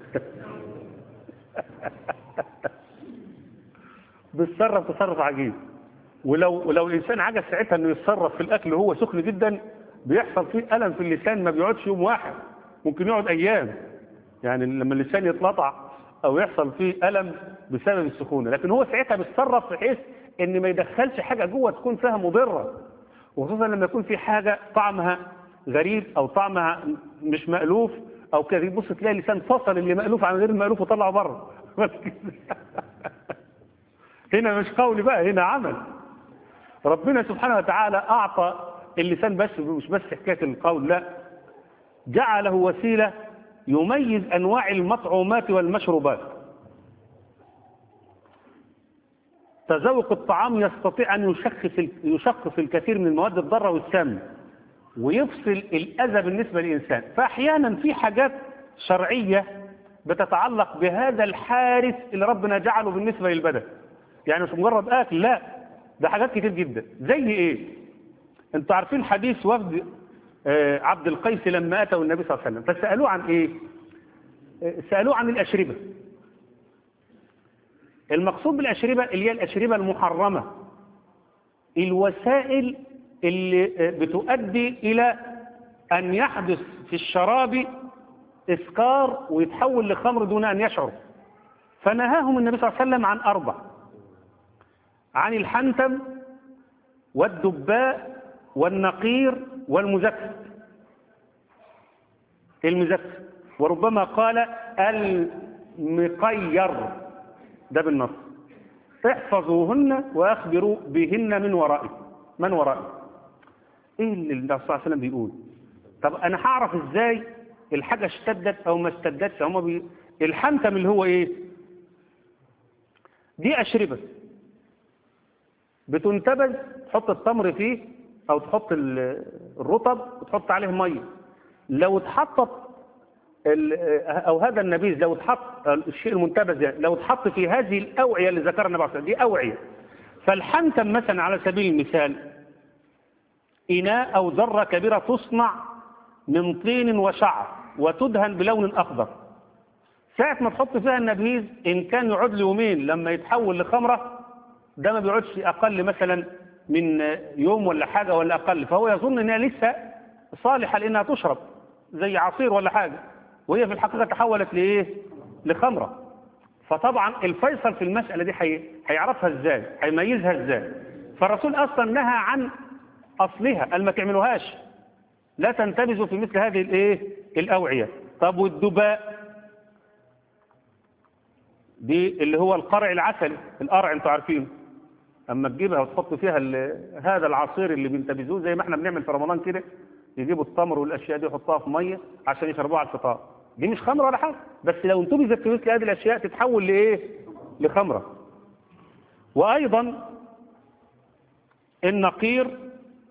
بيتصرف تصرف عجيب ولو ولو الانسان عجز ساعتها انه يتصرف في الاكل وهو سخن جدا بيحصل فيه الم في اللسان ما بيقعدش يوم واحد ممكن يقعد ايام يعني لما اللسان يتلطع او يحصل فيه الم بسبب السخونه لكن هو ساعتها بيتصرف بحيث ان ما يدخلش حاجه جوه تكون فيها مضره وخصوصا لما يكون في حاجه طعمها غريب او طعمها مش مألوف او كده يبص تلاقي اللسان فصل اللي مألوف عن غير المألوف وطلعه بره هنا مش قول بقى هنا عمل ربنا سبحانه وتعالى أعطى اللسان بس مش بس حكاية القول لا جعله وسيلة يميز أنواع المطعومات والمشروبات تذوق الطعام يستطيع أن يشخص يشخص الكثير من المواد الضارة والسام ويفصل الأذى بالنسبة للإنسان فأحيانا في حاجات شرعية بتتعلق بهذا الحارس اللي ربنا جعله بالنسبة للبدن يعني مش مجرد أكل لا ده حاجات كتير جدا زي إيه انتوا عارفين حديث وفد آه، عبد القيس لما أتوا النبي صلى الله عليه وسلم فسألوه عن إيه آه، سألوه عن الأشربة المقصود بالأشربة اللي هي الأشربة المحرمة الوسائل اللي آه، بتؤدي إلى أن يحدث في الشراب إسكار ويتحول لخمر دون أن يشعر فنهاهم النبي صلى الله عليه وسلم عن أربع عن الحنتم والدباء والنقير والمزفت المزفت وربما قال المقير ده بالنص احفظوهن واخبروا بهن من ورائي من ورائي ايه اللي النبي صلى الله عليه وسلم بيقول طب انا هعرف ازاي الحاجه اشتدت او ما اشتدتش هم بي... الحنتم اللي هو ايه دي اشربه بتنتبذ تحط التمر فيه او تحط ال- الرطب وتحط عليه ميه لو اتحطت ال- او هذا النبيذ لو اتحط الشيء المنتبذ يعني لو اتحط في هذه الاوعيه اللي ذكرها النبي عليه الصلاه والسلام دي اوعيه فالحنتم مثلا على سبيل المثال اناء او ذره كبيره تصنع من طين وشعر وتدهن بلون اخضر ساعة ما تحط فيها النبيذ إن كان يقعد له يومين لما يتحول لخمرة ده ما بيقعدش أقل مثلا من يوم ولا حاجة ولا أقل فهو يظن إنها لسه صالحة لأنها تشرب زي عصير ولا حاجة وهي في الحقيقة تحولت لإيه؟ لخمرة فطبعا الفيصل في المسألة دي حي... هيعرفها إزاي؟ هيميزها إزاي؟ فالرسول أصلا نهى عن أصلها قال ما تعملوهاش لا تنتبذوا في مثل هذه الإيه؟ الأوعية طب والدباء دي اللي هو القرع العسلي القرع انتوا عارفينه اما تجيبها وتحط فيها ال- هذا العصير اللي بينتبذوه زي ما احنا بنعمل في رمضان كده يجيبوا التمر والاشياء دي يحطوها في ميه عشان يشربوها على الفطار دي مش خمره ولا حاجه بس لو انتبذت في مثل هذه الاشياء تتحول لايه لخمره وايضا النقير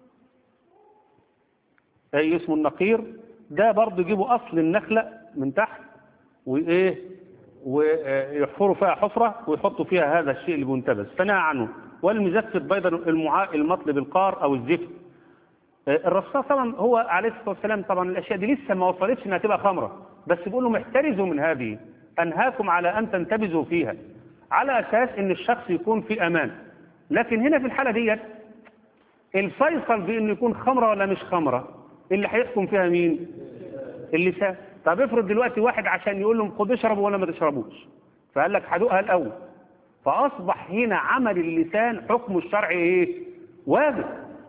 اي اسمه النقير ده برضه يجيبوا اصل النخله من تحت وايه ويحفروا فيها حفرة ويحطوا فيها هذا الشيء اللي بينتبذ فنهى عنه والمزفت بيضا المعاء المطلب القار أو الزفت الرصاص طبعا هو عليه الصلاة والسلام طبعا الأشياء دي لسه ما وصلتش إنها تبقى خمرة بس بيقول لهم احترزوا من هذه أنهاكم على أن تنتبذوا فيها على أساس إن الشخص يكون في أمان لكن هنا في الحالة ديت الفيصل بإنه يكون خمرة ولا مش خمرة اللي هيحكم فيها مين اللسان طب افرض دلوقتي واحد عشان يقول لهم خد اشربوا ولا ما تشربوش فقال لك هدوقها الأول فأصبح هنا عمل اللسان حكم الشرع إيه واجب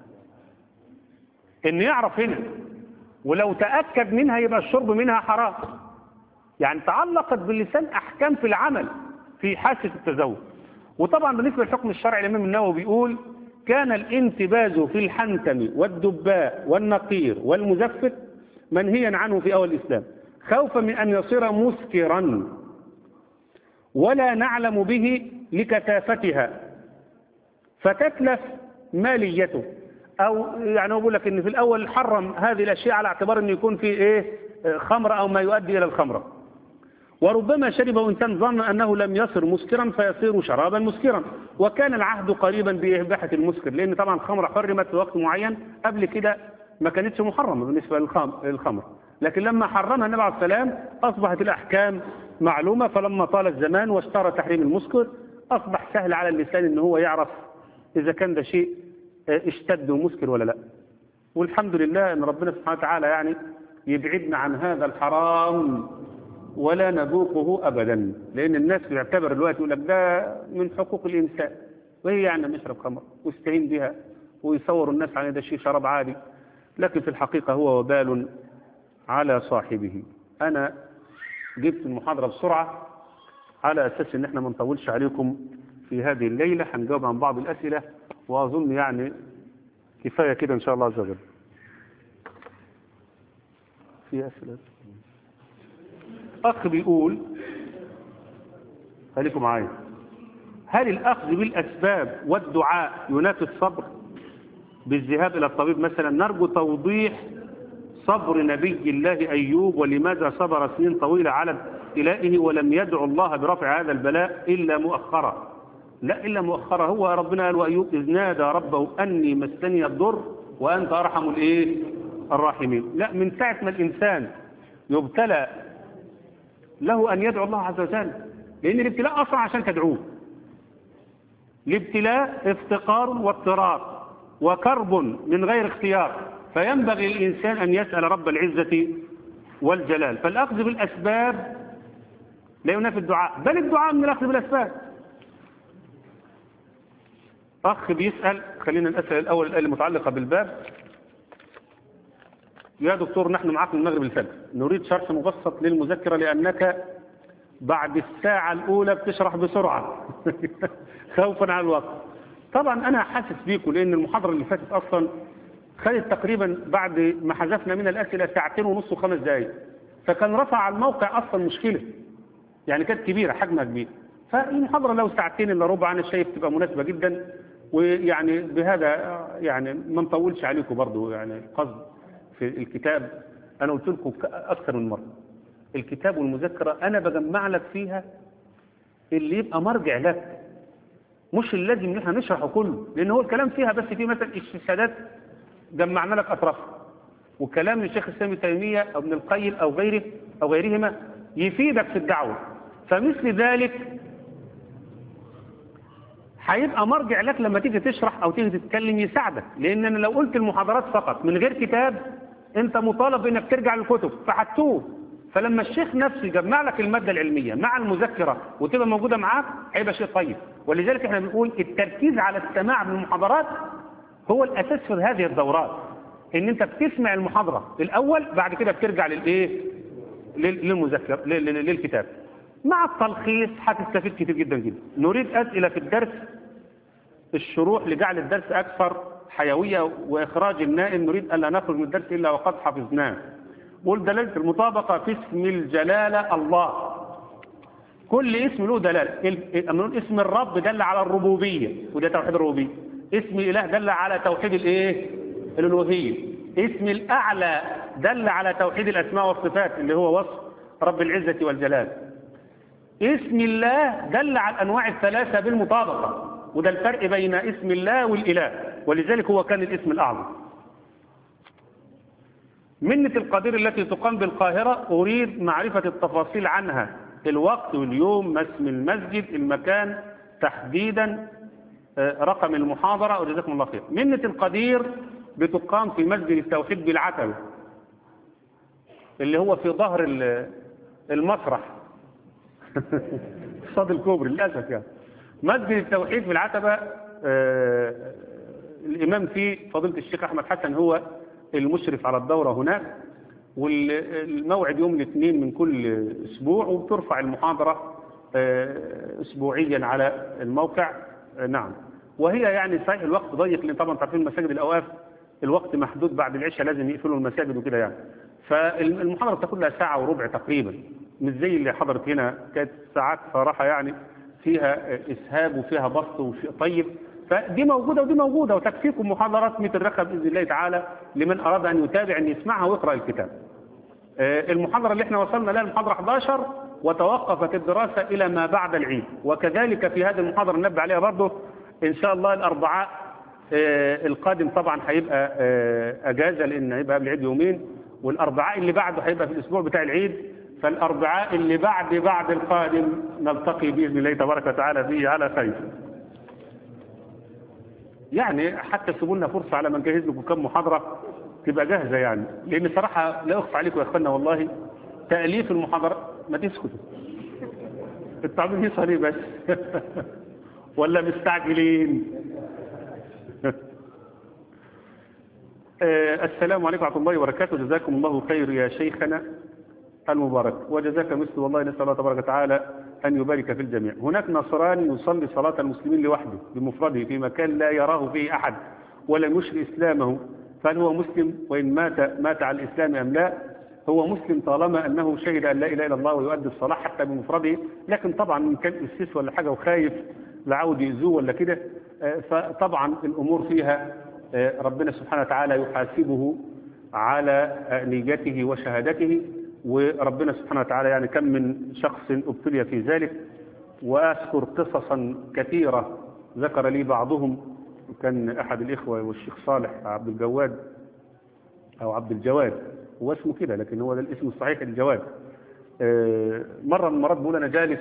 إن يعرف هنا ولو تأكد منها يبقى الشرب منها حرام يعني تعلقت باللسان أحكام في العمل في حاسة التزوج وطبعا بالنسبة للحكم الشرعي الإمام النووي بيقول كان الانتباز في الحنتم والدباء والنقير والمزفت منهيا عنه في أول الإسلام خوفا من أن يصير مسكرا ولا نعلم به لكثافتها فتتلف ماليته أو يعني أقول لك إن في الأول حرم هذه الأشياء على اعتبار أن يكون في إيه خمر أو ما يؤدي إلى الخمرة وربما شربه إنسان ظن أنه لم يصر مسكرا فيصير شرابا مسكرا وكان العهد قريبا بإباحة المسكر لأن طبعا الخمرة حرمت في وقت معين قبل كده ما كانتش محرمة بالنسبة للخمر لكن لما حرمها النبي عليه السلام أصبحت الأحكام معلومة فلما طال الزمان واشترى تحريم المسكر أصبح سهل على اللسان أنه هو يعرف إذا كان ده شيء اشتد ومسكر ولا لا والحمد لله أن ربنا سبحانه وتعالى يعني يبعدنا عن هذا الحرام ولا نذوقه أبدا لأن الناس بيعتبر الوقت يقول لك ده من حقوق الإنسان وهي يعني نشرب خمر ويستعين بها ويصوروا الناس على ده شيء شراب عادي لكن في الحقيقة هو وبال على صاحبه أنا جبت المحاضرة بسرعة على أساس إن احنا ما نطولش عليكم في هذه الليلة هنجاوب عن بعض الأسئلة وأظن يعني كفاية كده إن شاء الله عز وجل في أسئلة أخ بيقول خليكم معايا هل الأخذ بالأسباب والدعاء ينافي الصبر بالذهاب إلى الطبيب مثلا نرجو توضيح صبر نبي الله أيوب ولماذا صبر سنين طويلة على ابتلائه ولم يدعو الله برفع هذا البلاء إلا مؤخرا لا إلا مؤخرا هو ربنا قال وأيوب إذ نادى ربه أني مسني الضر وأنت أرحم الإيه الراحمين لا من ساعة ما الإنسان يبتلى له أن يدعو الله عز وجل لأن الابتلاء أصلا عشان تدعوه الابتلاء افتقار واضطرار وكرب من غير اختيار فينبغي للإنسان أن يسأل رب العزة والجلال فالأخذ بالأسباب لا ينافي الدعاء بل الدعاء من الأخذ بالأسباب أخ بيسأل خلينا نسأل الأول الآية المتعلقة بالباب يا دكتور نحن معك من المغرب الفجر نريد شرح مبسط للمذكرة لأنك بعد الساعة الأولى بتشرح بسرعة خوفا على الوقت طبعا أنا حاسس بيكم لأن المحاضرة اللي فاتت أصلا خدت تقريبا بعد ما حذفنا من الأسئلة ساعتين ونص وخمس دقايق فكان رفع على الموقع أصلا مشكلة يعني كانت كبيرة حجمها كبير فالمحاضرة لو ساعتين إلا ربع أنا شايف تبقى مناسبة جدا ويعني بهذا يعني ما نطولش عليكم برضو يعني قصد في الكتاب أنا قلت لكم أكثر من مرة الكتاب والمذكرة أنا بجمع لك فيها اللي يبقى مرجع لك مش اللازم ان احنا نشرحه كله لان هو الكلام فيها بس في مثلا استشهادات جمعنا لك اطرافها وكلام للشيخ الاسلام ابن تيميه او ابن القيم او غيره او غيرهما يفيدك في الدعوه فمثل ذلك هيبقى مرجع لك لما تيجي تشرح او تيجي تتكلم يساعدك لان انا لو قلت المحاضرات فقط من غير كتاب انت مطالب انك ترجع للكتب فهتوه فلما الشيخ نفسه يجمع لك المادة العلمية مع المذكرة وتبقى موجودة معاك هيبقى شيء طيب ولذلك احنا بنقول التركيز على السماع من المحاضرات هو الأساس في هذه الدورات ان انت بتسمع المحاضرة الأول بعد كده بترجع للايه للمذكر للكتاب مع التلخيص هتستفيد كتير جدا جدا نريد أسئلة في الدرس الشروح لجعل الدرس أكثر حيوية وإخراج النائم نريد ألا نخرج من الدرس إلا وقد حفظناه قول دلالة المطابقة في اسم الجلالة الله كل اسم له دلالة اسم الرب دل على الربوبية وده توحيد الربوبية اسم الإله دل على توحيد الايه الألوهية اسم الأعلى دل على توحيد الأسماء والصفات اللي هو وصف رب العزة والجلال اسم الله دل على الأنواع الثلاثة بالمطابقة وده الفرق بين اسم الله والإله ولذلك هو كان الاسم الأعظم منة القدير التي تقام بالقاهرة أريد معرفة التفاصيل عنها الوقت واليوم ما اسم المسجد المكان تحديدا آه، رقم المحاضرة وجزاكم الله خير منة القدير بتقام في مسجد التوحيد بالعتبة اللي هو في ظهر ال- المسرح صاد الكوبري للأسف يعني مسجد التوحيد في العتبة آه، الإمام فيه فضيلة الشيخ أحمد حسن هو المشرف على الدورة هناك والموعد يوم الاثنين من كل أسبوع وبترفع المحاضرة آه، أسبوعيا على الموقع آه، نعم وهي يعني صحيح الوقت ضيق لأن طبعا تعرفين مساجد الأوقاف الوقت محدود بعد العشاء لازم يقفلوا المساجد وكده يعني فالمحاضرة بتاخد لها ساعة وربع تقريبا مش زي اللي حضرت هنا كانت ساعات صراحة يعني فيها إسهاب وفيها بسط وشيء طيب فدي موجودة ودي موجودة وتكفيكم محاضرات مترخة بإذن الله تعالى لمن أراد أن يتابع أن يسمعها ويقرأ الكتاب آه، المحاضرة اللي احنا وصلنا لها المحاضرة 11 وتوقفت الدراسة إلى ما بعد العيد وكذلك في هذه المحاضرة ننبه عليها برضه إن شاء الله الأربعاء آه، القادم طبعا هيبقى آه، أجازة لأن هيبقى قبل العيد يومين والأربعاء اللي بعده هيبقى في الأسبوع بتاع العيد فالأربعاء اللي بعد بعد القادم نلتقي بإذن الله تبارك وتعالى فيه على خير يعني حتى سيبوا لنا فرصة على ما نجهز لكم كم محاضرة تبقى جاهزة يعني لأن صراحة لا أخفى عليكم يا أخوانا والله تأليف المحاضرة ما تسكتوا انتوا عاملين هيصة ليه بس ولا مستعجلين آه، السلام عليكم ورحمة الله وبركاته جزاكم الله خير يا شيخنا المبارك وجزاك مثل والله نسأل الله تبارك وتعالى أن يبارك في الجميع هناك نصراني يصلي صلاة المسلمين لوحده بمفرده في مكان لا يراه فيه أحد ولم يشر إسلامه فهل هو مسلم وإن مات مات على الإسلام أم لا هو مسلم طالما أنه شهد أن لا إله إلا الله ويؤدي الصلاة حتى بمفرده لكن طبعا إن كان إسيس ولا حاجة وخايف لعود يأذوه ولا كده آه، فطبعا الأمور فيها آه، ربنا سبحانه وتعالى يحاسبه على آه، نيته وشهادته وربنا سبحانه وتعالى يعني كم من شخص ابتلي في ذلك وأذكر قصصا كثيرة ذكر لي بعضهم كان أحد الإخوة والشيخ صالح عبد الجواد أو عبد الجواد هو اسمه كده لكن هو ده الاسم الصحيح الجواد آه، مرة من المرات بقول أنا جالس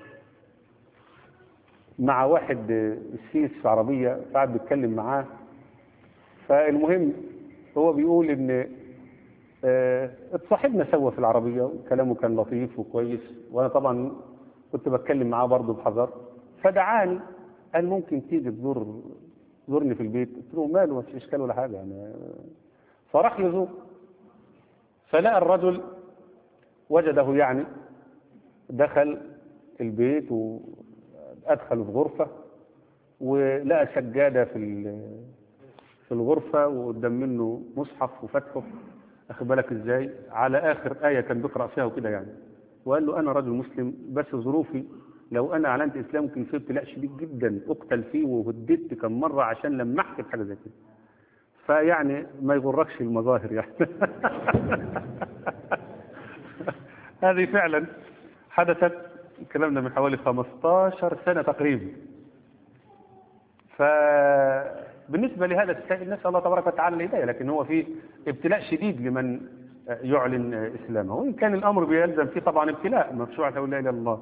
مع واحد آه، السيس في عربية قاعد بيتكلم معاه فالمهم هو بيقول ان آه، اتصاحبنا سوا في العربية وكلامه كان لطيف وكويس وانا طبعا كنت بتكلم معاه برضه بحذر فدعاني قال ممكن تيجي تزور زورني في البيت قلت له ماله ما فيش اشكال ولا حاجة يعني فراح يزور فلقى الرجل وجده يعني دخل البيت وادخله في غرفة ولقى سجادة في ال- في الغرفة وقدام منه مصحف وفتحه أخد بالك إزاي على آخر آية كان بيقرأ فيها وكده يعني وقال له أنا رجل مسلم بس ظروفي لو أنا أعلنت إسلام ممكن في ابتلاء شديد جدا أقتل فيه وهددت كم مرة عشان لما أحكي بحاجة زي كده فيعني ما يغركش المظاهر يعني هذه فعلا حدثت الكلام ده من حوالي 15 سنة تقريبا فبالنسبة لهذا السائل نسأل الله تبارك وتعالى الهداية لكن هو في ابتلاء شديد لمن يعلن إسلامه وإن كان الأمر بيلزم فيه طبعا ابتلاء مشروع لا إله إلا الله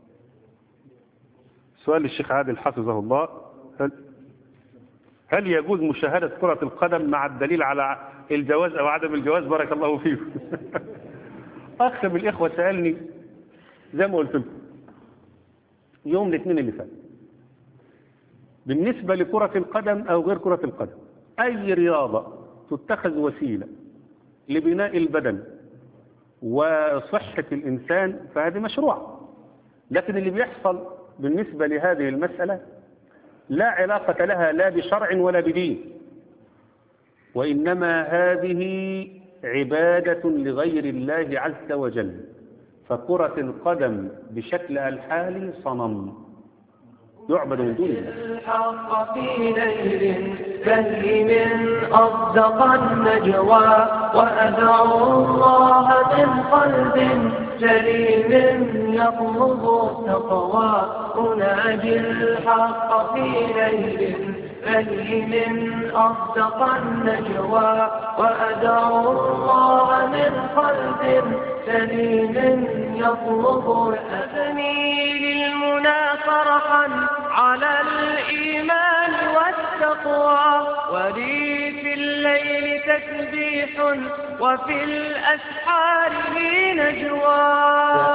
سؤال للشيخ عادل حفظه الله هل, هل يجوز مشاهدة كرة القدم مع الدليل على الجواز أو عدم الجواز بارك الله فيه أخ من الإخوة سألني زي ما قلت لكم يوم الاثنين اللي فات بالنسبة لكرة القدم أو غير كرة القدم أي رياضة تتخذ وسيلة لبناء البدن وصحة الإنسان فهذه مشروع لكن اللي بيحصل بالنسبة لهذه المسألة لا علاقة لها لا بشرع ولا بدين وإنما هذه عبادة لغير الله عز وجل فكرة القدم بشكلها الحالي صنم يعبد من دون الله الحق في ليل بهيم أصدق النجوى وأدعو الله من قلب سليم يطلب التقوى أناجي الحق في ليل بهيم أصدق النجوى وأدعو الله من قلب سليم يطلب أبني للمنى فرحا على الإيمان والتقوى ولي في الليل تسبيح وفي الأسحار لي نجوى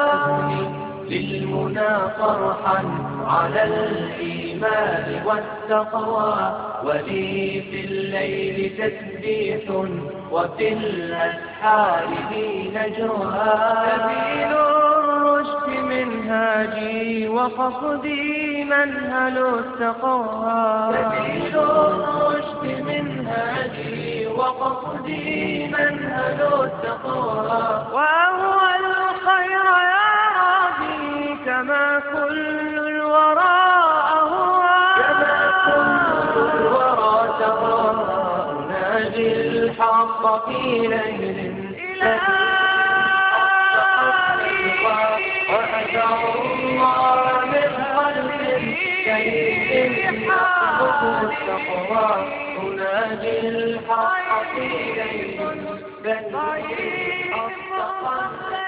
للمنى فرحا على الإيمان والتقوى ولي في الليل تسبيح وفي الأسحار لي نجوى سبيل الرشد منهاجي وقصدي منهل التقوى سبيل الرشد منهاجي وقصدي منهل التقوى وهو الخير يا ربي كما كل الورى أهوى كما كل الورى ترى أناجي الحق في ليل إلى وأدعو الله من قلب سليم يطلب التقوى أناجي الحق في ليل بل أصدق